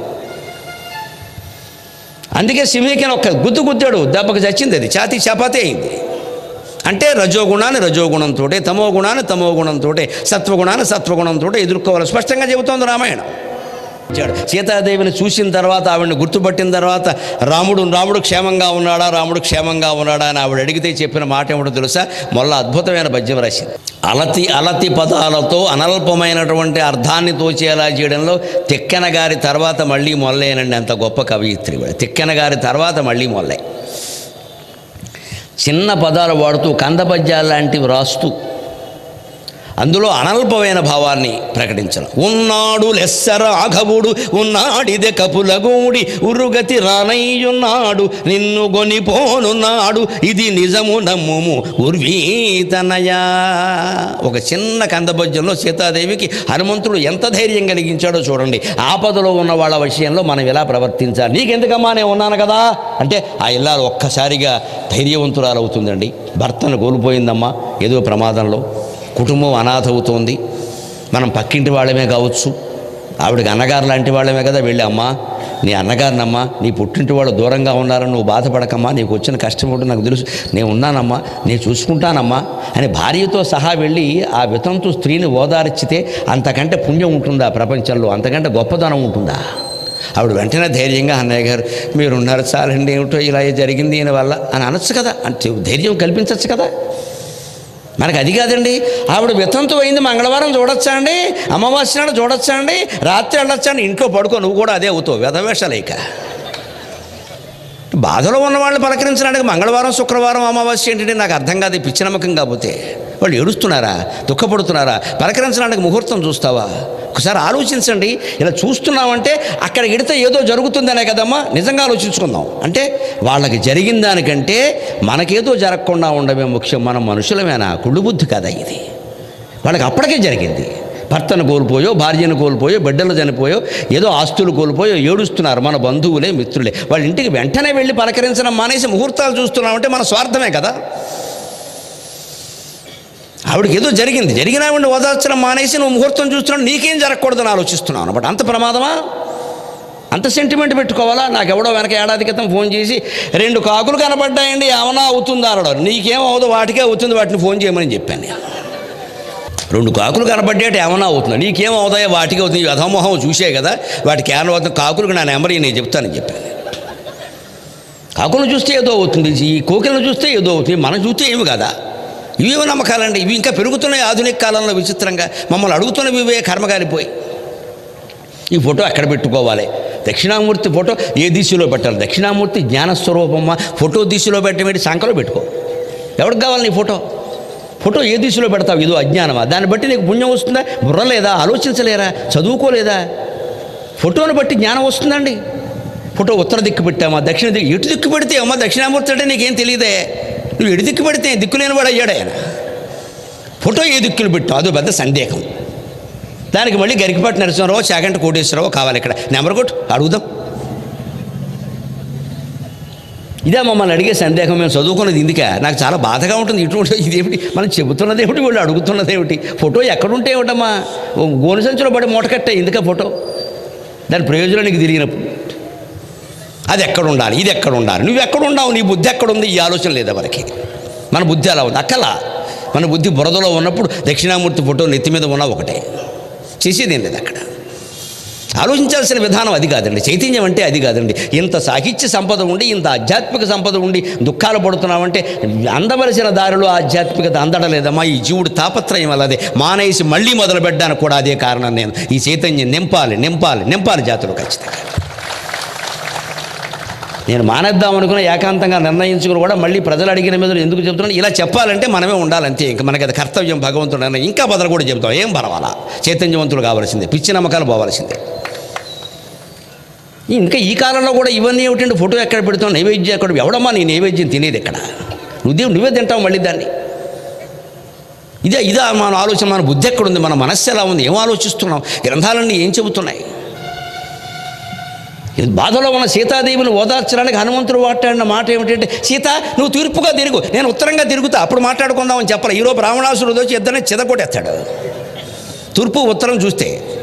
అందుకే సింహికని ఒక్క గుద్దు గుద్దాడు దెబ్బకు చచ్చింది అది ఛాతీ చపాతే అయింది అంటే రజోగుణాన్ని రజోగుణంతో తమో గుణాన్ని తమో గుణంతో సత్వగుణాన్ని సత్వగుణంతో ఎదుర్కోవాలి స్పష్టంగా చెబుతోంది రామాయణం వచ్చాడు సీతాదేవిని చూసిన తర్వాత ఆవిడని గుర్తుపట్టిన తర్వాత రాముడు రాముడు క్షేమంగా ఉన్నాడా రాముడు క్షేమంగా ఉన్నాడా అని ఆవిడ అడిగితే చెప్పిన మాట ఏమిటో తెలుసా మొల్ల అద్భుతమైన పద్యం రాసింది అలతి అలతి పదాలతో అనల్పమైనటువంటి అర్థాన్ని తోచేలా చేయడంలో తిక్కన గారి తర్వాత మళ్ళీ మొల్లేనండి అంత గొప్ప కవయిత్రి ఈవిడ. తిక్కన గారి తర్వాత మళ్ళీ మొల్లే చిన్న పదాలు వాడుతూ కంద పద్యాలు లాంటివి రాస్తూ అందులో అనల్పమైన భావాన్ని ప్రకటించడం ఉన్నాడు లెస్సర ఆఘవుడు ఉన్నాడిదే కపులగూడి ఉరుగతి రానయ్యున్నాడు నిన్ను గొనిపోనున్నాడు ఇది నిజము నమ్ముము ఉర్వీతనయా ఒక చిన్న కందభోజ్యంలో సీతాదేవికి హనుమంతుడు ఎంత ధైర్యం కలిగించాడో చూడండి ఆపదలో ఉన్న వాళ్ళ విషయంలో మనం ఎలా ప్రవర్తించాలి నీకెందుకమ్మా నేను ఉన్నాను కదా అంటే ఆ ఇల్లాలు ఒక్కసారిగా ధైర్యవంతురాలు అవుతుందండి భర్తను కోల్పోయిందమ్మా ఏదో ప్రమాదంలో కుటుంబం అనాథ అవుతోంది మనం పక్కింటి వాళ్ళమే కావచ్చు ఆవిడకి అన్నగారు లాంటి వాళ్ళమే కదా వెళ్ళి అమ్మా నీ అన్నగారినమ్మా నీ పుట్టింటి వాళ్ళు దూరంగా ఉన్నారని నువ్వు బాధపడకమ్మా నీకు వచ్చిన కష్టం ఏంటో నాకు తెలుసు నేను ఉన్నానమ్మా నేను చూసుకుంటానమ్మా అని భార్యతో సహా వెళ్ళి ఆ వితంతు స్త్రీని ఓదార్చితే అంతకంటే పుణ్యం ఉంటుందా ప్రపంచంలో అంతకంటే గొప్పదనం ఉంటుందా ఆవిడ వెంటనే ధైర్యంగా అన్నయ్య గారు మీరున్నారు చాలండి ఏమిటో ఇలా జరిగింది దీని వల్ల అని అనొచ్చు కదా అంటే ధైర్యం కల్పించవచ్చు కదా మనకు అది కాదండి ఆవిడ వితంతు అయింది మంగళవారం చూడొచ్చా అండి అమావాస్య నాడు చూడొచ్చా అండి రాత్రి వెళ్ళొచ్చా అండి ఇంట్లో పడుకో నువ్వు కూడా అదే అవుతావు వెధవేషాలేక బాధలో ఉన్న వాళ్ళని పలకరించడానికి మంగళవారం శుక్రవారం అమావాస్య ఏంటంటే నాకు అర్థం కాదు ఈ పిచ్చి నమ్మకం కాకపోతే వాళ్ళు ఏడుస్తున్నారా దుఃఖపడుతున్నారా పలకరించడానికి ముహూర్తం చూస్తావా ఒకసారి ఆలోచించండి ఇలా చూస్తున్నామంటే అక్కడ ఎడితే ఏదో జరుగుతుందనే కదమ్మా నిజంగా ఆలోచించుకుందాం అంటే వాళ్ళకి జరిగిన దానికంటే మనకేదో జరగకుండా ఉండమే ముఖ్యం మనం మనుషులమేనా కుళ్ళు బుద్ధి కదా ఇది వాళ్ళకి అప్పటికే జరిగింది భర్తను కోల్పోయో భార్యను కోల్పోయో బిడ్డలు చనిపోయో ఏదో ఆస్తులు కోల్పోయో ఏడుస్తున్నారు మన బంధువులే మిత్రులే వాళ్ళ ఇంటికి వెంటనే వెళ్ళి పలకరించడం మానేసి ముహూర్తాలు చూస్తున్నామంటే మన స్వార్థమే కదా ఆవిడకి ఏదో జరిగింది జరిగిన ఆవిడ ఓదార్చడం మానేసి నువ్వు ముహూర్తం చూస్తున్నావు నీకేం జరగకూడదని ఆలోచిస్తున్నావు అనమాట అంత ప్రమాదమా అంత సెంటిమెంట్ పెట్టుకోవాలా నాకు ఎవడో వెనక ఏడాది క్రితం ఫోన్ చేసి రెండు కాకులు కనపడ్డాయండి ఏమన్నా అవుతుందా అనడం నీకేం అవదు వాటికే అవుతుంది వాటిని ఫోన్ చేయమని చెప్పాను నేను రెండు కాకులు కనపడ్డేట ఏమన్నా అవుతుంది నీకేం అవుతాయో వాటికి అవుతుంది ఈ అధమోహం చూసే కదా వాటికి ఏమన్నా అవుతుంది కాకులకు నా నెంబర్ నేను చెప్తానని చెప్పాను కాకులను చూస్తే ఏదో అవుతుంది ఈ కోకిలను చూస్తే ఏదో అవుతుంది మనం చూస్తే ఏమి కదా ఇవేమో నమ్మకాలండి ఇవి ఇంకా పెరుగుతున్నాయి ఆధునిక కాలంలో విచిత్రంగా మమ్మల్ని అడుగుతున్నవి ఇవే కర్మగాలిపోయి ఈ ఫోటో ఎక్కడ పెట్టుకోవాలి దక్షిణామూర్తి ఫోటో ఏ దిశలో పెట్టాలి దక్షిణామూర్తి జ్ఞానస్వరూపమ్మ ఫోటో దిశలో పెట్టమేంటి సంకలో పెట్టుకో ఎవరికి కావాలి నీ ఫోటో ఫోటో ఏ దిశలో పెడతావు ఇదో అజ్ఞానమా దాన్ని బట్టి నీకు పుణ్యం వస్తుందా బుర్ర లేదా ఆలోచించలేరా చదువుకోలేదా ఫోటోని బట్టి జ్ఞానం వస్తుందండి ఫోటో ఉత్తర దిక్కు పెట్టామా దక్షిణ దిక్కు ఎటు దిక్కు పెడితే అమ్మా దక్షిణామూర్తి అంటే నీకేం తెలియదే నువ్వు ఎటు దిక్కు పెడితే దిక్కు లేని వాడు అయ్యాడు ఆయన ఫోటో ఏ దిక్కులు పెట్టావు అదో పెద్ద సందేహం దానికి మళ్ళీ గరికపాటి నరసింహరావు చాగంట కోటేశ్వరరావు కావాలి ఇక్కడ నెంబర్ కొట్టు అడుగుదాం ఇదే మమ్మల్ని అడిగే సందేహం మేము చదువుకున్నది ఇందుక నాకు చాలా బాధగా ఉంటుంది ఇటువంటి ఇదేమిటి మనం చెబుతున్నది ఏమిటి వీళ్ళు అడుగుతున్నది ఏమిటి ఫోటో ఎక్కడుంటే ఏమిటమ్మా ఓ గోను సంచులో పడి మూటకట్టే ఇందుక ఫోటో దాని ప్రయోజనం నీకు తిరిగినప్పుడు అది ఎక్కడ ఉండాలి ఇది ఎక్కడ ఉండాలి నువ్వు ఎక్కడ ఉన్నావు నీ బుద్ధి ఎక్కడ ఉంది ఈ ఆలోచన లేదా మనకి మన బుద్ధి అలా ఉంది అక్కలా మన బుద్ధి బురదలో ఉన్నప్పుడు దక్షిణామూర్తి ఫోటో నెత్తి మీద ఉన్నా ఒకటే చేసేదేం లేదు అక్కడ ఆలోచించాల్సిన విధానం అది కాదండి చైతన్యం అంటే అది కాదండి ఇంత సాహిత్య సంపద ఉండి ఇంత ఆధ్యాత్మిక సంపద ఉండి దుఃఖాలు పడుతున్నామంటే అందవలసిన దారిలో ఆధ్యాత్మికత అందడలేదమ్మా ఈ జీవుడు తాపత్రయం అలాదే మానేసి మళ్ళీ మొదలు పెట్టడానికి కూడా అదే కారణం నేను ఈ చైతన్యం నింపాలి నింపాలి నింపాలి జాతులు ఖచ్చితంగా నేను మానేద్దాం అనుకున్న ఏకాంతంగా నిర్ణయించుకుని కూడా మళ్ళీ ప్రజలు అడిగిన మీద ఎందుకు చెప్తున్నాను ఇలా చెప్పాలంటే మనమే ఉండాలంతే ఇంకా మనకి అది కర్తవ్యం భగవంతుడు అన్న ఇంకా బదులు కూడా చెప్తాం ఏం పర్వాలా చైతన్యవంతులు కావాల్సిందే పిచ్చి నమ్మకాలు పోవాల్సిందే ఇంకా ఈ కాలంలో కూడా ఇవన్నీ ఏమిటంటే ఫోటో ఎక్కడ పెడతాం నైవేద్యం ఎక్కడ ఎవడమ్మా నీ నైవేద్యం తినేది ఎక్కడ నువ్వే నువ్వే తింటావు మళ్ళీ దాన్ని ఇదే ఇదా మన ఆలోచన మన బుద్ధి ఎక్కడుంది మన మనస్సు ఎలా ఉంది ఏం ఆలోచిస్తున్నాం గ్రంథాలన్నీ ఏం చెబుతున్నాయి ఇది బాధలో ఉన్న సీతాదేవిని ఓదార్చడానికి హనుమంతుడు మాట్లాడిన మాట ఏమిటంటే సీత నువ్వు తూర్పుగా తిరుగు నేను ఉత్తరంగా తిరుగుతా అప్పుడు మాట్లాడుకుందామని చెప్పాలి ఈరోజు రావణాసురుడు వచ్చి ఇద్దరిని చెదకొట్టేస్తాడు తూర్పు ఉత్తరం చూస్తే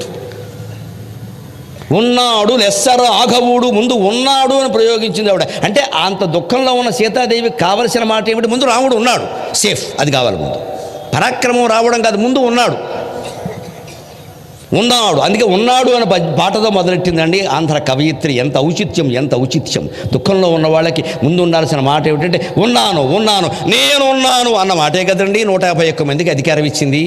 ఉన్నాడు లెస్సర ఆఘవుడు ముందు ఉన్నాడు అని ప్రయోగించింది ఆవిడ అంటే అంత దుఃఖంలో ఉన్న సీతాదేవికి కావలసిన మాట ఏమిటి ముందు రాముడు ఉన్నాడు సేఫ్ అది కావాలి ముందు పరాక్రమం రావడం కాదు ముందు ఉన్నాడు ఉన్నాడు అందుకే ఉన్నాడు అనే ప- పాటతో మొదలెట్టిందండి ఆంధ్ర కవయిత్రి ఎంత ఔచిత్యం ఎంత ఔచిత్యం దుఃఖంలో ఉన్న వాళ్ళకి ముందు ఉండాల్సిన మాట ఏమిటంటే ఉన్నాను ఉన్నాను నేను ఉన్నాను అన్న మాటే కదండి నూట యాభై ఒక్క మందికి అధికారం ఇచ్చింది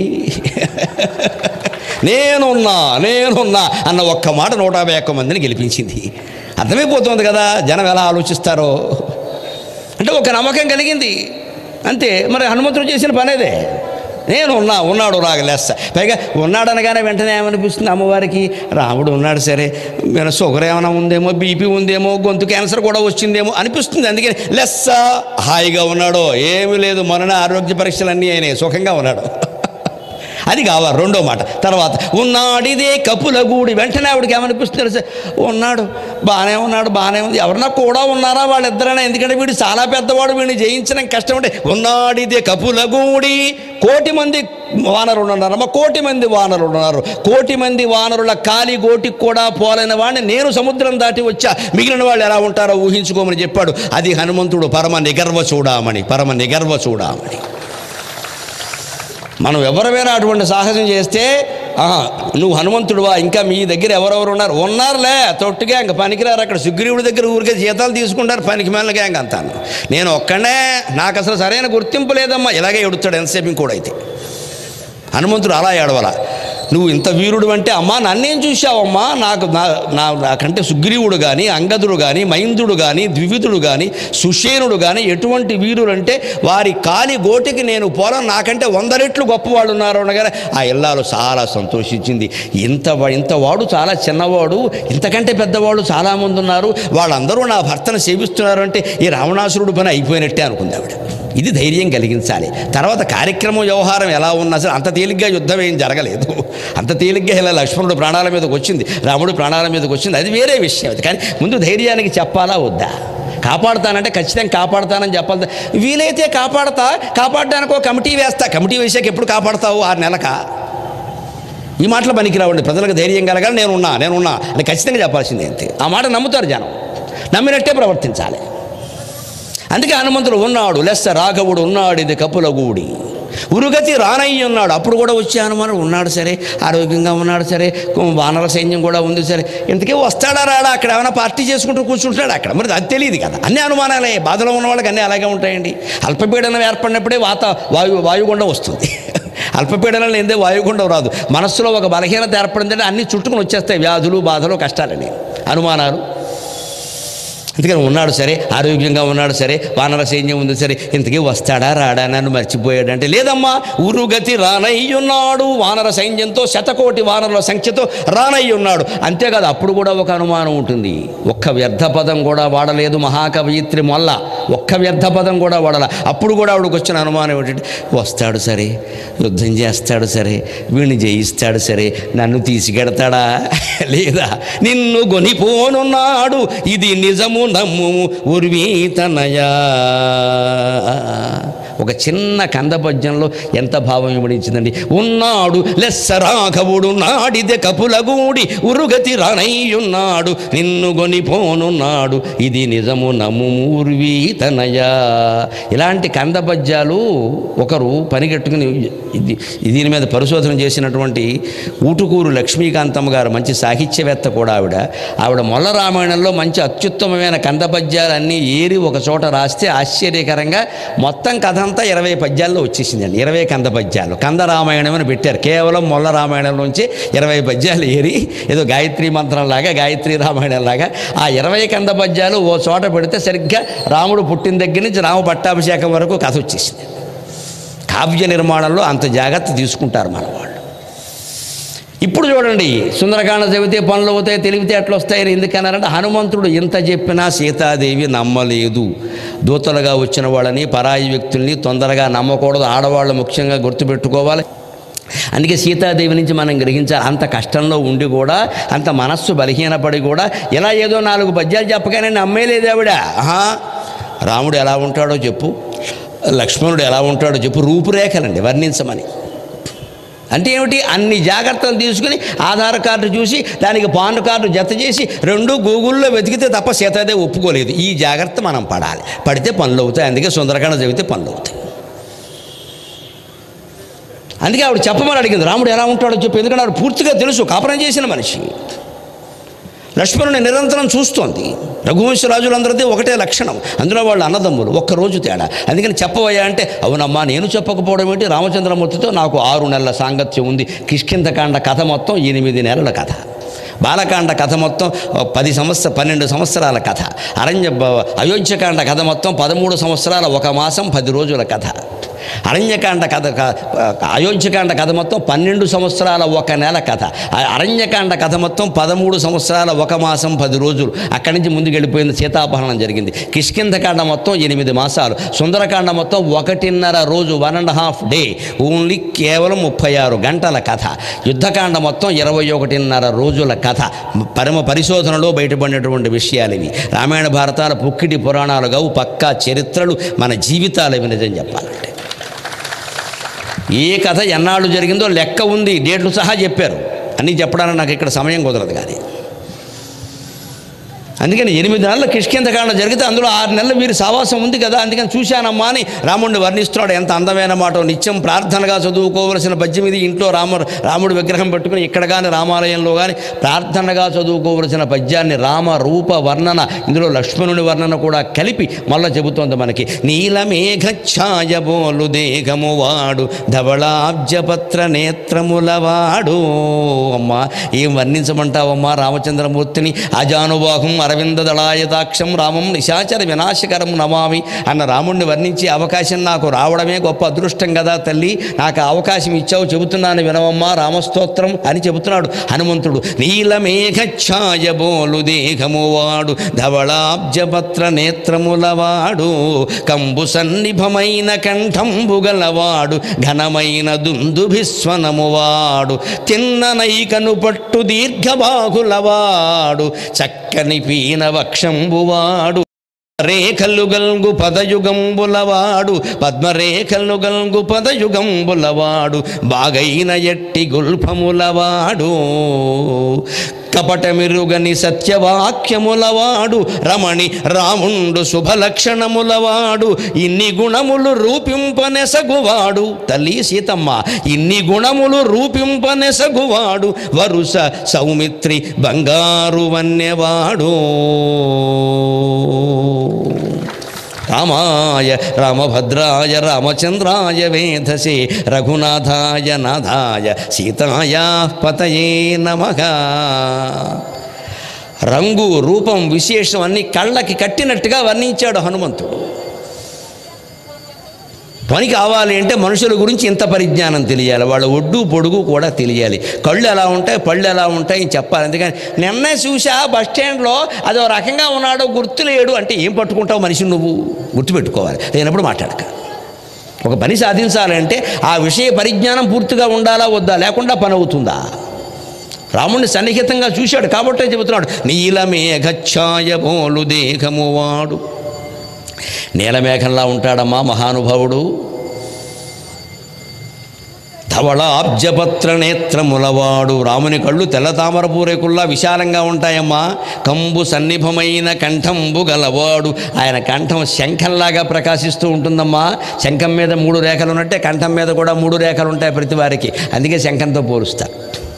నేనున్నా నేనున్నా అన్న ఒక్క మాట నూట యాభై ఒక్క మందిని గెలిపించింది అర్థమైపోతుంది కదా జనం ఎలా ఆలోచిస్తారో అంటే ఒక నమ్మకం కలిగింది అంతే మరి హనుమంతుడు చేసిన పనేదే నేను ఉన్నా ఉన్నాడు రాగ లెస్స పైగా ఉన్నాడు అనగానే వెంటనే ఏమనిపిస్తుంది అమ్మవారికి రాముడు ఉన్నాడు సరే మన షుగర్ ఏమైనా ఉందేమో బీపీ ఉందేమో గొంతు క్యాన్సర్ కూడా వచ్చిందేమో అనిపిస్తుంది అందుకని లెస్స హాయిగా ఉన్నాడు ఏమీ లేదు మొన్న ఆరోగ్య పరీక్షలన్నీ అయినాయి సుఖంగా ఉన్నాడు అది కావాలి రెండో మాట తర్వాత ఉన్నాడిదే కపుల గూడి వెంటనే ఆవిడకి ఏమనిపిస్తుంది సార్ ఉన్నాడు బాగానే ఉన్నాడు బాగానే ఉంది ఎవరన్నా కూడా ఉన్నారా వాళ్ళిద్దరైనా ఎందుకంటే వీడు చాలా పెద్దవాడు వీడిని జయించడం కష్టం అంటే ఉన్నాడిదే కపుల గూడి కోటి మంది వానరులు ఉన్నారమ్మ కోటి మంది వానరులు ఉన్నారు కోటి మంది వానరుల కాలి గోటికి కూడా పోలైన వాడిని నేను సముద్రం దాటి వచ్చా మిగిలిన వాళ్ళు ఎలా ఉంటారో ఊహించుకోమని చెప్పాడు అది హనుమంతుడు పరమ నిగర్వ చూడామని పరమ నిగర్వ చూడామని మనం ఎవరైనా అటువంటి సాహసం చేస్తే ఆహా, నువ్వు హనుమంతుడువా ఇంకా మీ దగ్గర ఎవరెవరు ఉన్నారు ఉన్నారులే తొట్టుగా ఇంక పనికిరారు అక్కడ సుగ్రీవుడి దగ్గర ఊరికే జీతాలు తీసుకుంటారు పనికి మేళ గ్యాంగ్ అంతాను నేను ఒక్కడే నాకు అసలు సరైన గుర్తింపు లేదమ్మా ఇలాగే ఎడుతాడు ఎంతసేపు ఇంకోడైతే హనుమంతుడు అలా ఏడవల నువ్వు ఇంత వీరుడు అంటే అమ్మా నన్నేం చూశావమ్మా నాకు నా నా నాకంటే సుగ్రీవుడు కానీ అంగదుడు కానీ మైందుడు కానీ ద్వివిధుడు కానీ సుషేనుడు కానీ ఎటువంటి వీరులు అంటే వారి కాలి గోటికి నేను పోలం నాకంటే వంద రెట్లు గొప్పవాళ్ళు ఉన్నారు అనగానే ఆ ఇల్లాలు చాలా సంతోషించింది ఇంత వా- ఇంత వాడు చాలా చిన్నవాడు ఇంతకంటే పెద్దవాళ్ళు చాలామంది ఉన్నారు వాళ్ళందరూ నా భర్తను సేవిస్తున్నారు అంటే ఈ రావణాసురుడు పని అయిపోయినట్టే అనుకుంది ఆవిడ ఇది ధైర్యం కలిగించాలి తర్వాత కార్యక్రమం వ్యవహారం ఎలా ఉన్నా సరే అంత తేలిగ్గా యుద్ధం ఏం జరగలేదు అంత తేలిగ్గా ఇలా లక్ష్మణుడు ప్రాణాల మీదకి వచ్చింది రాముడు ప్రాణాల మీదకి వచ్చింది అది వేరే విషయం అది కానీ ముందు ధైర్యానికి చెప్పాలా వద్దా కాపాడుతానంటే ఖచ్చితంగా కాపాడుతానని చెప్పాలి వీలైతే కాపాడతా కాపాడడానికి ఒక కమిటీ వేస్తా కమిటీ వేసాక ఎప్పుడు కాపాడతావు ఆరు నెలక ఈ మాటలు పనికిరావండి ప్రజలకు ధైర్యం కలగాలి నేనున్నా నేనున్నా అని ఖచ్చితంగా చెప్పాల్సిందే అంతే ఆ మాట నమ్ముతారు జనం నమ్మినట్టే ప్రవర్తించాలి అందుకే హనుమంతుడు ఉన్నాడు లెస్స రాఘవుడు ఉన్నాడు ఇది కపులగూడి ఉరుగతి రానయ్య ఉన్నాడు అప్పుడు కూడా వచ్చే హనుమానుడు ఉన్నాడు సరే ఆరోగ్యంగా ఉన్నాడు సరే వానర సైన్యం కూడా ఉంది సరే ఇంతకీ వస్తాడా రాడా అక్కడ ఏమైనా పార్టీ చేసుకుంటూ కూర్చుంటాడు అక్కడ మరి అది తెలియదు కదా అన్ని అనుమానాలే బాధలో ఉన్న వాళ్ళకి అన్నీ అలాగే ఉంటాయండి అల్పపీడనం ఏర్పడినప్పుడే వాత వాయు వాయుగుండం వస్తుంది అల్పపీడనం లేదే వాయుగుండం రాదు మనస్సులో ఒక బలహీనత ఏర్పడిందంటే అన్ని చుట్టుకుని వచ్చేస్తాయి వ్యాధులు బాధలు కష్టాలని అనుమానాలు అందుకని ఉన్నాడు సరే ఆరోగ్యంగా ఉన్నాడు సరే వానర సైన్యం ఉంది సరే ఇంతకీ వస్తాడా రాడా నన్ను మర్చిపోయాడు అంటే లేదమ్మా ఉరుగతి రానయ్యున్నాడు వానర సైన్యంతో శతకోటి వానరుల సంఖ్యతో రానయ్యున్నాడు అంతేకాదు అప్పుడు కూడా ఒక అనుమానం ఉంటుంది ఒక్క వ్యర్థ పదం కూడా వాడలేదు మహాకవయిత్రి మొల్ల ఒక్క వ్యర్థ పదం కూడా వాడాల అప్పుడు కూడా ఆవిడకి వచ్చిన అనుమానం ఏమిటంటే వస్తాడు సరే యుద్ధం చేస్తాడు సరే వీడిని జయిస్తాడు సరే నన్ను తీసుకెడతాడా లేదా నిన్ను గొనిపోనున్నాడు ఇది నిజము నమ్ము ఉర్వీతనయా ఒక చిన్న కంద పద్యంలో ఎంత భావం ఇవ్వడించిందండి ఉన్నాడు లెస్స రాఘవుడు నాడిదె కపులగూడి ఉరుగతి రానయ్యున్నాడు నిన్ను గొనిపోనున్నాడు ఇది నిజము నమ్ము ఊర్వీతనయా ఇలాంటి కంద పద్యాలు ఒకరు పనిగట్టుకుని ఇది దీని మీద పరిశోధన చేసినటువంటి ఊటుకూరు లక్ష్మీకాంతమ్మ గారు మంచి సాహిత్యవేత్త కూడా ఆవిడ ఆవిడ మొల్ల రామాయణంలో మంచి అత్యుత్తమమైన కంద పద్యాలన్నీ ఏరి ఒక చోట రాస్తే ఆశ్చర్యకరంగా మొత్తం కథ అంతా ఇరవై పద్యాల్లో వచ్చేసిందండి ఇరవై కంద పద్యాలు కంద రామాయణం అని పెట్టారు కేవలం మొల్ల రామాయణం నుంచి ఇరవై పద్యాలు ఏరి ఏదో గాయత్రి మంత్రంలాగా గాయత్రి రామాయణంలాగా ఆ ఇరవై కంద పద్యాలు ఓ చోట పెడితే సరిగ్గా రాముడు పుట్టిన దగ్గర నుంచి రామ పట్టాభిషేకం వరకు కథ వచ్చేసింది కావ్య నిర్మాణంలో అంత జాగ్రత్త తీసుకుంటారు మన వాళ్ళు ఇప్పుడు చూడండి సుందరకాండ చదివితే పనులు అవుతాయి తెలివితేటలు వస్తాయని ఎందుకన్నారంటే హనుమంతుడు ఇంత చెప్పినా సీతాదేవి నమ్మలేదు దూతలుగా వచ్చిన వాళ్ళని పరాయి వ్యక్తుల్ని తొందరగా నమ్మకూడదు ఆడవాళ్ళు ముఖ్యంగా గుర్తుపెట్టుకోవాలి అందుకే సీతాదేవి నుంచి మనం గ్రహించాలి అంత కష్టంలో ఉండి కూడా అంత మనస్సు బలహీనపడి కూడా ఇలా ఏదో నాలుగు పద్యాలు చెప్పగానే నమ్మేలేదు ఆవిడ ఆహా రాముడు ఎలా ఉంటాడో చెప్పు లక్ష్మణుడు ఎలా ఉంటాడో చెప్పు రూపురేఖలండి వర్ణించమని అంటే ఏమిటి అన్ని జాగ్రత్తలు తీసుకుని ఆధార్ కార్డు చూసి దానికి పాన్ కార్డు జత చేసి రెండు గూగుల్లో వెతికితే తప్ప సీతాదేవి ఒప్పుకోలేదు ఈ జాగ్రత్త మనం పడాలి పడితే పనులు అవుతాయి అందుకే సుందరకాండ చదివితే పనులు అవుతాయి అందుకే ఆవిడ చెప్పమని అడిగింది రాముడు ఎలా ఉంటాడో చెప్పు ఎందుకంటే ఆవిడ పూర్తిగా తెలుసు కాపురం చేసిన మనిషి లక్ష్మణుని నిరంతరం చూస్తోంది రఘువంశ రాజులందరిది ఒకటే లక్షణం అందులో వాళ్ళు అన్నదమ్ములు ఒక్కరోజు తేడా అందుకని చెప్పవయ్యా అంటే అవునమ్మా నేను చెప్పకపోవడం ఏంటి రామచంద్రమూర్తితో నాకు ఆరు నెలల సాంగత్యం ఉంది కిష్కింధకాండ కథ మొత్తం ఎనిమిది నెలల కథ బాలకాండ కథ మొత్తం ఓ పది సంవత్సర పన్నెండు సంవత్సరాల కథ అరణ్య బ- అయోధ్యకాండ కథ మొత్తం పదమూడు సంవత్సరాల ఒక మాసం పది రోజుల కథ అరణ్యకాండ కథ క- అయోధ్యకాండ కథ మొత్తం పన్నెండు సంవత్సరాల ఒక నెల కథ ఆ అరణ్యకాండ కథ మొత్తం పదమూడు సంవత్సరాల ఒక మాసం పది రోజులు అక్కడి నుంచి ముందుకు వెళ్ళిపోయింది సీతాపహరణం జరిగింది కిష్కింధకాండ మొత్తం ఎనిమిది మాసాలు సుందరకాండ మొత్తం ఒకటిన్నర రోజు one and half day only కేవలం ముప్పై ఆరు గంటల కథ యుద్ధకాండ మొత్తం ఇరవై ఒకటిన్నర రోజుల కథ పరమ పరిశోధనలో బయటపడినటువంటి విషయాలు ఇవి రామాయణ భారతాల పుక్కిటి పురాణాలు కావు పక్కా చరిత్రలు మన జీవితాలు ఇవి నిజం చెప్పాలంటే ఏ కథ ఎన్నాళ్ళు జరిగిందో లెక్క ఉంది డేట్లు సహా చెప్పారు అన్నీ చెప్పడానికి నాకు ఇక్కడ సమయం కుదరదు కానీ అందుకని ఎనిమిది నెలల కిష్కింతకాండ జరిగితే అందులో ఆరు నెలలు వీరి సావాసం ఉంది కదా అందుకని చూశానమ్మా అని రాముడిని వర్ణిస్తున్నాడు ఎంత అందమైన మాట నిత్యం ప్రార్థనగా చదువుకోవలసిన పద్యం ఇది ఇంట్లో రామ రాముడి విగ్రహం పెట్టుకుని ఇక్కడ కానీ రామాలయంలో కానీ ప్రార్థనగా చదువుకోవలసిన పద్యాన్ని రామ రూప వర్ణన ఇందులో లక్ష్మణుని వర్ణన కూడా కలిపి మళ్ళా చెబుతోంది మనకి నీలమేఘ ఛాయబోలు దేహము వాడు ధవళాబ్జపత్ర నేత్రముల వాడు అమ్మా ఏం వర్ణించమంటావమ్మా రామచంద్రమూర్తిని అజానుబాహం అరవింద దళాయతాక్షం రామం నిశాచర వినాశకరం నమామి అన్న రాముణ్ణి వర్ణించే అవకాశం నాకు రావడమే గొప్ప అదృష్టం కదా తల్లి నాకు ఆ అవకాశం ఇచ్చావు చెబుతున్నాను వినవమ్మా రామస్తోత్రం అని చెబుతున్నాడు హనుమంతుడు నీలమేఘ ఛాయబోలు దేహము వాడు ధవళాబ్జపత్ర నేత్రముల వాడు కంబు సన్నిభమైన కంఠంబు గలవాడు ఘనమైన దుందుభిస్వనము వాడు తిన్ననైకను పట్టు దీర్ఘబాహులవాడు చక్కని పీన వక్షంబువాడు రేఖలు గల్గు పదయుగంబులవాడు పద్మరేఖలు గల్గు పదయుగంబులవాడు బాగైన ఎట్టి గుల్ఫములవాడు కపటమిరుగని సత్యవాక్యములవాడు రమణి రాముండు శుభలక్షణములవాడు ఇన్ని గుణములు రూపింపనెసగువాడు తల్లి సీతమ్మ ఇన్ని గుణములు రూపింపనెసగువాడు వరుస సౌమిత్రి బంగారు వన్యవాడు రామాయ రామభద్రాయ రామచంద్రాయ వేధసే రఘునాథాయ నాథాయ సీతాయ పతయే నమః రంగు రూపం విశేషం అన్ని కళ్ళకి కట్టినట్టుగా వర్ణించాడు హనుమంతుడు పని కావాలి అంటే మనుషుల గురించి ఇంత పరిజ్ఞానం తెలియాలి వాళ్ళ ఒడ్డు పొడుగు కూడా తెలియాలి కళ్ళు ఎలా ఉంటాయి పళ్ళు ఎలా ఉంటాయి అని చెప్పాలి అందుకని నిన్నే చూసా బస్ స్టాండ్లో అదో రకంగా ఉన్నాడో గుర్తులేడు అంటే ఏం పట్టుకుంటావు మనిషి నువ్వు గుర్తుపెట్టుకోవాలి లేనప్పుడు మాట్లాడక ఒక పని సాధించాలంటే ఆ విషయ పరిజ్ఞానం పూర్తిగా ఉండాలా వద్దా లేకుండా పని అవుతుందా రాముడిని సన్నిహితంగా చూశాడు కాబట్టే చెబుతున్నాడు నీలమేఘఛాయ బోలు దేహము వాడు నీలమేఘంలా ఉంటాడమ్మా మహానుభావుడు ధవళాబ్జపత్ర నేత్రములవాడు రాముని కళ్ళు తెల్ల తామర పూరేకుల్లా విశాలంగా ఉంటాయమ్మా కంబు సన్నిభమైన కంఠంబు గలవాడు ఆయన కంఠం శంఖంలాగా ప్రకాశిస్తూ ఉంటుందమ్మా శంఖం మీద మూడు రేఖలు ఉన్నట్టే కంఠం మీద కూడా మూడు రేఖలు ఉంటాయి ప్రతి వారికి అందుకే శంఖంతో పోలుస్తారు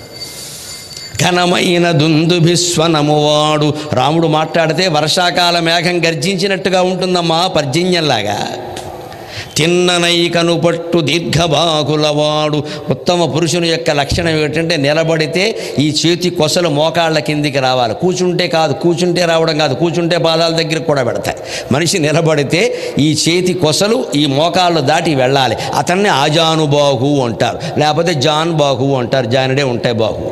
ఘనమైన దుందుభిస్వనమువాడు రాముడు మాట్లాడితే వర్షాకాల మేఘం గర్జించినట్టుగా ఉంటుందమ్మా పర్జన్యంలాగా తిన్ననైకను పట్టు దీర్ఘబాకులవాడు ఉత్తమ పురుషుని యొక్క లక్షణం ఏమిటంటే నిలబడితే ఈ చేతి కొసలు మోకాళ్ళ కిందికి రావాలి కూర్చుంటే కాదు కూర్చుంటే రావడం కాదు కూర్చుంటే పాదాల దగ్గరికి కూడా పెడతాయి మనిషి నిలబడితే ఈ చేతి కొసలు ఈ మోకాళ్ళు దాటి వెళ్ళాలి అతన్ని ఆజానుబాహు అంటారు లేకపోతే జాన్ బాహు అంటారు జానుడే ఉంటాయి బాహు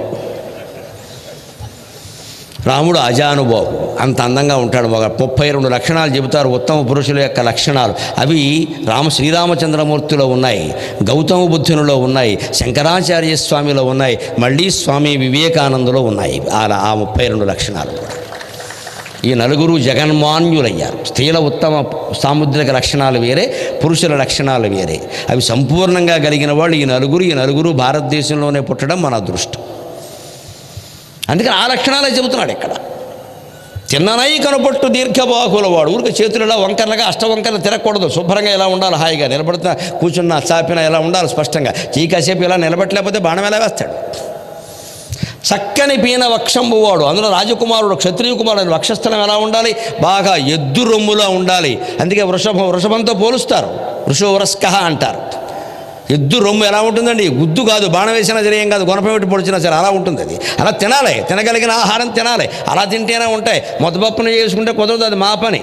రాముడు అజానుబాహు అంత అందంగా ఉంటాడు ఒక ముప్పై రెండు లక్షణాలు చెబుతారు ఉత్తమ పురుషుల యొక్క లక్షణాలు అవి రామ శ్రీరామచంద్రమూర్తిలో ఉన్నాయి గౌతమ బుద్ధునిలో ఉన్నాయి శంకరాచార్య స్వామిలో ఉన్నాయి మళ్ళీ స్వామి వివేకానందులో ఉన్నాయి ఆ ఆ ముప్పై రెండు లక్షణాలు కూడా ఈ నలుగురు జగన్మాన్యులయ్యారు స్త్రీల ఉత్తమ సాముద్రిక లక్షణాలు వేరే పురుషుల లక్షణాలు వేరే అవి సంపూర్ణంగా కలిగిన వాళ్ళు ఈ నలుగురు ఈ నలుగురు భారతదేశంలోనే పుట్టడం మన అదృష్టం అందుకని ఆ లక్షణాలే చెబుతున్నాడు ఇక్కడ తిన్ననై కనపట్టు దీర్ఘబాహుల వాడు ఊరికి చేతులు ఇలా వంకరలుగా అష్టవంకరలు తిరగకూడదు శుభ్రంగా ఇలా ఉండాలి హాయిగా నిలబడుతున్నా కూర్చున్నా చాపినా ఇలా ఉండాలి స్పష్టంగా చీ కాసేపు ఇలా నిలబెట్టలేకపోతే బాణం ఎలా వేస్తాడు చక్కని పీన వక్షంబు వాడు అందులో రాజకుమారుడు క్షత్రియ కుమారుడు వక్షస్థలం ఎలా ఉండాలి బాగా ఎద్దు రొమ్ములా ఉండాలి అందుకే వృషభం వృషభంతో పోలుస్తారు వృషోవరస్క అంటారు ఎద్దు రొమ్ము ఎలా ఉంటుందండి గుద్దు కాదు బాణం వేసినా సరే ఏం కాదు గుణపం పొడిచినా సరే అలా ఉంటుంది అది అలా తినాలి తినగలిగిన ఆహారం తినాలి అలా తింటేనే ఉంటాయి మొదపప్పును చేసుకుంటే కుదరదు అది మా పని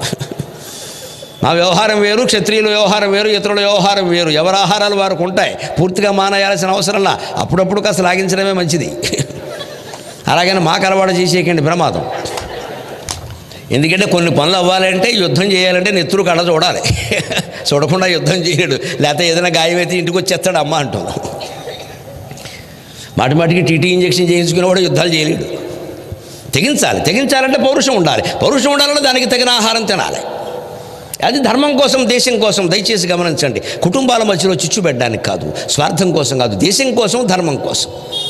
మా వ్యవహారం వేరు క్షత్రియుల వ్యవహారం వేరు ఇతరుల వ్యవహారం వేరు ఎవరి ఆహారాలు వారికి ఉంటాయి పూర్తిగా మానేయాల్సిన అవసరంలా అప్పుడప్పుడు కాస్త లాగించడమే మంచిది అలాగని మాకు అలవాటు చేసేయకండి ప్రమాదం ఎందుకంటే కొన్ని పనులు అవ్వాలంటే యుద్ధం చేయాలంటే నెత్తురు కళ్ళ చూడాలి చూడకుండా యుద్ధం చేయడు లేకపోతే ఏదైనా గాయమైతే ఇంటికి వచ్చేస్తాడు అమ్మ అంటున్నాం మాటి మాటికి టీటీ ఇంజెక్షన్ చేయించుకునేవాడు యుద్ధాలు చేయలేడు తెగించాలి తెగించాలంటే పౌరుషం ఉండాలి పౌరుషం ఉండాలంటే దానికి తగిన ఆహారం తినాలి అది ధర్మం కోసం దేశం కోసం దయచేసి గమనించండి కుటుంబాల మధ్యలో చిచ్చు పెట్టడానికి కాదు స్వార్థం కోసం కాదు దేశం కోసం ధర్మం కోసం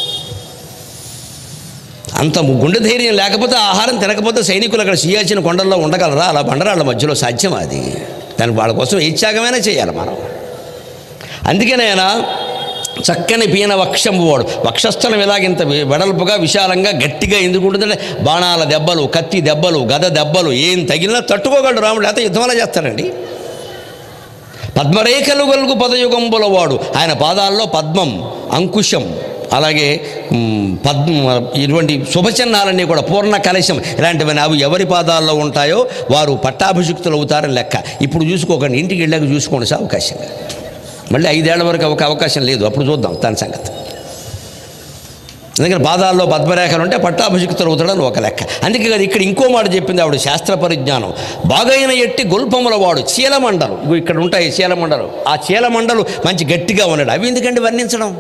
అంత గుండె ధైర్యం లేకపోతే ఆహారం తినకపోతే సైనికులు అక్కడ సియాచిన కొండల్లో ఉండగలరా అలా బండరాళ్ళ మధ్యలో సాధ్యం అది దానికి వాళ్ళ కోసం ఏ త్యాగమైనా చేయాలి మనం అందుకనైనా చక్కని పీన వక్షంబు వాడు వక్షస్థలం ఇలాగింత వె- వెడల్పుగా విశాలంగా గట్టిగా ఎందుకు ఉంటుందంటే బాణాల దెబ్బలు కత్తి దెబ్బలు గద దెబ్బలు ఏం తగిలినా తట్టుకోగలడు రాముడు లేకపోతే యుద్ధమలా చేస్తాడండి పద్మరేఖలు గలుగు పదయుగంబుల వాడు ఆయన పాదాల్లో పద్మం అంకుశం అలాగే మ్, పద్మ ఇటువంటి శుభచిహ్నాలన్నీ కూడా పూర్ణ కలశం ఇలాంటివన్నీ అవి ఎవరి పాదాల్లో ఉంటాయో వారు పట్టాభిషిక్తులు అవుతారని లెక్క ఇప్పుడు చూసుకోకండి ఇంటికి వెళ్ళాక చూసుకోండి సార్ అవకాశంగా మళ్ళీ ఐదేళ్ల వరకు ఒక అవకాశం లేదు అప్పుడు చూద్దాం దాని సంగతి ఎందుకంటే పాదాల్లో పద్మరేఖలు ఉంటే పట్టాభిషిక్తులు అవుతాడని ఒక లెక్క అందుకే కదా ఇక్కడ ఇంకో మాట చెప్పింది ఆవిడ శాస్త్ర పరిజ్ఞానం బాగైన ఎట్టి గొల్పముల వాడు చీలమండలు ఇగో ఇక్కడ ఉంటాయి చీలమండలు ఆ చీలమండలు మంచి గట్టిగా ఉన్నాడు అవి ఎందుకండి వర్ణించడం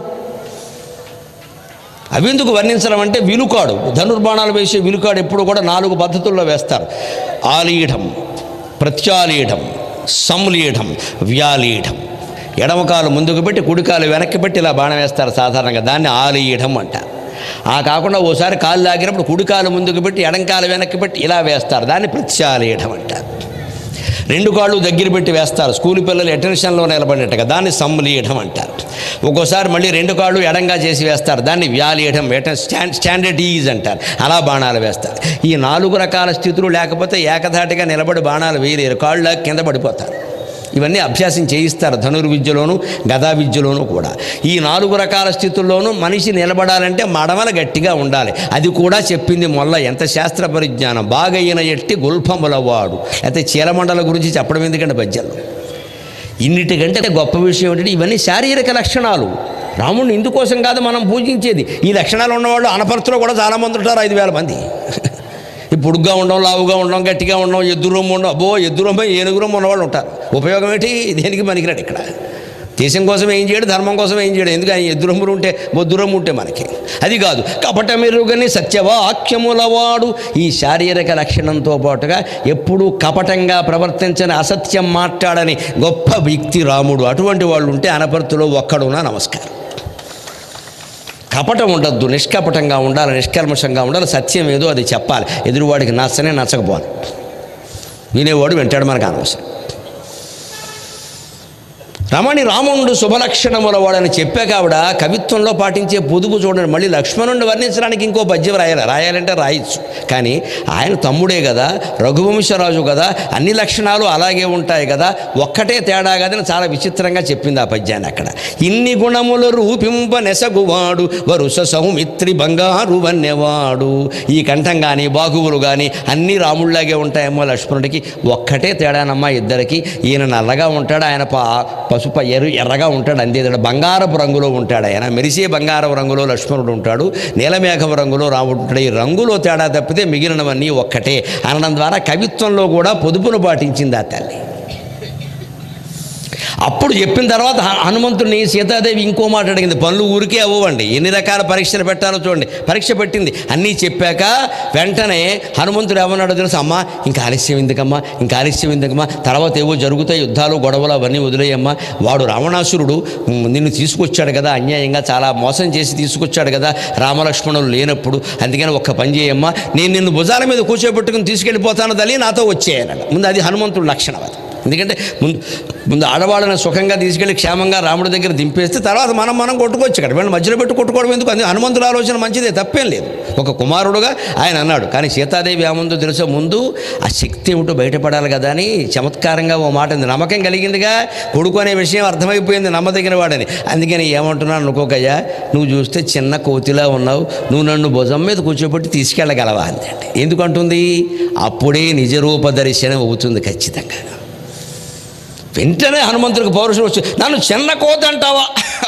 అవి ఎందుకు వర్ణించడం అంటే విలుకాడు ధనుర్బాణాలు వేసే విలుకాడు ఎప్పుడు కూడా నాలుగు పద్ధతుల్లో వేస్తారు ఆలీఢం ప్రత్యాలీఢం సంలీఢం వ్యాలీఢం ఎడమకాలు ముందుకు పెట్టి కుడికాలు వెనక్కి పెట్టి ఇలా బాణం వేస్తారు సాధారణంగా దాన్ని ఆలీఢం అంటారు ఆ కాకుండా ఓసారి కాలు లాగినప్పుడు కుడికాలు ముందుకు పెట్టి ఎడంకాలు వెనక్కి పెట్టి ఇలా వేస్తారు దాన్ని ప్రత్యాలీఢం అంటారు రెండు కాళ్ళు దగ్గర పెట్టి వేస్తారు స్కూల్ పిల్లలు అటెన్షన్లో నిలబడినట్టుగా దాన్ని సమ్లీయడం అంటారు ఒక్కోసారి మళ్ళీ రెండు కాళ్ళు ఎడంగా చేసి వేస్తారు దాన్ని వ్యాలీయడం స్టాండ్ స్టాండర్డ్ ఈజ్ అంటారు అలా బాణాలు వేస్తారు ఈ నాలుగు రకాల స్థితులు లేకపోతే ఏకధాటిగా నిలబడి బాణాలు వేయలేరు కాళ్ళు కింద పడిపోతారు ఇవన్నీ అభ్యాసం చేయిస్తారు ధనుర్విద్యలోను గదా విద్యలోను కూడా ఈ నాలుగు రకాల స్థితుల్లోనూ మనిషి నిలబడాలంటే మడమల గట్టిగా ఉండాలి అది కూడా చెప్పింది మొల్ల ఎంత శాస్త్ర పరిజ్ఞానం బాగైన ఎట్టి గుల్ఫముల వాడు అయితే చీలమండల గురించి చెప్పడం ఎందుకంటే పద్యాలు ఇన్నిటికంటే గొప్ప విషయం ఏంటంటే ఇవన్నీ శారీరక లక్షణాలు రాముడిని ఇందుకోసం కాదు మనం పూజించేది ఈ లక్షణాలు ఉన్నవాళ్ళు అనపర్తిలో కూడా చాలామంది ఉంటారు ఐదు వేల మంది ఈ పొడుగ్గా ఉండడం లావుగా ఉండడం గట్టిగా ఉండడం ఎద్దురొమ్ము ఉండడం అబ్బో ఎద్దురొమ్మ ఏనుగురొమ్మ ఉన్నవాళ్ళు ఉంటారు ఉపయోగం ఏంటి దేనికి పనికిరాడు ఇక్కడ దేశం కోసం ఏం చేయడు ధర్మం కోసం ఏం చేయడు ఎందుకు ఆయన ఎద్దురొమ్ములు ఉంటే బొద్దురొమ్ము ఉంటే మనకి అది కాదు కపట మెరుగని సత్యవాక్యములవాడు ఈ శారీరక లక్షణంతో పాటుగా ఎప్పుడూ కపటంగా ప్రవర్తించని అసత్యం మాట్లాడని గొప్ప వ్యక్తి రాముడు అటువంటి వాళ్ళు ఉంటే అనపర్తిలో ఒక్కడున్నా నమస్కారం కపటం ఉండద్దు నిష్కపటంగా ఉండాలి నిష్కల్మషంగా ఉండాలి సత్యం ఏదో అది చెప్పాలి ఎదురువాడికి నచ్చనే నచ్చకపోవాలి వినేవాడు వింటాడు మనకు అనవసరం రమణి రాముడు శుభలక్షణముల వాడని చెప్పాక ఆవిడ కవిత్వంలో పాటించే పొదుగు చూడండి మళ్ళీ లక్ష్మణుడిని వర్ణించడానికి ఇంకో పద్యం రాయాలి రాయాలంటే రాయొచ్చు కానీ ఆయన తమ్ముడే కదా రఘువంశరాజు కదా అన్ని లక్షణాలు అలాగే ఉంటాయి కదా ఒక్కటే తేడా కదని చాలా విచిత్రంగా చెప్పింది ఆ పద్యాన్ని అక్కడ ఇన్ని గుణములు రూపింప నెసగువాడు వరుస సౌమిత్రి బంగారు వన్నెవాడు ఈ కంఠం కానీ బాహువులు కానీ అన్నీ రాముళ్లాగే ఉంటాయేమో లక్ష్మణుడికి ఒక్కటే తేడానమ్మా ఇద్దరికి ఈయన నల్లగా ఉంటాడు ఆయన పా పసుప ఎర్ర ఎర్రగా ఉంటాడు అంతే తేడా. బంగారపు రంగులో ఉంటాడు ఆయన మెరిసే బంగారపు రంగులో లక్ష్మణుడు ఉంటాడు నీలమేఘపు రంగులో రాముడు ఉంటాడు ఈ రంగులో తేడా తప్పితే మిగిలినవన్నీ ఒక్కటే అనడం ద్వారా కవిత్వంలో కూడా పొదుపును పాటించింది ఆ తల్లి అప్పుడు చెప్పిన తర్వాత హ- హనుమంతుడిని సీతాదేవి ఇంకో మాట అడిగింది పనులు ఊరికే అవ్వండి ఎన్ని రకాల పరీక్షలు పెట్టాలో చూడండి పరీక్ష పెట్టింది అన్నీ చెప్పాక వెంటనే హనుమంతుడు ఏమన్నాడో తెలుసు అమ్మా ఇంకా ఆలస్యం ఎందుకమ్మా ఇంకా ఆలస్యం ఎందుకమ్మా తర్వాత ఏవో జరుగుతాయి యుద్ధాలు గొడవలు అవన్నీ వదిలేయమ్మా వాడు రావణాసురుడు ఉమ్, నిన్ను తీసుకొచ్చాడు కదా అన్యాయంగా చాలా మోసం చేసి తీసుకొచ్చాడు కదా రామలక్ష్మణులు లేనప్పుడు అందుకని ఒక్క పని చేయమ్మా నేను నిన్ను భుజాల మీద కూర్చోబెట్టుకుని తీసుకెళ్ళిపోతాను తల్లి నాతో వచ్చేయనట ముందు అది హనుమంతుడు లక్షణం అది ఎందుకంటే ముందు ముందు ఆడవాళ్ళని సుఖంగా తీసుకెళ్ళి క్షేమంగా రాముడి దగ్గర దింపేస్తే తర్వాత మనం మనం కొట్టుకోవచ్చు ఇక్కడ వీళ్ళని మధ్యలో పెట్టి కొట్టుకోవడం ఎందుకు అది హనుమంతుల ఆలోచన మంచిదే తప్పేం లేదు ఒక కుమారుడుగా ఆయన అన్నాడు కానీ సీతాదేవి ఏముందో తెలుసో ముందు ఆ శక్తి ఏమిటో బయటపడాలి కదా అని చమత్కారంగా ఓ మాట ఉంది నమ్మకం కలిగిందిగా కొడుకు అనే విషయం అర్థమైపోయింది నమ్మదగిన వాడని అందుకని ఏమంటున్నాను అనుకోకయ్యా నువ్వు చూస్తే చిన్న కోతిలా ఉన్నావు నువ్వు నన్ను భుజం మీద కూర్చోబెట్టి తీసుకెళ్ళగలవా అంతే ఎందుకంటుంది అప్పుడే నిజరూప దర్శనం అవుతుంది ఖచ్చితంగా వెంటనే హనుమంతుడికి పౌరుషం వచ్చి నన్ను చిన్న కోత అంటావా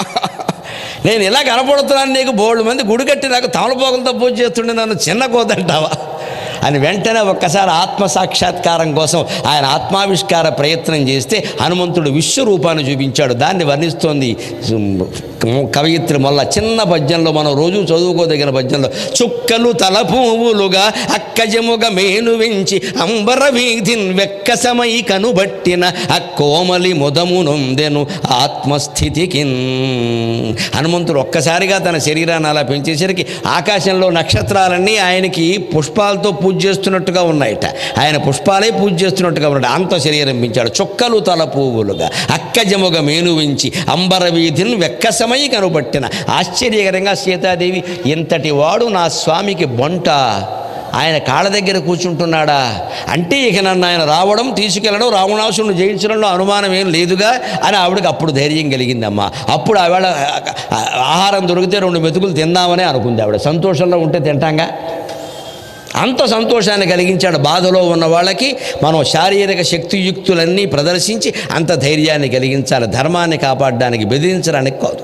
నేను ఇలా కనపడుతున్నాను నీకు బోల్డ్ మంది గుడి కట్టి నాకు తమలపోకలతో పూజ చేస్తుండే నన్ను చిన్న కోత అంటావా అని వెంటనే ఒక్కసారి ఆత్మ సాక్షాత్కారం కోసం ఆయన ఆత్మావిష్కార ప్రయత్నం చేస్తే హనుమంతుడు విశ్వరూపాన్ని చూపించాడు దాన్ని వర్ణిస్తోంది కవయిత్రి మొల్ల చిన్న పద్యంలో మనం రోజు చదువుకోదగిన పద్యంలో చుక్కలు తల పువ్వులుగా అక్కజముగ మేను వెంచి అంబర వీధిన్ వెక్కసమై కనుబట్టిన అక్కోమలి ముదము నొందెను ఆత్మస్థితికి హనుమంతుడు ఒక్కసారిగా తన శరీరాన్ని అలా పెంచేసరికి ఆకాశంలో నక్షత్రాలన్నీ ఆయనకి పుష్పాలతో పూజ చేస్తున్నట్టుగా ఉన్నాయట ఆయన పుష్పాలే పూజ చేస్తున్నట్టుగా ఉన్నాడు అంత శరీరం పెంచాడు చుక్కలు తల పువ్వులుగా అక్కజముగ మేను వెంచి అంబర వీధిని వెక్కసమై కనుబట్టిన ఆశ్చర్యకరంగా సీతాదేవి ఇంతటి వాడు నా స్వామికి బొంట ఆయన కాళ్ళ దగ్గర కూర్చుంటున్నాడా అంటే ఇక నన్ను ఆయన రావడం తీసుకెళ్ళడం రావణాసురుని జయించడంలో అనుమానం ఏం లేదుగా అని ఆవిడకి అప్పుడు ధైర్యం కలిగిందమ్మా అప్పుడు ఆవిడ ఆహారం దొరికితే రెండు మెతుకులు తిందామని అనుకుంది ఆవిడ సంతోషంలో ఉంటే తింటాంగా అంత సంతోషాన్ని కలిగించాడు బాధలో ఉన్న వాళ్ళకి మనం శారీరక శక్తియుక్తులన్నీ ప్రదర్శించి అంత ధైర్యాన్ని కలిగించాలి ధర్మాన్ని కాపాడడానికి బెదిరించడానికి కాదు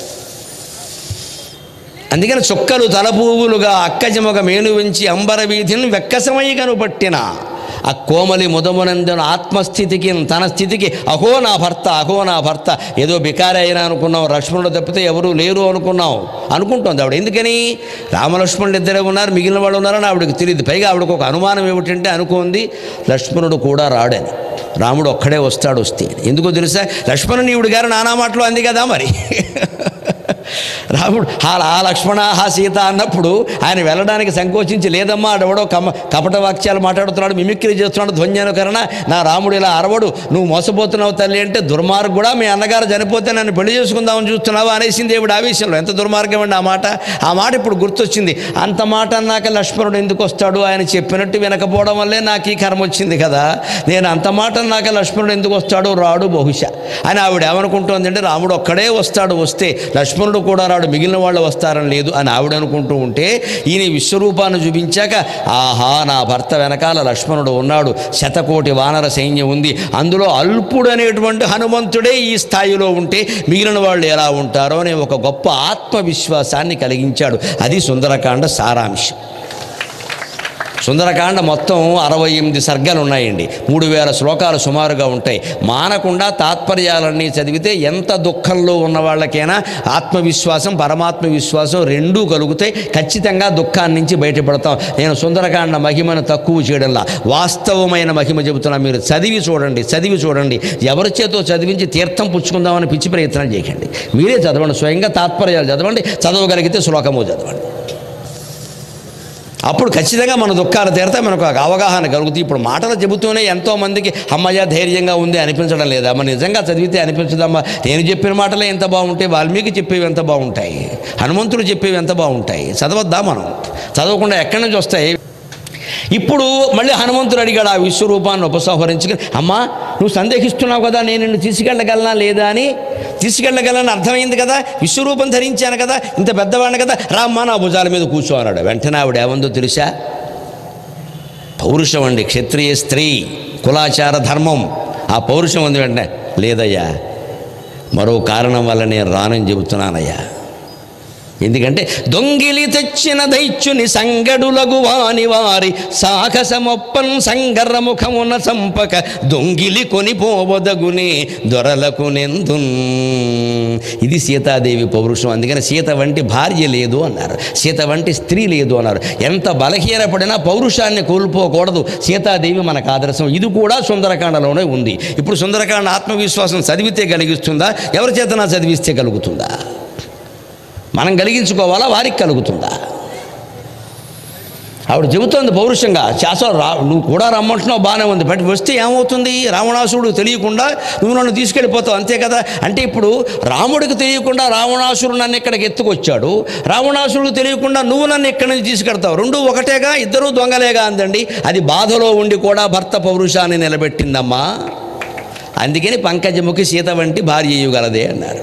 అందుకని చుక్కలు తలపువ్వులుగా అక్కజముగ మేను వెంచి అంబర వీధిని వెక్కసమై కనుపట్టిన ఆ కోమలి ముదమునందున ఆత్మస్థితికి తన స్థితికి అహో నా భర్త అహో నా భర్త ఏదో బికారి అయినా అనుకున్నాం లక్ష్మణుడు తప్పితే ఎవరూ లేరు అనుకున్నాం అనుకుంటోంది ఆవిడ ఎందుకని రామలక్ష్మణుడు ఇద్దరే ఉన్నారు మిగిలిన వాళ్ళు ఉన్నారని ఆవిడకి తెలియదు పైగా ఆవిడకు ఒక అనుమానం ఏమిటంటే అనుకుంది లక్ష్మణుడు కూడా రాడని రాముడు ఒక్కడే వస్తాడు వస్తే ఎందుకో తెలుసా లక్ష్మణుని ఈవిడ గారు నానా మాటలు అంది కదా మరి రాముడు హా ఆ లక్ష్మణ హా సీత అన్నప్పుడు ఆయన వెళ్ళడానికి సంకోచించి లేదమ్మా ఆడెవడో కమ కపట వాక్యాలు మాట్లాడుతున్నాడు మిమిక్రీ చేస్తున్నాడు ధ్వన్యానుకరణ నా రాముడు ఇలా అరవడు నువ్వు మోసపోతున్నావు తల్లి అంటే దుర్మార్గు కూడా మీ అన్నగారు చనిపోతే నన్ను పెళ్లి చేసుకుందామని చూస్తున్నావా అనేసింది దేవుడు ఆవేశంలో ఎంత దుర్మార్గం అండి ఆ మాట ఆ మాట ఇప్పుడు గుర్తొచ్చింది అంత మాట అన్నాక లక్ష్మణుడు ఎందుకు వస్తాడు ఆయన చెప్పినట్టు వినకపోవడం వల్లే నాకు ఈ కర్మ వచ్చింది కదా నేను అంత మాట అన్నాక లక్ష్మణుడు ఎందుకు వస్తాడు రాడు బహుశా అని ఆవిడ ఏమనుకుంటోంది అంటే రాముడు ఒక్కడే వస్తాడు వస్తే లక్ష్మణుడు కూడా రాడు మిగిలిన వాళ్ళు వస్తారని లేదు అని ఆవిడ అనుకుంటూ ఉంటే ఈయన విశ్వరూపాన్ని చూపించాక ఆహా నా భర్త వెనకాల లక్ష్మణుడు ఉన్నాడు శతకోటి వానర సైన్యం ఉంది అందులో అల్పుడు అనేటువంటి హనుమంతుడే ఈ స్థాయిలో ఉంటే మిగిలిన వాళ్ళు ఎలా ఉంటారో అనే ఒక గొప్ప ఆత్మవిశ్వాసాన్ని కలిగించాడు అది సుందరకాండ సారాంశం సుందరకాండ మొత్తం అరవై ఎనిమిది సర్గలు ఉన్నాయండి మూడు వేల శ్లోకాలు సుమారుగా ఉంటాయి మానకుండా తాత్పర్యాలన్నీ చదివితే ఎంత దుఃఖంలో ఉన్న వాళ్ళకైనా ఆత్మవిశ్వాసం పరమాత్మ విశ్వాసం రెండూ కలుగుతాయి ఖచ్చితంగా దుఃఖాన్ని నుంచి బయటపడతాం నేను సుందరకాండ మహిమను తక్కువ చేయడంలా వాస్తవమైన మహిమ చెబుతున్నా మీరు చదివి చూడండి చదివి చూడండి ఎవరి చేతో చదివించి తీర్థం పుచ్చుకుందామని పిచ్చి ప్రయత్నం చేయకండి మీరే చదవండి స్వయంగా తాత్పర్యాలు చదవండి చదవగలిగితే శ్లోకము చదవండి అప్పుడు ఖచ్చితంగా మన దుఃఖాలు తీరితే మనకు ఒక అవగాహన కలుగుతుంది ఇప్పుడు మాటలు చెబుతూనే ఎంతోమందికి అమ్మయ్య ధైర్యంగా ఉంది అనిపించడం లేదా అమ్మ నిజంగా చదివితే అనిపించదమ్మా నేను చెప్పిన మాటలే ఎంత బాగుంటాయి వాల్మీకి చెప్పేవి ఎంత బాగుంటాయి హనుమంతుడు చెప్పేవి ఎంత బాగుంటాయి చదవద్దా మనం చదవకుండా ఎక్కడి నుంచి వస్తాయి ఇప్పుడు మళ్ళీ హనుమంతుడు అడిగాడు ఆ విశ్వరూపాన్ని ఉపసంహరించుకుని అమ్మా నువ్వు సందేహిస్తున్నావు కదా నేను నిన్ను తీసుకెళ్ళగలనా లేదా అని తీసుకెళ్ళగలని అర్థమైంది కదా విశ్వరూపం ధరించాను కదా ఇంత పెద్దవాడిని కదా రామ్మా నా భుజాల మీద కూర్చో అన్నాడు వెంటనే ఆవిడ ఏమందో తెలుసా పౌరుషం అండి క్షత్రియ స్త్రీ కులాచార ధర్మం ఆ పౌరుషం ఉంది వెంటనే లేదయ్యా మరో కారణం వల్ల నేను రానని చెబుతున్నానయ్యా ఎందుకంటే దొంగిలి తెచ్చిన దైత్యుని సంగడులగు వాని వారి సాహసమొప్పన్ సంగరముఖమున సంపక దొంగిలి కొనిపోవదగునే దొరలకు నెందున్ ఇది సీతాదేవి పౌరుషం అందుకని సీత వంటి భార్య లేదు అన్నారు సీత వంటి స్త్రీ లేదు అన్నారు ఎంత బలహీనపడినా పౌరుషాన్ని కోల్పోకూడదు సీతాదేవి మనకు ఆదర్శం ఇది కూడా సుందరకాండలోనే ఉంది ఇప్పుడు సుందరకాండ ఆత్మవిశ్వాసం చదివితే కలిగిస్తుందా ఎవరి చేతనా చదివిస్తే కలుగుతుందా మనం కలిగించుకోవాలా వారికి కలుగుతుందా ఆవిడ చెబుతోంది పౌరుషంగా శాసనం రా నువ్వు కూడా రమ్మంటున్నావు బాగానే ఉంది బట్ వస్తే ఏమవుతుంది రావణాసురుడు తెలియకుండా నువ్వు నన్ను తీసుకెళ్ళిపోతావు అంతే కదా అంటే ఇప్పుడు రాముడికి తెలియకుండా రావణాసురుడు నన్ను ఇక్కడికి ఎత్తుకొచ్చాడు రావణాసురుడు తెలియకుండా నువ్వు నన్ను ఇక్కడి నుంచి తీసుకెడతావు రెండు ఒకటేగా ఇద్దరూ దొంగలేగా అందండి అది బాధలో ఉండి కూడా భర్త పౌరుషాన్ని నిలబెట్టిందమ్మా అందుకని పంకజముఖి సీత వంటి భార్య ఇయ్యగలదే అన్నారు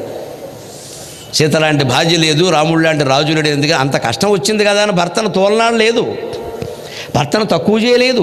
సీత లాంటి భార్య లేదు రాముడు లాంటి రాజు లేడు ఎందుకంటే అంత కష్టం వచ్చింది కదా అని భర్తను తోలనాడు లేదు భర్తను తక్కువ చేయలేదు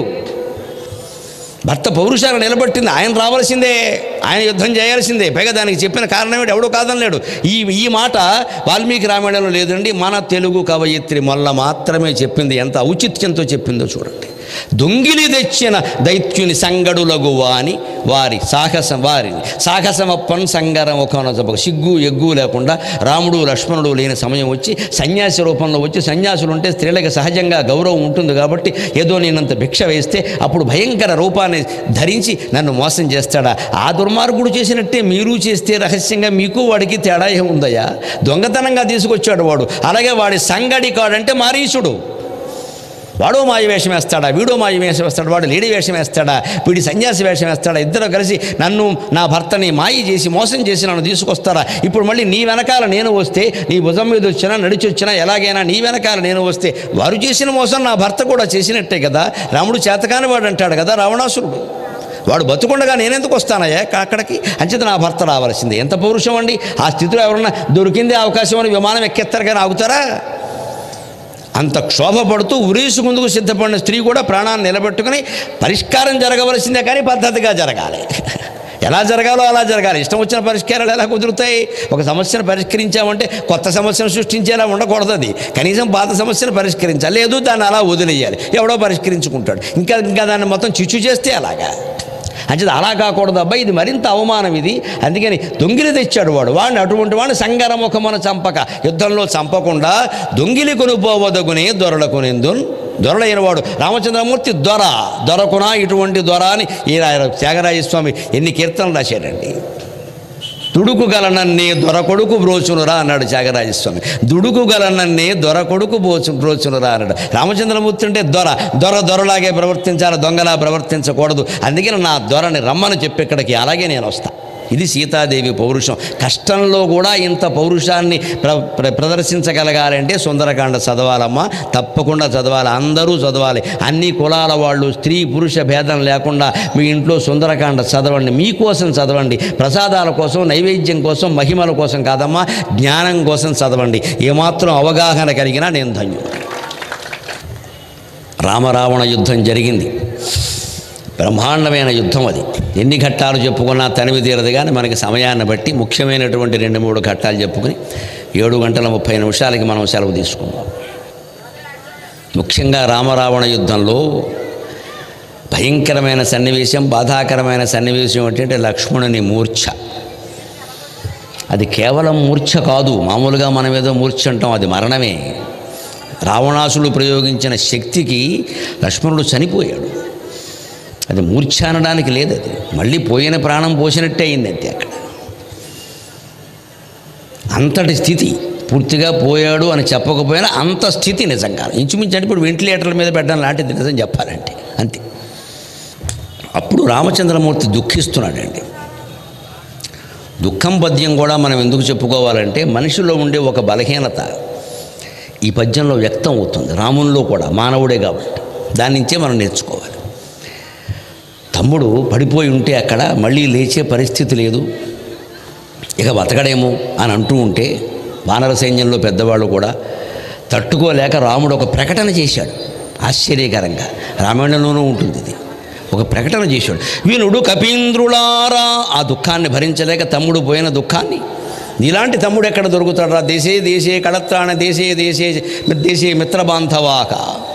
భర్త పౌరుషాన్ని నిలబట్టింది ఆయన రావాల్సిందే ఆయన యుద్ధం చేయాల్సిందే పైగా దానికి చెప్పిన కారణం ఏంటి ఎవడో కాదనలేడు ఈ ఈ మాట వాల్మీకి రామాయణంలో లేదండి మన తెలుగు కవయిత్రి మొల్ల మాత్రమే చెప్పింది ఎంత ఔచిత్యంతో చెప్పిందో చూడండి దొంగిలి తెచ్చిన దైత్యుని సంగడులగు వాని వారి సాహసం వారిని సాహసమప్పన్ సంగరం ఒక సిగ్గు ఎగ్గు లేకుండా రాముడు లక్ష్మణుడు లేని సమయం వచ్చి సన్యాసి రూపంలో వచ్చి సన్యాసులు ఉంటే స్త్రీలకు సహజంగా గౌరవం ఉంటుంది కాబట్టి ఏదో నేనంత భిక్ష వేస్తే అప్పుడు భయంకర రూపాన్ని ధరించి నన్ను మోసం చేస్తాడా ఆ దుర్మార్గుడు చేసినట్టే మీరు చేస్తే రహస్యంగా మీకు వాడికి తేడా ఏముందయ్యా దొంగతనంగా తీసుకొచ్చాడు వాడు అలాగే వాడి సంగడి కాడంటే మారీసుడు వాడో మాయ వేషం వేస్తాడా వీడో మాయ వేషం వేస్తాడు వాడు లేడీ వేషం వేస్తాడా వీడి సన్యాసి వేషం వేస్తాడా ఇద్దరు కలిసి నన్ను నా భర్తని మాయ చేసి మోసం చేసి నన్ను తీసుకొస్తారా ఇప్పుడు మళ్ళీ నీ వెనకాల నేను వస్తే నీ భుజం మీద వచ్చినా నడిచి వచ్చినా ఎలాగైనా నీ వెనకాల నేను వస్తే వారు చేసిన మోసం నా భర్త కూడా చేసినట్టే కదా రాముడు చేతకాని వాడు అంటాడు కదా రావణాసురుడు వాడు బతుకుండగా నేనెందుకు వస్తానయ్యా అక్కడికి అంచేత నా భర్త రావాల్సిందే ఎంత పౌరుషం అండి ఆ స్థితిలో ఎవరన్నా దొరికిందే అవకాశం అని విమానం ఎక్కేస్తారు కానీ ఆగుతారా అంత క్షోభపడుతూ ఉరేసుకుందుకు సిద్ధపడిన స్త్రీ కూడా ప్రాణాన్ని నిలబెట్టుకుని పరిష్కారం జరగవలసిందే కానీ పద్ధతిగా జరగాలి ఎలా జరగాలో అలా జరగాలి ఇష్టం వచ్చిన పరిష్కారాలు ఎలా కుదురుతాయి ఒక సమస్యను పరిష్కరించామంటే కొత్త సమస్యను సృష్టించేలా ఉండకూడదు అది కనీసం పాత సమస్యను పరిష్కరించాలి లేదు దాన్ని అలా వదిలేయాలి ఎవడో పరిష్కరించుకుంటాడు ఇంకా ఇంకా దాన్ని మొత్తం చిచ్చు చేస్తే అలాగా అంటే అలా కాకూడదు అబ్బాయి ఇది మరింత అవమానం ఇది అందుకని దొంగిలి తెచ్చాడు వాడు వాడిని అటువంటి వాడిని సంగరముఖమున చంపక యుద్ధంలో చంపకుండా దొంగిలి కొనుపోవదగునే దొరలకునేందు దొరలైన వాడు రామచంద్రమూర్తి దొర దొరకునా ఇటువంటి దొర అని ఈ త్యాగరాజస్వామి ఎన్ని కీర్తనలు రాశాడండి దుడుకు గలనన్నే దొర కొడుకు బ్రోచునురా అన్నాడు త్యాగరాజస్వామి దుడుకు గలనన్నే దొర కొడుకు బోచు బ్రోచునురా అన్నాడు రామచంద్రమూర్తి అంటే దొర దొర దొరలాగే ప్రవర్తించాలి దొంగలా ప్రవర్తించకూడదు అందుకని నా దొరని రమ్మని చెప్పి ఇక్కడికి అలాగే నేను వస్తా ఇది సీతాదేవి పౌరుషం కష్టంలో కూడా ఇంత పౌరుషాన్ని ప్ర ప్ర ప్రదర్శించగలగాలంటే సుందరకాండ చదవాలమ్మా తప్పకుండా చదవాలి అందరూ చదవాలి అన్ని కులాల వాళ్ళు స్త్రీ పురుష భేదం లేకుండా మీ ఇంట్లో సుందరకాండ చదవండి మీకోసం చదవండి ప్రసాదాల కోసం నైవేద్యం కోసం మహిమల కోసం కాదమ్మా జ్ఞానం కోసం చదవండి ఏమాత్రం అవగాహన కలిగినా నేను ధన్యుడు రామరావణ యుద్ధం జరిగింది బ్రహ్మాండమైన యుద్ధం అది ఎన్ని ఘట్టాలు చెప్పుకున్నా తనివి తీరదు కానీ మనకి సమయాన్ని బట్టి ముఖ్యమైనటువంటి రెండు మూడు ఘట్టాలు చెప్పుకుని ఏడు గంటల ముప్పై నిమిషాలకి మనం సెలవు తీసుకుందాం ముఖ్యంగా రామరావణ యుద్ధంలో భయంకరమైన సన్నివేశం బాధాకరమైన సన్నివేశం ఏంటంటే లక్ష్మణుని మూర్ఛ అది కేవలం మూర్ఛ కాదు మామూలుగా మనం ఏదో మూర్ఛ అంటాం అది మరణమే రావణాసుడు ప్రయోగించిన శక్తికి లక్ష్మణుడు చనిపోయాడు అది మూర్ఛ అనడానికి లేదు అది మళ్ళీ పోయిన ప్రాణం పోసినట్టే అయింది అంతే అక్కడ అంతటి స్థితి పూర్తిగా పోయాడు అని చెప్పకపోయినా అంత స్థితి నిజంగా ఇంచుమించు అంటే ఇప్పుడు వెంటిలేటర్ల మీద పెట్టడం లాంటిది నిజం చెప్పాలంటే అంతే అప్పుడు రామచంద్రమూర్తి దుఃఖిస్తున్నాడండి దుఃఖం పద్యం కూడా మనం ఎందుకు చెప్పుకోవాలంటే మనిషిలో ఉండే ఒక బలహీనత ఈ పద్యంలో వ్యక్తం అవుతుంది రాముల్లో కూడా మానవుడే కాబట్టి దాని నుంచే మనం నేర్చుకోవాలి తమ్ముడు పడిపోయి ఉంటే అక్కడ మళ్ళీ లేచే పరిస్థితి లేదు ఇక బతకడేమో అని అంటూ ఉంటే వానర సైన్యంలో పెద్దవాళ్ళు కూడా తట్టుకోలేక రాముడు ఒక ప్రకటన చేశాడు ఆశ్చర్యకరంగా రామాయణంలోనూ ఉంటుంది ఇది ఒక ప్రకటన చేశాడు వినుడు కపీంద్రులారా ఆ దుఃఖాన్ని భరించలేక తమ్ముడు పోయిన దుఃఖాన్ని నీలాంటి తమ్ముడు ఎక్కడ దొరుకుతాడు దేశే దేశే కళత్రాణ దేశే దేశే దేశే మిత్రబాంధవాక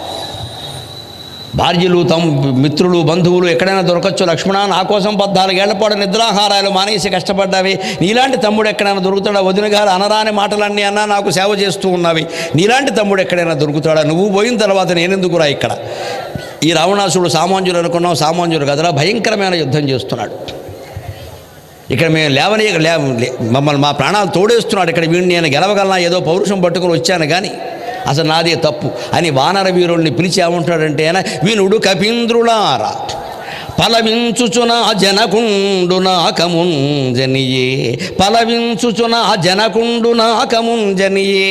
భార్యలు తమ్ మిత్రులు బంధువులు ఎక్కడైనా దొరకచ్చు లక్ష్మణ నా కోసం పద్నాలుగేళ్ల పాటు నిద్రాహారాలు మానేసి కష్టపడ్డావి నీలాంటి తమ్ముడు ఎక్కడైనా దొరుకుతాడా వదిన గారు అనరాని మాటలన్నీ అన్నా నాకు సేవ చేస్తూ ఉన్నవి నీలాంటి తమ్ముడు ఎక్కడైనా దొరుకుతాడా నువ్వు పోయిన తర్వాత నేనెందుకురా ఇక్కడ ఈ రావణాసుడు సామాన్యుడు అనుకున్నాం సామాన్యుడు కదరా భయంకరమైన యుద్ధం చేస్తున్నాడు ఇక్కడ మేము లేవని లే లే- మమ్మల్ని మా ప్రాణాలు తోడేస్తున్నాడు ఇక్కడ వీడిని నేను గెలవగలనా ఏదో పౌరుషం పట్టుకుని వచ్చాను కానీ అసలు నాదే తప్పు అని వానర వీరుల్ని పిలిచి ఏమంటాడంటే ఆయన వీనుడు కపీంద్రులారా పలవించుచున జనకుండు నాకముంజనియే పలవించుచున జనకుండు నాకముంజనియే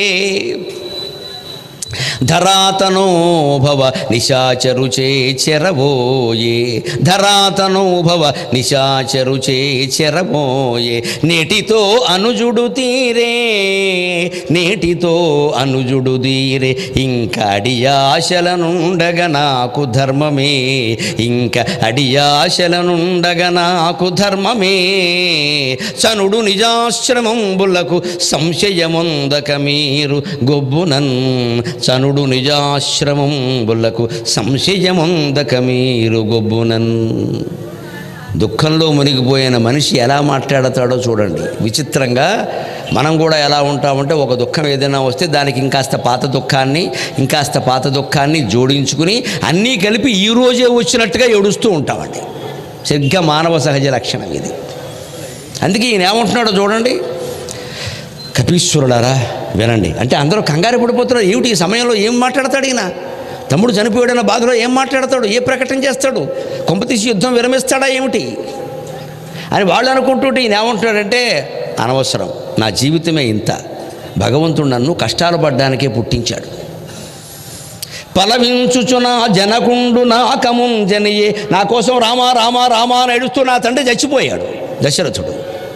ధరాతనో భవ నిశాచరుచే చెరబోయే ధరాతనో భవ నిశాచరుచే చెరబోయే నేటితో అనుజుడు తీరే నేటితో అనుజుడు తీరే ఇంక అడియాశలనుండగ నాకు ధర్మమే ఇంక అడియాశలనుండగ నాకు ధర్మమే చనుడు నిజాశ్రమంబులకు సంశయముందక మీరు గొబ్బునన్ చనుడు నిజాశ్రమంబులకు సంశయముందక మీరు గొబ్బునన్ దుఃఖంలో మునిగిపోయిన మనిషి ఎలా మాట్లాడతాడో చూడండి విచిత్రంగా మనం కూడా ఎలా ఉంటామంటే ఒక దుఃఖం ఏదైనా వస్తే దానికి ఇంకాస్త పాత దుఃఖాన్ని ఇంకాస్త పాత దుఃఖాన్ని జోడించుకుని అన్నీ కలిపి ఈ రోజే వచ్చినట్టుగా ఏడుస్తూ ఉంటామండి సరిగ్గా మానవ సహజ లక్షణం ఇది అందుకే ఈయన ఏమంటున్నాడో చూడండి కపీశ్వరులారా వినండి అంటే అందరూ కంగారు పడిపోతున్నారు ఏమిటి ఈ సమయంలో ఏం మాట్లాడతాడు ఈయన తమ్ముడు చనిపోయాడన్న బాధలో ఏం మాట్లాడతాడు ఏ ప్రకటన చేస్తాడు కొంపతీసి యుద్ధం విరమిస్తాడా ఏమిటి అని వాళ్ళు అనుకుంటుంటే ఈయన ఏమంటున్నాడంటే అనవసరం నా జీవితమే ఇంత భగవంతుడు నన్ను కష్టాలు పడ్డానికే పుట్టించాడు పలవించుచున జనకుండు నాకముం జనియే నా కోసం రామా రామా రామా అని ఏడుస్తూ నా తండ్రి చచ్చిపోయాడు దశరథుడు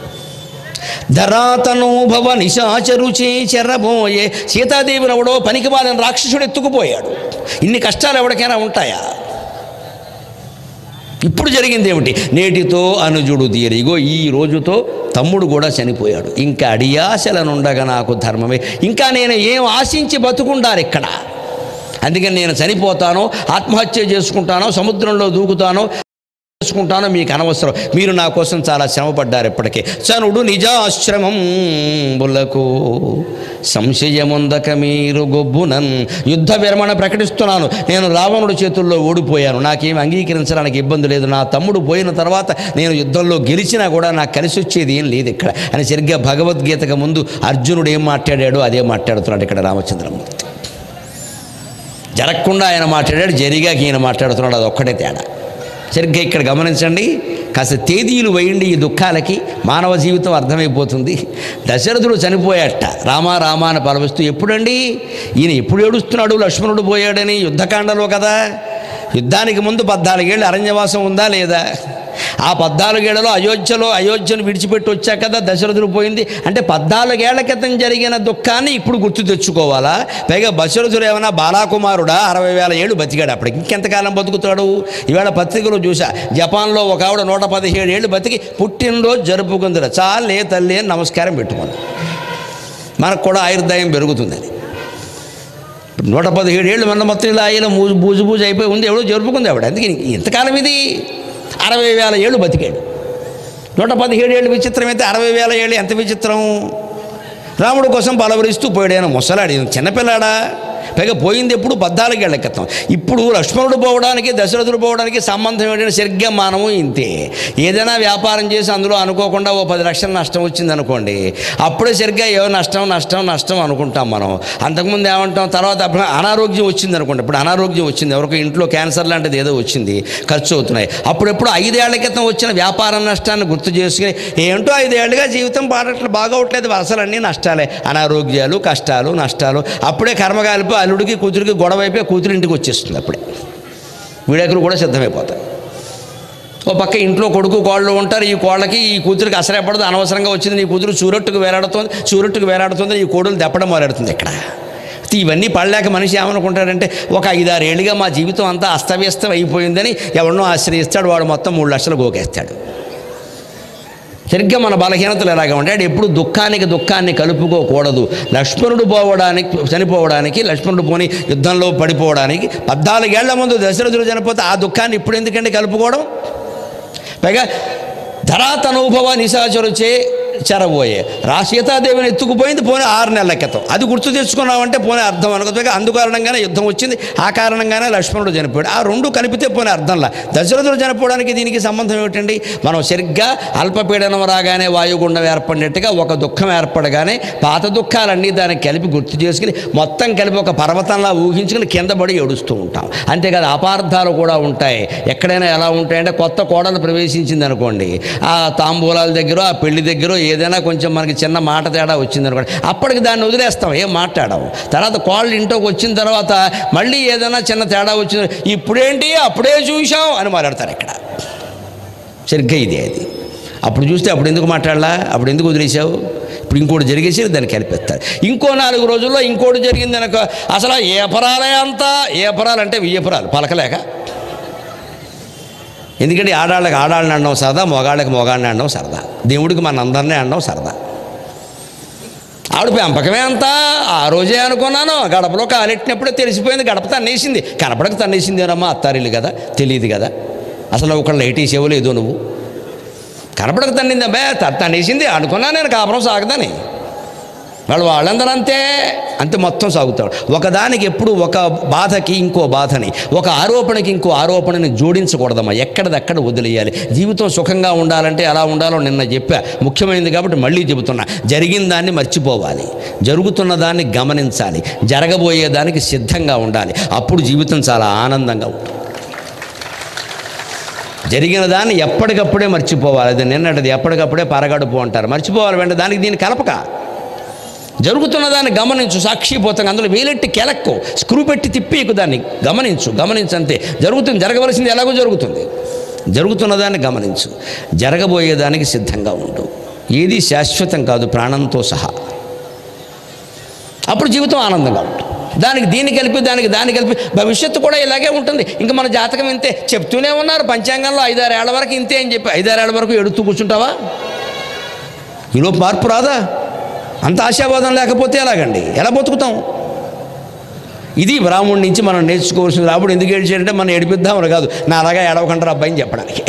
ధరాతను భవ నిశాచరుచే చెరబోయే సీతాదేవిని ఎవడో పనికి మాలిన రాక్షసుడు ఎత్తుకుపోయాడు ఇన్ని కష్టాలు ఎవరికైనా ఉంటాయా ఇప్పుడు జరిగింది ఏమిటి నేటితో అనుజుడు తీరి ఇగో ఈ రోజుతో తమ్ముడు కూడా చనిపోయాడు ఇంకా అడియాశలనుండగా నాకు ధర్మమే ఇంకా నేను ఏం ఆశించి బతుకుండారు ఇక్కడ అందుకని నేను చనిపోతానో ఆత్మహత్య చేసుకుంటానో సముద్రంలో దూకుతానో చేసుకుంటానో మీకు అనవసరం మీరు నా కోసం చాలా శ్రమపడ్డారు ఇప్పటికే చనుడు నిజాశ్రమం బుల్లకు సంశయముందక మీరు గొబ్బునన్ యుద్ధ విరమణ ప్రకటిస్తున్నాను నేను రావణుడి చేతుల్లో ఓడిపోయాను నాకేం అంగీకరించడానికి ఇబ్బంది లేదు నా తమ్ముడు పోయిన తర్వాత నేను యుద్ధంలో గెలిచినా కూడా నాకు కలిసి వచ్చేది ఏం లేదు ఇక్కడ అని సరిగ్గా భగవద్గీతకు ముందు అర్జునుడు ఏం మాట్లాడాడో అదే మాట్లాడుతున్నాడు ఇక్కడ రామచంద్రమూర్తి జరగకుండా ఆయన మాట్లాడాడు జరిగాక ఈయన మాట్లాడుతున్నాడు అది ఒక్కటే తేడా సరిగ్గా ఇక్కడ గమనించండి కాస్త తేదీలు వేయండి ఈ దుఃఖాలకి మానవ జీవితం అర్థమైపోతుంది దశరథుడు చనిపోయాట రామా రామా అని పలవిస్తూ ఎప్పుడండి ఈయన ఎప్పుడు ఏడుస్తున్నాడు లక్ష్మణుడు పోయాడని యుద్ధకాండలో కదా యుద్ధానికి ముందు పద్నాలుగేళ్ళు అరణ్యవాసం ఉందా లేదా ఆ పద్నాలుగేళ్లలో అయోధ్యలో అయోధ్యను విడిచిపెట్టి వచ్చాక కదా దశరథుడు పోయింది అంటే పద్నాలుగేళ్ల క్రితం జరిగిన దుఃఖాన్ని ఇప్పుడు గుర్తు తెచ్చుకోవాలా పైగా దశరథుడు ఏమైనా బాలాకుమారుడా అరవై వేల ఏళ్ళు బతికాడు అప్పటికి ఇంకెంతకాలం బతుకుతాడు ఇవాళ పత్రికలో చూసా జపాన్లో ఒక ఆవిడ నూట పదిహేడు ఏళ్ళు బతికి పుట్టినరోజు జరుపుకుందిరా చాలే తల్లి అని నమస్కారం పెట్టుకుంది మనకు కూడా ఆయుర్దాయం పెరుగుతుందని ఇప్పుడు నూట పదిహేడు ఏళ్ళు మన మొత్తం ఇలా ఆయన మూజు బూజు బూజు అయిపోయి ఉంది ఎవడో జరుపుకుంది ఆవిడ అందుకే ఎంతకాలం ఇది అరవై వేల ఏళ్ళు బతికాడు నూట పదిహేడు ఏళ్ళు విచిత్రం అయితే అరవై వేల ఏళ్ళు ఎంత విచిత్రం రాముడు కోసం పలవరిస్తూ పోయాడు ముసలాడు ఈయన చిన్నపిల్లాడా పైగా పోయింది ఎప్పుడు పద్నాలుగేళ్ల క్రితం ఇప్పుడు లక్ష్మణుడు పోవడానికి దశరథుడు పోవడానికి సంబంధం ఏంటంటే సరిగ్గా మనము ఇంతే ఏదైనా వ్యాపారం చేసి అందులో అనుకోకుండా ఓ పది లక్షల నష్టం వచ్చింది అనుకోండి అప్పుడే సరిగ్గా ఏవో నష్టం నష్టం నష్టం అనుకుంటాం మనం అంతకుముందు ఏమంటాం తర్వాత అప్పుడు అనారోగ్యం వచ్చింది అనుకోండి ఇప్పుడు అనారోగ్యం వచ్చింది ఎవరికో ఇంట్లో క్యాన్సర్ లాంటిది ఏదో వచ్చింది ఖర్చు అవుతున్నాయి అప్పుడెప్పుడు ఐదేళ్ల క్రితం వచ్చిన వ్యాపార నష్టాన్ని గుర్తు చేసుకుని ఏంటో ఐదేళ్లుగా జీవితం పాడట్లు బాగోట్లేదు అసలు అన్నీ నష్టాలే అనారోగ్యాలు కష్టాలు నష్టాలు అప్పుడే కర్మగాలిపో అల్లుడికి కూతురికి గొడవ అయిపోయి కూతురు ఇంటికి వచ్చేస్తుంది అప్పుడే విడాకులు కూడా సిద్ధమైపోతాయి ఓ పక్క ఇంట్లో కొడుకు కోళ్ళు ఉంటారు ఈ కోళ్ళకి ఈ కూతురికి అసరేపడదు అనవసరంగా వచ్చింది నీ కూతురు చూరట్టుకు వేలాడుతుంది చూరట్టుకు వేలాడుతుంది ఈ కోడులు దెప్పడం మొదలెడుతుంది ఇక్కడ ఇవన్నీ పడలేక మనిషి ఏమనుకుంటాడంటే ఒక ఐదారేళ్ళుగా మా జీవితం అంతా అస్తవ్యస్తం అయిపోయిందని ఎవరినో ఆశ్రయిస్తాడు వాడు మొత్తం మూడు లక్షలు గోకేస్తాడు సరిగ్గా మన బలహీనతలు ఎలాగా ఉంటాయి అంటే ఎప్పుడు దుఃఖానికి దుఃఖాన్ని కలుపుకోకూడదు లక్ష్మణుడు పోవడానికి చనిపోవడానికి లక్ష్మణుడు పోని యుద్ధంలో పడిపోవడానికి పద్నాలుగేళ్ల ముందు దశరథుడు చనిపోతే ఆ దుఃఖాన్ని ఇప్పుడు ఎందుకండి కలుపుకోవడం పైగా ధరాతనూభవ నిశాచరుచే చెరబోయే రా సీతాదేవిని ఎత్తుకుపోయింది పోనీ ఆరు నెలల క్రితం అది గుర్తు తెచ్చుకున్నామంటే పోనీ అర్థం అనుకోదు పైగా అందుకారణంగానే యుద్ధం వచ్చింది ఆ కారణంగానే లక్ష్మణుడు చనిపోయాడు ఆ రెండు కలిపితే పోనీ అర్థంలా దశరథుడు చనిపోవడానికి దీనికి సంబంధం ఏమిటండి మనం సరిగ్గా అల్పపీడనం రాగానే వాయుగుండం ఏర్పడినట్టుగా ఒక దుఃఖం ఏర్పడగానే పాత దుఃఖాలన్నీ దానికి కలిపి గుర్తు చేసుకుని మొత్తం కలిపి ఒక పర్వతంలా ఊహించుకుని కింద పడి ఏడుస్తూ ఉంటాం అంతేకాదు అపార్థాలు కూడా ఉంటాయి ఎక్కడైనా ఎలా ఉంటాయంటే కొత్త కోడలు ప్రవేశించింది అనుకోండి ఆ తాంబూలాల దగ్గర ఆ పెళ్లి దగ్గర ఏదైనా కొంచెం మనకి చిన్న మాట తేడా వచ్చింది అనుకోండి అప్పటికి దాన్ని వదిలేస్తాం ఏం మాట్లాడము తర్వాత కోళ్ళు ఇంట్లోకి వచ్చిన తర్వాత మళ్ళీ ఏదైనా చిన్న తేడా వచ్చింది ఇప్పుడేంటి అప్పుడే చూసాం అని మాట్లాడతారు ఇక్కడ సరిగ్గా ఇదే అది అప్పుడు చూస్తే అప్పుడు ఎందుకు మాట్లాడలా అప్పుడు ఎందుకు వదిలేసావు ఇప్పుడు ఇంకోటి జరిగేసి దాన్ని కలిపేస్తారు ఇంకో నాలుగు రోజుల్లో ఇంకోటి జరిగింది అనుకో అసలు ఏ అపరాలే అంతా ఏ అపరాలు అంటే వియ్యపరాలు పలకలేక ఎందుకంటే ఆడాళ్ళకి ఆడాళ్ళని అనడం సరదా మొగాళ్ళకి మొగాళ్ళని అనడం సరదా దేవుడికి మన అందరినీ అనడం సరదా ఆవిడ పెంపకమే అంతా ఆ రోజే అనుకున్నాను గడపలో కాలెట్టినప్పుడే తెలిసిపోయింది గడప తన్నేసింది కనపడక తన్నేసిందేనమ్మా అత్తారిల్లు కదా తెలియదు కదా అసలు ఒకళ్ళు లైట్ వేసేవో లేదో నువ్వు కనపడక తన్నింది అబ్బే త- తన్నేసింది అనుకున్నా నేను కాపురం సాగదని వాళ్ళు వాళ్ళందరూ అంతే అంతే మొత్తం సాగుతాడు ఒకదానికి ఎప్పుడు ఒక బాధకి ఇంకో బాధని ఒక ఆరోపణకి ఇంకో ఆరోపణని జోడించకూడదమ్మా ఎక్కడిదక్కడ వదిలేయాలి జీవితం సుఖంగా ఉండాలంటే ఎలా ఉండాలో నిన్న చెప్పా ముఖ్యమైనది కాబట్టి మళ్ళీ చెబుతున్నా జరిగిన దాన్ని మర్చిపోవాలి జరుగుతున్న దాన్ని గమనించాలి జరగబోయే దానికి సిద్ధంగా ఉండాలి అప్పుడు జీవితం చాలా ఆనందంగా ఉంటుంది జరిగిన దాన్ని ఎప్పటికప్పుడే మర్చిపోవాలి అది నిన్నటిది ఎప్పటికప్పుడే పరగడుపు అంటారు మర్చిపోవాలి వెంట దానికి దీన్ని కలపక జరుగుతున్న దాన్ని గమనించు సాక్షిపోతంగా అందులో వేలెట్టి కెలక్కు స్క్రూ పెట్టి తిప్పేకు దాన్ని గమనించు గమనించు అంతే జరుగుతుంది జరగవలసింది ఎలాగో జరుగుతుంది జరుగుతున్న దాన్ని గమనించు జరగబోయేదానికి సిద్ధంగా ఉండు ఏది శాశ్వతం కాదు ప్రాణంతో సహా అప్పుడు జీవితం ఆనందంగా ఉంటుంది దానికి దీన్ని కలిపి దానికి దాన్ని కలిపి భవిష్యత్తు కూడా ఇలాగే ఉంటుంది ఇంకా మన జాతకం ఇంతే చెప్తూనే ఉన్నారు పంచాంగంలో ఐదారేళ్ల వరకు ఇంతే అని చెప్పి ఐదారేళ్ల వరకు ఎడుతూ కూర్చుంటావా ఈలోపు మార్పు రాదా అంత ఆశావాదం లేకపోతే ఎలాగండి ఎలా బతుకుతాం ఇది బ్రాహ్మణుడి నుంచి మనం నేర్చుకోవాల్సింది రాముడు ఎందుకు ఏడ్చాడంటే మనం ఏడిపిద్దామని కాదు నా అలాగా ఏడవకంటారు అబ్బాయిని చెప్పడానికి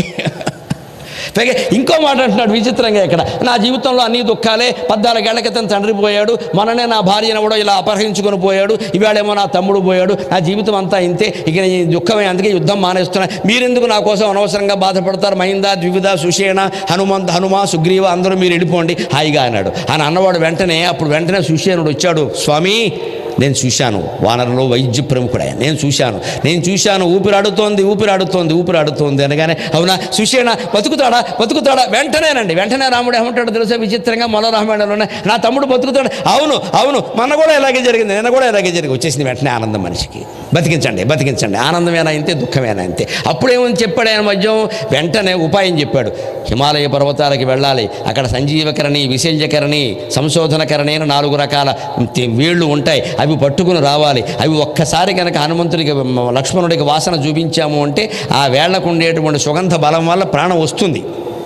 పైగా ఇంకో మాట అంటున్నాడు విచిత్రంగా ఇక్కడ నా జీవితంలో అన్ని దుఃఖాలే పద్నాలుగేళ్ల క్రితం తండ్రి పోయాడు మననే నా భార్యను కూడా ఇలా అపహరించుకొని పోయాడు ఇవాళేమో నా తమ్ముడు పోయాడు నా జీవితం అంతా ఇంతే ఇక ఈ దుఃఖమే అందుకే యుద్ధం మానేస్తున్నా మీరెందుకు నా కోసం అనవసరంగా బాధపడతారు మహింద ద్వివిధ సుషేణ హనుమంత్ హనుమ సుగ్రీవ అందరూ మీరు వెళ్ళిపోండి హాయిగా అన్నాడు అని అన్నవాడు వెంటనే అప్పుడు వెంటనే సుషేనుడు వచ్చాడు స్వామి నేను చూశాను వానరులో వైద్య ప్రముఖుడే నేను చూశాను నేను చూశాను ఊపిరాడుతోంది ఊపిరాడుతోంది ఊపిరాడుతోంది అనగానే అవునా సుషేణ బతుకుతాడా బతుకుతాడా వెంటనేనండి వెంటనే రాముడు ఏమంటాడు తెలుసా విచిత్రంగా మొల రామాయణంలోనే నా తమ్ముడు బతుకుతాడు అవును అవును మన కూడా ఇలాగే జరిగింది నిన్న కూడా ఇలాగే జరిగి వచ్చేసింది వెంటనే ఆనందం మనిషికి బతికించండి బతికించండి ఆనందమేనా ఇంతే దుఃఖమేనా ఇంతే అప్పుడేమని చెప్పాడు ఆయన మధ్యం వెంటనే ఉపాయం చెప్పాడు హిమాలయ పర్వతాలకి వెళ్ళాలి అక్కడ సంజీవకరణి విశల్యకరణి సంశోధనకరణి అని నాలుగు రకాల తి- వేళ్ళు ఉంటాయి అవి పట్టుకుని రావాలి అవి ఒక్కసారి కనుక హనుమంతుడికి మ- లక్ష్మణుడికి వాసన చూపించాము అంటే ఆ వేళ్లకు ఉండేటువంటి సుగంధ బలం వల్ల ప్రాణం వస్తుంది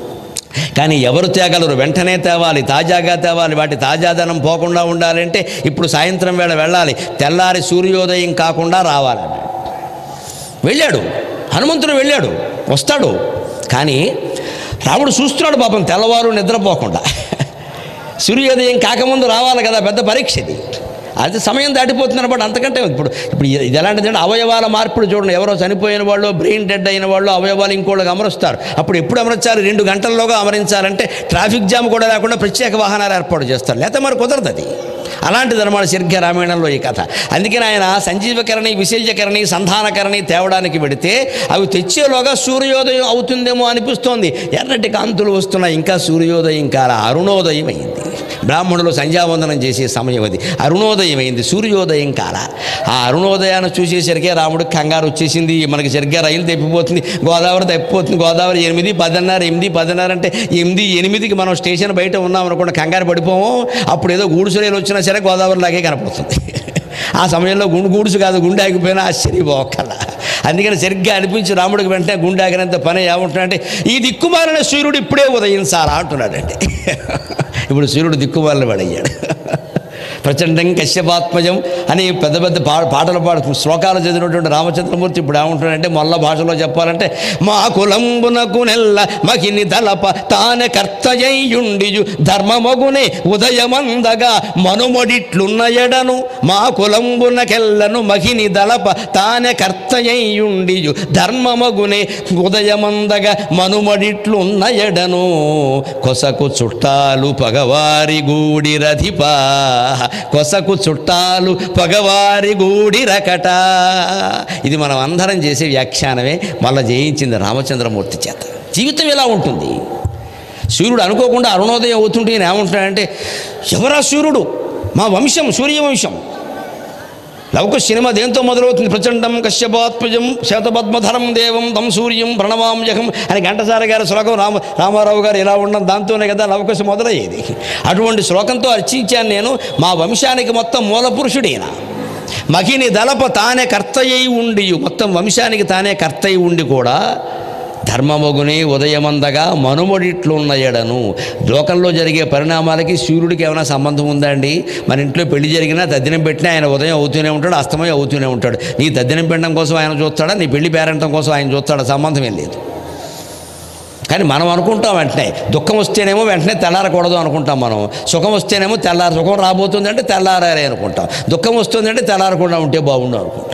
కానీ ఎవరు తేగలరు వెంటనే తేవాలి తాజాగా తేవాలి వాటి తాజాదనం పోకుండా ఉండాలంటే ఇప్పుడు సాయంత్రం వేళ వెళ్ళాలి తెల్లారి సూర్యోదయం కాకుండా రావాలన్నాడు వెళ్ళాడు హనుమంతుడు వెళ్ళాడు వస్తాడు కానీ రాముడు చూస్తున్నాడు పాపం తెల్లవారు నిద్రపోకుండా సూర్యోదయం కాకముందు రావాలి కదా పెద్ద పరీక్ష ఇది అది సమయం దాటిపోతున్నారు బట్ అంతకంటే ఇప్పుడు ఇప్పుడు ఇది ఇది ఎలాంటిది అంటే అవయవాల మార్పుడు చూడండి ఎవరో చనిపోయిన వాళ్ళు బ్రెయిన్ డెడ్ అయిన వాళ్ళు అవయవాలు ఇంకోళ్ళకి అమరుస్తారు అప్పుడు ఎప్పుడు అమర్చాలి రెండు గంటల్లోగా అమరించాలంటే ట్రాఫిక్ జామ్ కూడా లేకుండా ప్రత్యేక వాహనాలు ఏర్పాటు చేస్తారు లేకపోతే మరి కుదరదు అది అలాంటిది అనమాట సరిగ్గా రామాయణంలో ఈ కథ అందుకని ఆయన సంజీవకరణి విశేషకరణి సంధానకరణి తేవడానికి పెడితే అవి తెచ్చేలోగా సూర్యోదయం అవుతుందేమో అనిపిస్తోంది ఎర్రటి కాంతులు వస్తున్నాయి ఇంకా సూర్యోదయం కాల అరుణోదయం అయింది బ్రాహ్మణులు సంధ్యావందనం చేసే సమయం అది అరుణోదయం అయింది సూర్యోదయం కాల ఆ అరుణోదయాన్ని చూసేసరికే రాముడు కంగారు వచ్చేసింది మనకి సరిగ్గా రైలు తప్పిపోతుంది గోదావరి తప్పిపోతుంది గోదావరి ఎనిమిది పదిన్నర ఎనిమిది పదిన్నర అంటే ఎనిమిది ఎనిమిదికి మనం స్టేషన్ బయట ఉన్నాం అనుకోండి కంగారు పడిపోము అప్పుడు ఏదో గూడుసు రైలు వచ్చినా సరే గోదావరి లాగే కనపడుతుంది ఆ సమయంలో గుండు గూడుసు కాదు గుండె ఆగిపోయినా ఆశ్చర్యపోకల అందుకని సరిగ్గా అనిపించి రాముడికి వెంటనే గుండె ఆగినంత పని ఏమంటున్నాడంటే ఈ దిక్కుమాలిన సూర్యుడు ఇప్పుడే ఉదయించాలా అంటున్నాడండి ఇప్పుడు సూర్యుడు దిక్కుమాలిన వాడయ్యాడు ప్రచండం కశ్యపాత్మజం అని పెద్ద పెద్ద పా పాటలు పాడు శ్లోకాలు చదివినటువంటి రామచంద్రమూర్తి ఇప్పుడు ఏమంటున్నాడంటే మొల్ల భాషలో చెప్పాలంటే మా కులంబునకు నెల్ల మహిని దళప తానే కర్తయ్యుండియు ధర్మమగునే ఉదయమందగా మనుమడిట్లున్న ఎడను మా కులంబునకెల్లను మహిని దళప తానే కర్తయ్యుండియు ధర్మమగునే ఉదయమందగా మనుమడిట్లున్న ఎడను కొసకు చుట్టాలు పగవారి గూడి రధిపా కొసకు చుట్టాలు పగవారి గూడి రకట ఇది మనం అందరం చేసే వ్యాఖ్యానమే మళ్ళా జయించింది రామచంద్రమూర్తి చేత జీవితం ఎలా ఉంటుంది సూర్యుడు అనుకోకుండా అరుణోదయం అవుతుంటే ఈయన ఏమంటున్నాడంటే ఎవరా సూర్యుడు మా వంశం సూర్యవంశం లౌక సినిమా దేంతో మొదలవుతుంది ప్రచండం కశ్యపాత్మజం శతపద్మధరం దేవం తం సూర్యం ప్రణవామ్యహం అని ఘంటసార గారి శ్లోకం రామ రామారావు గారు ఇలా ఉండడం దాంతోనే కదా లవకుశ మొదలయ్యేది అటువంటి శ్లోకంతో అర్చించాను నేను మా వంశానికి మొత్తం మూల పురుషుడైన మహిని దళప తానే కర్తయ్యి ఉండి మొత్తం వంశానికి తానే కర్తయ్యి ఉండి కూడా ధర్మమగుని ఉదయమందగా మనుమడిట్లున్న ఎడను లోకంలో జరిగే పరిణామాలకి సూర్యుడికి ఏమైనా సంబంధం ఉందా అండి మన ఇంట్లో పెళ్లి జరిగినా తద్దినం పెట్టినా ఆయన ఉదయం అవుతూనే ఉంటాడు అస్తమయం అవుతూనే ఉంటాడు నీ తద్దినం పెట్టడం కోసం ఆయన చూస్తాడా నీ పెళ్లి పేరంటం కోసం ఆయన చూస్తాడా సంబంధం ఏం లేదు కానీ మనం అనుకుంటాం వెంటనే దుఃఖం వస్తేనేమో వెంటనే తెల్లారకూడదు అనుకుంటాం మనం సుఖం వస్తేనేమో తెల్లార సుఖం రాబోతుందంటే తెల్లారారే అనుకుంటాం దుఃఖం వస్తుందంటే తెల్లారకుండా ఉంటే బాగుండు అనుకుంటాం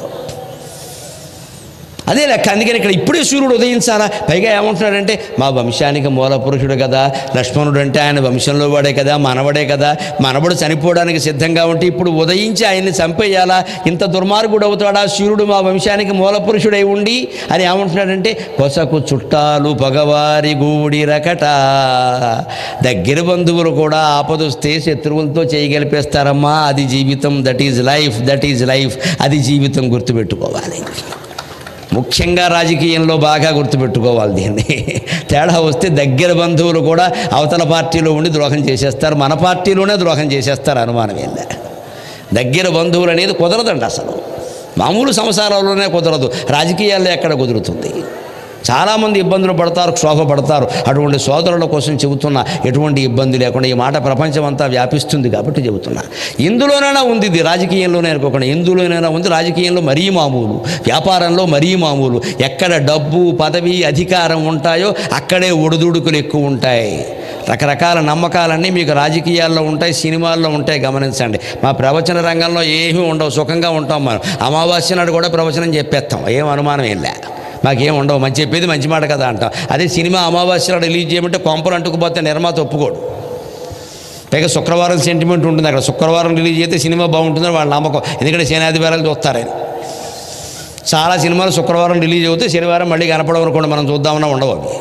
అదే లెక్క అందుకని ఇక్కడ ఇప్పుడే సూర్యుడు ఉదయించాలా పైగా ఏమంటున్నాడంటే మా వంశానికి మూల పురుషుడు కదా లక్ష్మణుడు అంటే ఆయన వంశంలో వాడే కదా మనవడే కదా మనవడు చనిపోవడానికి సిద్ధంగా ఉంటే ఇప్పుడు ఉదయించి ఆయన్ని చంపేయాలా ఇంత దుర్మార్గుడు అవుతాడా సూర్యుడు మా వంశానికి మూల పురుషుడై ఉండి అని ఏమంటున్నాడంటే కొసకు చుట్టాలు పగవారి గూడి రకట దగ్గర బంధువులు కూడా ఆపదొస్తే శత్రువులతో చేయగలిపేస్తారమ్మా అది జీవితం that is life that is life అది జీవితం గుర్తుపెట్టుకోవాలి ముఖ్యంగా రాజకీయంలో బాగా గుర్తుపెట్టుకోవాలి దీన్ని తేడా వస్తే దగ్గర బంధువులు కూడా అవతల పార్టీలో ఉండి ద్రోహం చేసేస్తారు మన పార్టీలోనే ద్రోహం చేసేస్తారు అనుమానం ఏంలే దగ్గర బంధువులు అనేది కుదరదండి అసలు మామూలు సంసారాల్లోనే కుదరదు రాజకీయాల్లో ఎక్కడ కుదురుతుంది చాలామంది ఇబ్బందులు పడతారు క్షోభ పడతారు అటువంటి సోదరుల కోసం చెబుతున్నా ఎటువంటి ఇబ్బంది లేకుండా ఈ మాట ప్రపంచం అంతా వ్యాపిస్తుంది కాబట్టి చెబుతున్నా ఇందులోనైనా ఉంది ఇది రాజకీయంలోనే అనుకోకుండా ఎందులోనైనా ఉంది రాజకీయంలో మరీ మామూలు వ్యాపారంలో మరీ మామూలు ఎక్కడ డబ్బు పదవి అధికారం ఉంటాయో అక్కడే ఒడిదుడుకులు ఎక్కువ ఉంటాయి రకరకాల నమ్మకాలన్నీ మీకు రాజకీయాల్లో ఉంటాయి సినిమాల్లో ఉంటాయి గమనించండి మా ప్రవచన రంగంలో ఏమీ ఉండవు సుఖంగా ఉంటాం మనం అమావాస్య నాడు కూడా ప్రవచనం చెప్పేస్తాం ఏం అనుమానం ఏం లే మాకేం ఉండవు మంచి చెప్పేది మంచి మాట కదా అంటాం అదే సినిమా అమావాస్యలో రిలీజ్ చేయమంటే కొంపలు అంటుకుపోతే నిర్మాత ఒప్పుకోడు పైగా శుక్రవారం సెంటిమెంట్ ఉంటుంది అక్కడ శుక్రవారం రిలీజ్ చేస్తే సినిమా బాగుంటుందని వాళ్ళ నమ్మకం ఎందుకంటే శనాదివారాలు చూస్తారని చాలా సినిమాలు శుక్రవారం రిలీజ్ అవుతే శనివారం మళ్ళీ కనపడవు అనుకోండి మనం చూద్దామన్నా ఉండవు అవి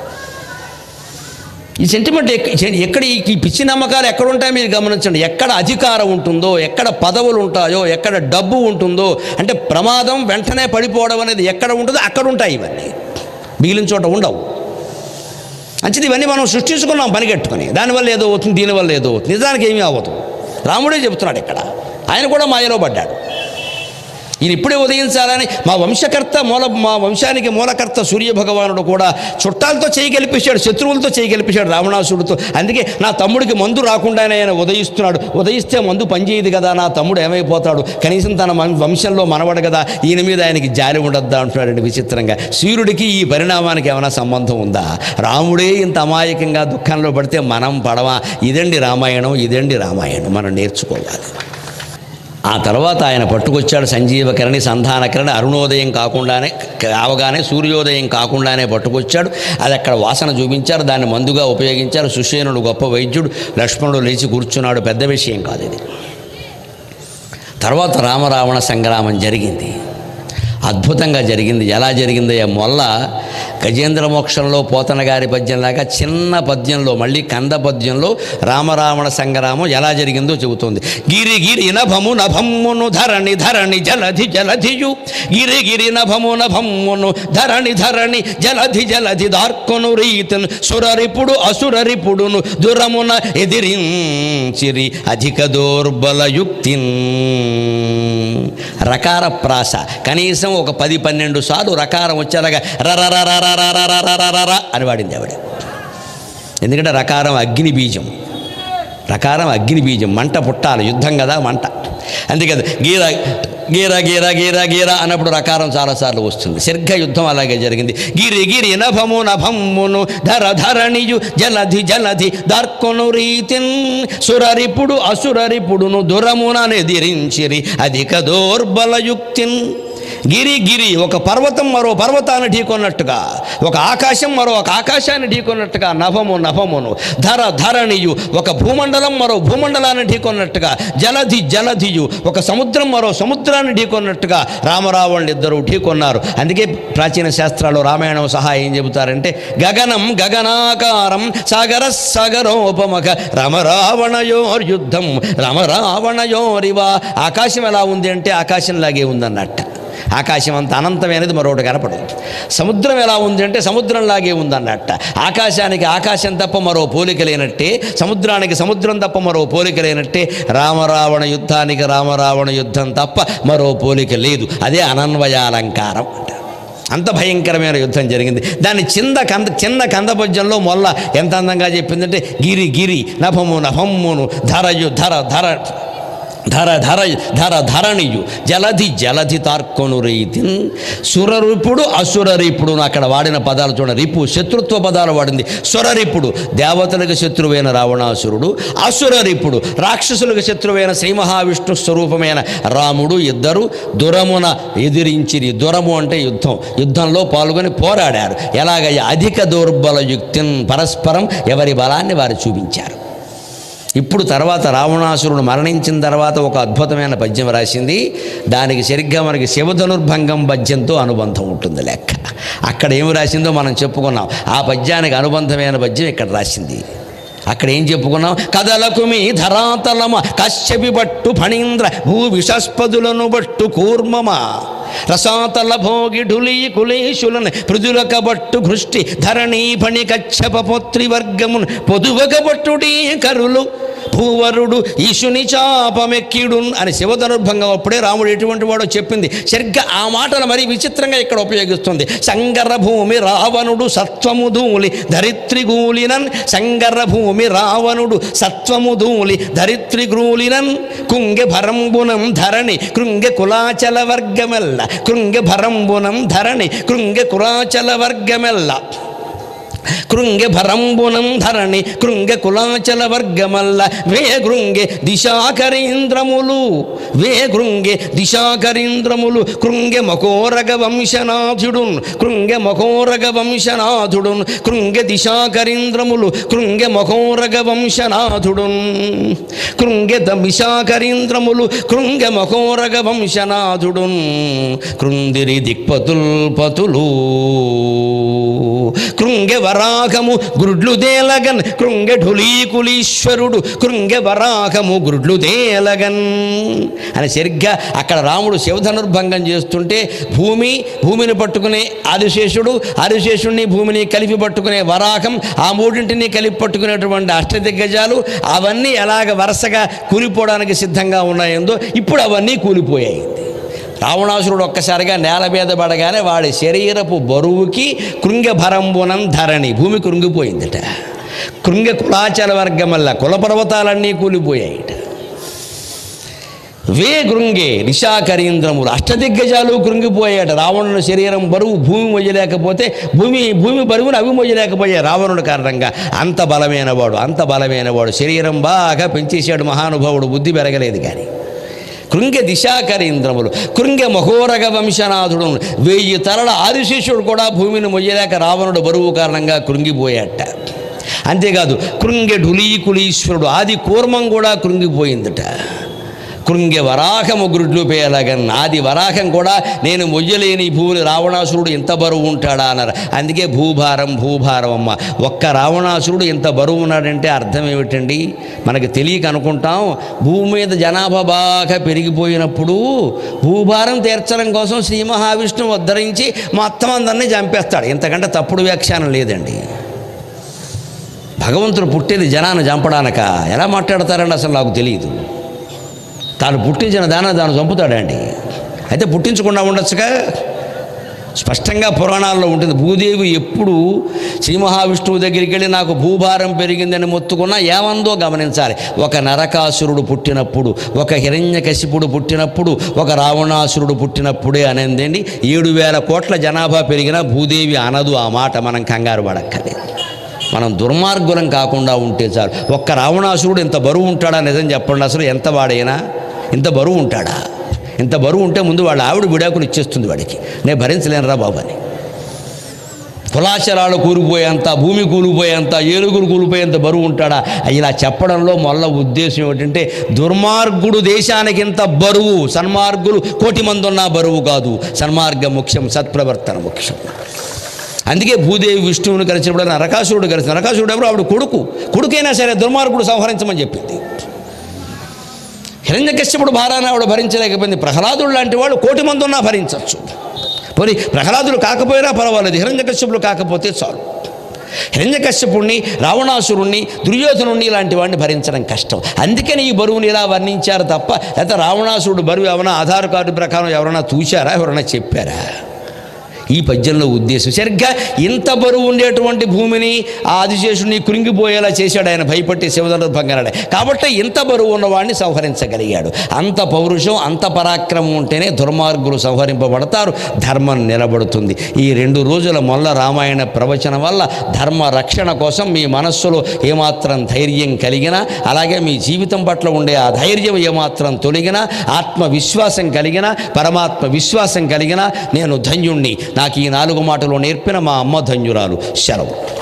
ఈ సెంటిమెంట్ ఎక్క- చె- ఎక్కడ ఈ ఈ పిచ్చి నమ్మకాలు ఎక్కడ ఉంటాయో మీరు గమనించండి ఎక్కడ అధికారం ఉంటుందో ఎక్కడ పదవులు ఉంటాయో ఎక్కడ డబ్బు ఉంటుందో అంటే ప్రమాదం వెంటనే పడిపోవడం అనేది ఎక్కడ ఉంటుందో అక్కడ ఉంటాయి ఇవన్నీ మిగిలిన చోట ఉండవు మంచిది ఇవన్నీ మనం సృష్టించుకున్నాం పనిగట్టుకొని దానివల్ల ఏదో అవుతుంది దీనివల్ల ఏదో అవుతుంది నిజానికి ఏమీ అవ్వదు రాముడే చెబుతున్నాడు ఇక్కడ ఆయన కూడా మాయలో పడ్డాడు ఈయన ఇప్పుడే ఉదయించాలని మా వంశకర్త మూల మా వంశానికి మూలకర్త సూర్య భగవానుడు కూడా చుట్టాలతో చేయగలిపించాడు శత్రువులతో చేయగలిపించాడు రావణాసుడితో అందుకే నా తమ్ముడికి మందు రాకుండానే ఆయన ఉదయిస్తున్నాడు ఉదయిస్తే మందు పనిచేయదు కదా నా తమ్ముడు ఏమైపోతాడు కనీసం తన మన వంశంలో మనవడు కదా ఈయన మీద ఆయనకి జాలి ఉండద్దా అంటున్నాడండి విచిత్రంగా సూర్యుడికి ఈ పరిణామానికి ఏమైనా సంబంధం ఉందా రాముడే ఇంత అమాయకంగా దుఃఖంలో పడితే మనం పడవా ఇదండి రామాయణం ఇదండి రామాయణం మనం నేర్చుకోవాలి ఆ తర్వాత ఆయన పట్టుకొచ్చాడు సంజీవకరణి సంధానకరణి అరుణోదయం కాకుండానే కావగానే సూర్యోదయం కాకుండానే పట్టుకొచ్చాడు అది అక్కడ వాసన చూపించారు దాన్ని మందుగా ఉపయోగించారు సుషేనుడు గొప్ప వైద్యుడు లక్ష్మణుడు లేచి కూర్చున్నాడు పెద్ద విషయం కాదు ఇది తర్వాత రామరావణ సంగ్రామం జరిగింది అద్భుతంగా జరిగింది ఎలా జరిగింది మొల్ల గజేంద్ర మోక్షంలో పోతన గారి పద్యంలాగా చిన్న పద్యంలో మళ్ళీ కంద పద్యంలో రామరావణ సంగ్రామం ఎలా జరిగిందో చెబుతోంది గిరి గిరి నభము నభమ్మును ధరణి ధరణి జలధి జలధియు గిరి గిరి నభము నభమ్మును ధరణి ధరణి జలధి జలధి దార్కొను రీతను సురరిపుడు అసురరిపుడును దురమున ఎదిరించిరి అధిక దోర్బల యుక్తిన్ రకార ప్రాస కనీసం కనీసం ఒక పది పన్నెండు సార్లు రకారం వచ్చేలాగా రరరరరరరరరరరర అని వాడింది ఆవిడ ఎందుకంటే రకారం అగ్ని బీజం రకారం అగ్ని బీజం మంట పుట్టాలి యుద్ధం కదా మంట అందుకది గీర గీర గీర గీర గీర అన్నప్పుడు రకారం చాలాసార్లు వస్తుంది సరిగ్గా యుద్ధం అలాగే జరిగింది గిరి గిరి నభము నభమ్మును ధర ధరణియు జలధి జలధి దర్కొను రీతిన్ సురరిపుడు అసురరిపుడును దురముననెదిరించిరి అధిక దౌర్బలయుక్తిన్ గిరి గిరి ఒక పర్వతం మరో పర్వతాన్ని ఢీకొన్నట్టుగా ఒక ఆకాశం మరో ఒక ఆకాశాన్ని ఢీకొన్నట్టుగా నభము నభమును ధర ధరణియు ఒక భూమండలం మరో భూమండలాన్ని ఢీకొన్నట్టుగా జలధి జలధియు ఒక సముద్రం మరో సముద్రాన్ని ఢీకొన్నట్టుగా రామరావణులు ఇద్దరు ఢీకొన్నారు అందుకే ప్రాచీన శాస్త్రాలు రామాయణం సహా ఏం చెబుతారంటే గగనం గగనాకారం సాగర సాగరోపమక రమరావణయోర్ యుద్ధం రమరావణయోరివా ఆకాశం ఎలా ఉంది అంటే ఆకాశంలాగే ఉందన్నట్ట ఆకాశం అంత అనంతమైనది మరొకటి కనపడదు సముద్రం ఎలా ఉంది అంటే సముద్రంలాగే ఉందన్నట్ట ఆకాశానికి ఆకాశం తప్ప మరో పోలిక లేనట్టే సముద్రానికి సముద్రం తప్ప మరో పోలిక లేనట్టే రామరావణ యుద్ధానికి రామరావణ యుద్ధం తప్ప మరో పోలిక లేదు అదే అనన్వయాలంకారం అంటారు అంత భయంకరమైన యుద్ధం జరిగింది దాన్ని చిన్న కంద చిన్న కందపద్యంలో మొల్ల ఎంత అందంగా చెప్పిందంటే గిరి గిరి నభము నభమ్మును ధరయు ధర ధర ధర ధర ధర ధరణియు జలధి జలధి తార్కొను రీతిన్ సురరిపుడు అసురరిపుడు అక్కడ వాడిన పదాలు చూడ రిపు శత్రుత్వ పదాలు వాడింది సురరిపుడు దేవతలకు శత్రువైన రావణాసురుడు అసురరిపుడు రాక్షసులకు శత్రువైన శ్రీ మహావిష్ణు స్వరూపమైన రాముడు ఇద్దరు దురమున ఎదిరించిరి దురము అంటే యుద్ధం యుద్ధంలో పాల్గొని పోరాడారు ఎలాగయ్యా అధిక దౌర్బల యుక్తిన్ పరస్పరం ఎవరి బలాన్ని వారు చూపించారు ఇప్పుడు తర్వాత రావణాసురుడు మరణించిన తర్వాత ఒక అద్భుతమైన పద్యం రాసింది దానికి సరిగ్గా మనకి శివధనుర్భంగం పద్యంతో అనుబంధం ఉంటుంది లెక్క అక్కడ ఏమి రాసిందో మనం చెప్పుకున్నాం ఆ పద్యానికి అనుబంధమైన పద్యం ఇక్కడ రాసింది అక్కడ ఏం చెప్పుకున్నాం కదలకు మీ ధరాతలమ కశ్యపి బట్టు ఫణీంద్ర భూ విషస్పదులను బట్టు కూర్మమా రసాతల భోగి ఢులీ కులేశులను పృథులక బట్టు ఘృష్టి ధరణీ ఫణి కచ్చప పొత్రి వర్గమును పొదువక బట్టుడీ కరులు భూవరుడు ఈశుని చాపమెక్కిడున్ అని శివధనుర్భంగం అప్పుడే రాముడు ఎటువంటి వాడో చెప్పింది సరిగ్గా ఆ మాటలు మరి విచిత్రంగా ఇక్కడ ఉపయోగిస్తుంది సంగర భూమి రావణుడు సత్వము ధూళి ధరిత్రి గూలినన్ సంగర భూమి రావణుడు సత్వము ధూళి ధరిత్రి గ్రూలినన్ కుంగె భరంబునం ధరణి కృంగె కులాచల వర్గమెల్ల కృంగె భరంబునం ధరణి కృంగె కులాచల వర్గమెల్ల కృంగె భరంబునం ధరణి కృంగె కులాచల వర్గమల్ల వే కృంగె దిశాకరీంద్రములు వే కృంగె దిశాకరీంద్రములు కృంగె మకోరగ వంశనాథుడున్ కృంగె మకోరగ వంశనాథుడున్ కృంగె దిశాకరీంద్రములు కృంగె మకోరగ వంశనాథుడున్ కృంగె దమిశాకరీంద్రములు కృంగె మకోరగ వంశనాథుడున్ కృందిరి దిక్పతుల్ పతులు కృంగె వరాహము గ్రుడ్లు దేలగన్ కృంగె ఢులీకులీశ్వరుడు కృంగె వరాహము గ్రుడ్లు దేలగన్ అని సరిగ్గా అక్కడ రాముడు శివధనుర్భంగం చేస్తుంటే భూమి భూమిని పట్టుకునే ఆదిశేషుడు ఆదిశేషుడిని భూమిని కలిపి పట్టుకునే వరాహం ఆ మూడింటిని కలిపి పట్టుకునేటువంటి అష్టదిగ్గజాలు అవన్నీ ఎలాగ వరుసగా కూలిపోవడానికి సిద్ధంగా ఉన్నాయందో ఇప్పుడు అవన్నీ కూలిపోయాయి రావణాసురుడు ఒక్కసారిగా నేల మీద పడగానే వాడి శరీరపు బరువుకి కృంగభరంబునం ధరణి భూమి కృంగిపోయిందట కృంగ కులాచల వర్గం వల్ల కుల పర్వతాలన్నీ కూలిపోయాయిట వే కృంగే నిశాకరీంద్రములు అష్టదిగ్గజాలు కృంగిపోయాట రావణుని శరీరం బరువు భూమి మొయ్యలేకపోతే భూమి భూమి బరువును అవి మొయ్యలేకపోయాయి రావణుడి కారణంగా అంత బలమైన వాడు అంత బలమైన వాడు శరీరం బాగా పెంచేశాడు మహానుభావుడు బుద్ధి పెరగలేదు కానీ కృంగె దిశాకరీంద్రములు కృంగె మహోరగ వంశనాథుడు వెయ్యి తరల ఆదిశేషుడు కూడా భూమిని మొయ్యలేక రావణుడు బరువు కారణంగా కృంగిపోయాట అంతేకాదు కృంగె ఢులీకులీశ్వరుడు ఆది కూర్మం కూడా కృంగిపోయిందట కృంగె వరాహము గురుడ్లు పేలగన్ ఆది వరాహం కూడా నేను మొయ్యలేని ఈ భూమిని రావణాసురుడు ఇంత బరువు ఉంటాడా అన్నారు అందుకే భూభారం భూభారం అమ్మ ఒక్క రావణాసురుడు ఇంత బరువు ఉన్నాడంటే అర్థం ఏమిటండి మనకి తెలియక అనుకుంటాం భూమి మీద జనాభా బాగా పెరిగిపోయినప్పుడు భూభారం తీర్చడం కోసం శ్రీ మహావిష్ణువు ఉద్ధరించి మొత్తం అందరినీ చంపేస్తాడు ఇంతకంటే తప్పుడు వ్యాఖ్యానం లేదండి భగవంతుడు పుట్టేది జనాన్ని చంపడానక ఎలా మాట్లాడతారండి అసలు నాకు తెలియదు తాను పుట్టించిన దాన తాను చంపుతాడండి అయితే పుట్టించకుండా ఉండొచ్చుగా స్పష్టంగా పురాణాల్లో ఉంటుంది భూదేవి ఎప్పుడు శ్రీ మహావిష్ణువు దగ్గరికి వెళ్ళి నాకు భూభారం పెరిగిందని మొత్తుకున్నా ఏమందో గమనించాలి ఒక నరకాసురుడు పుట్టినప్పుడు ఒక హిరణ్యకశిపుడు పుట్టినప్పుడు ఒక రావణాసురుడు పుట్టినప్పుడే అనేదండి ఏడు వేల కోట్ల జనాభా పెరిగినా భూదేవి అనదు ఆ మాట మనం కంగారు పడక్కర్లేదు మనం దుర్మార్గులం కాకుండా ఉంటే చాలు ఒక్క రావణాసురుడు ఇంత బరువు ఉంటాడా నిజం చెప్పండి అసలు ఎంత వాడైనా ఇంత బరువు ఉంటాడా ఇంత బరువు ఉంటే ముందు వాళ్ళ ఆవిడ విడాకులు ఇచ్చేస్తుంది వాడికి నేను భరించలేనురా బాబు అని కులాచలాలు కూలిపోయేంత భూమి కూలిపోయేంత ఏనుగులు కూలిపోయేంత బరువు ఉంటాడా ఇలా చెప్పడంలో మొల్ల ఉద్దేశం ఏమిటంటే దుర్మార్గుడు దేశానికి ఇంత బరువు సన్మార్గులు కోటి మంది ఉన్న బరువు కాదు సన్మార్గ ముఖ్యం సత్ప్రవర్తన ముఖ్యం అందుకే భూదేవి విష్ణువుని కలిసినప్పుడు నరకాసురుడు కలిసి నరకాసురుడు ఎవరు ఆవిడ కొడుకు కొడుకైనా సరే దుర్మార్గుడు సంహరించమని చెప్పింది హిరణ్యకశ్యపుడు భారాన్ని ఆవిడ భరించలేకపోయింది ప్రహ్లాదుడు లాంటి వాళ్ళు కోటి మంది ఉన్నా భరించవచ్చు పోనీ ప్రహ్లాదులు కాకపోయినా పర్వాలేదు హిరణ్యకశ్యపులు కాకపోతే చాలు హిరణ్యకశ్యపుణ్ణి రావణాసురుణ్ణి దుర్యోధనుణ్ణి లాంటి వాడిని భరించడం కష్టం అందుకని ఈ బరువుని ఇలా వర్ణించారు తప్ప లేకపోతే రావణాసురుడు బరువు ఏమైనా ఆధార్ కార్డు ప్రకారం ఎవరైనా చూశారా ఎవరైనా చెప్పారా ఈ పద్యంలో ఉద్దేశం సరిగ్గా ఇంత బరువు ఉండేటువంటి భూమిని ఆ ఆదిశేషుని కృంగిపోయేలా చేశాడు ఆయన భయపట్టి శివధనుడు భంగనాడే కాబట్టి ఇంత బరువు ఉన్నవాడిని సంహరించగలిగాడు అంత పౌరుషం అంత పరాక్రమం ఉంటేనే దుర్మార్గులు సంహరింపబడతారు ధర్మం నిలబడుతుంది ఈ రెండు రోజుల మొల్ల రామాయణ ప్రవచనం వల్ల ధర్మ రక్షణ కోసం మీ మనస్సులో ఏమాత్రం ధైర్యం కలిగినా అలాగే మీ జీవితం పట్ల ఉండే ఆ ధైర్యం ఏమాత్రం తొలగినా ఆత్మవిశ్వాసం కలిగినా పరమాత్మ విశ్వాసం కలిగినా నేను ధన్యుణ్ణి నాకు ఈ నాలుగు మాటలు నేర్పిన మా అమ్మ ధన్యురాలు సెలవు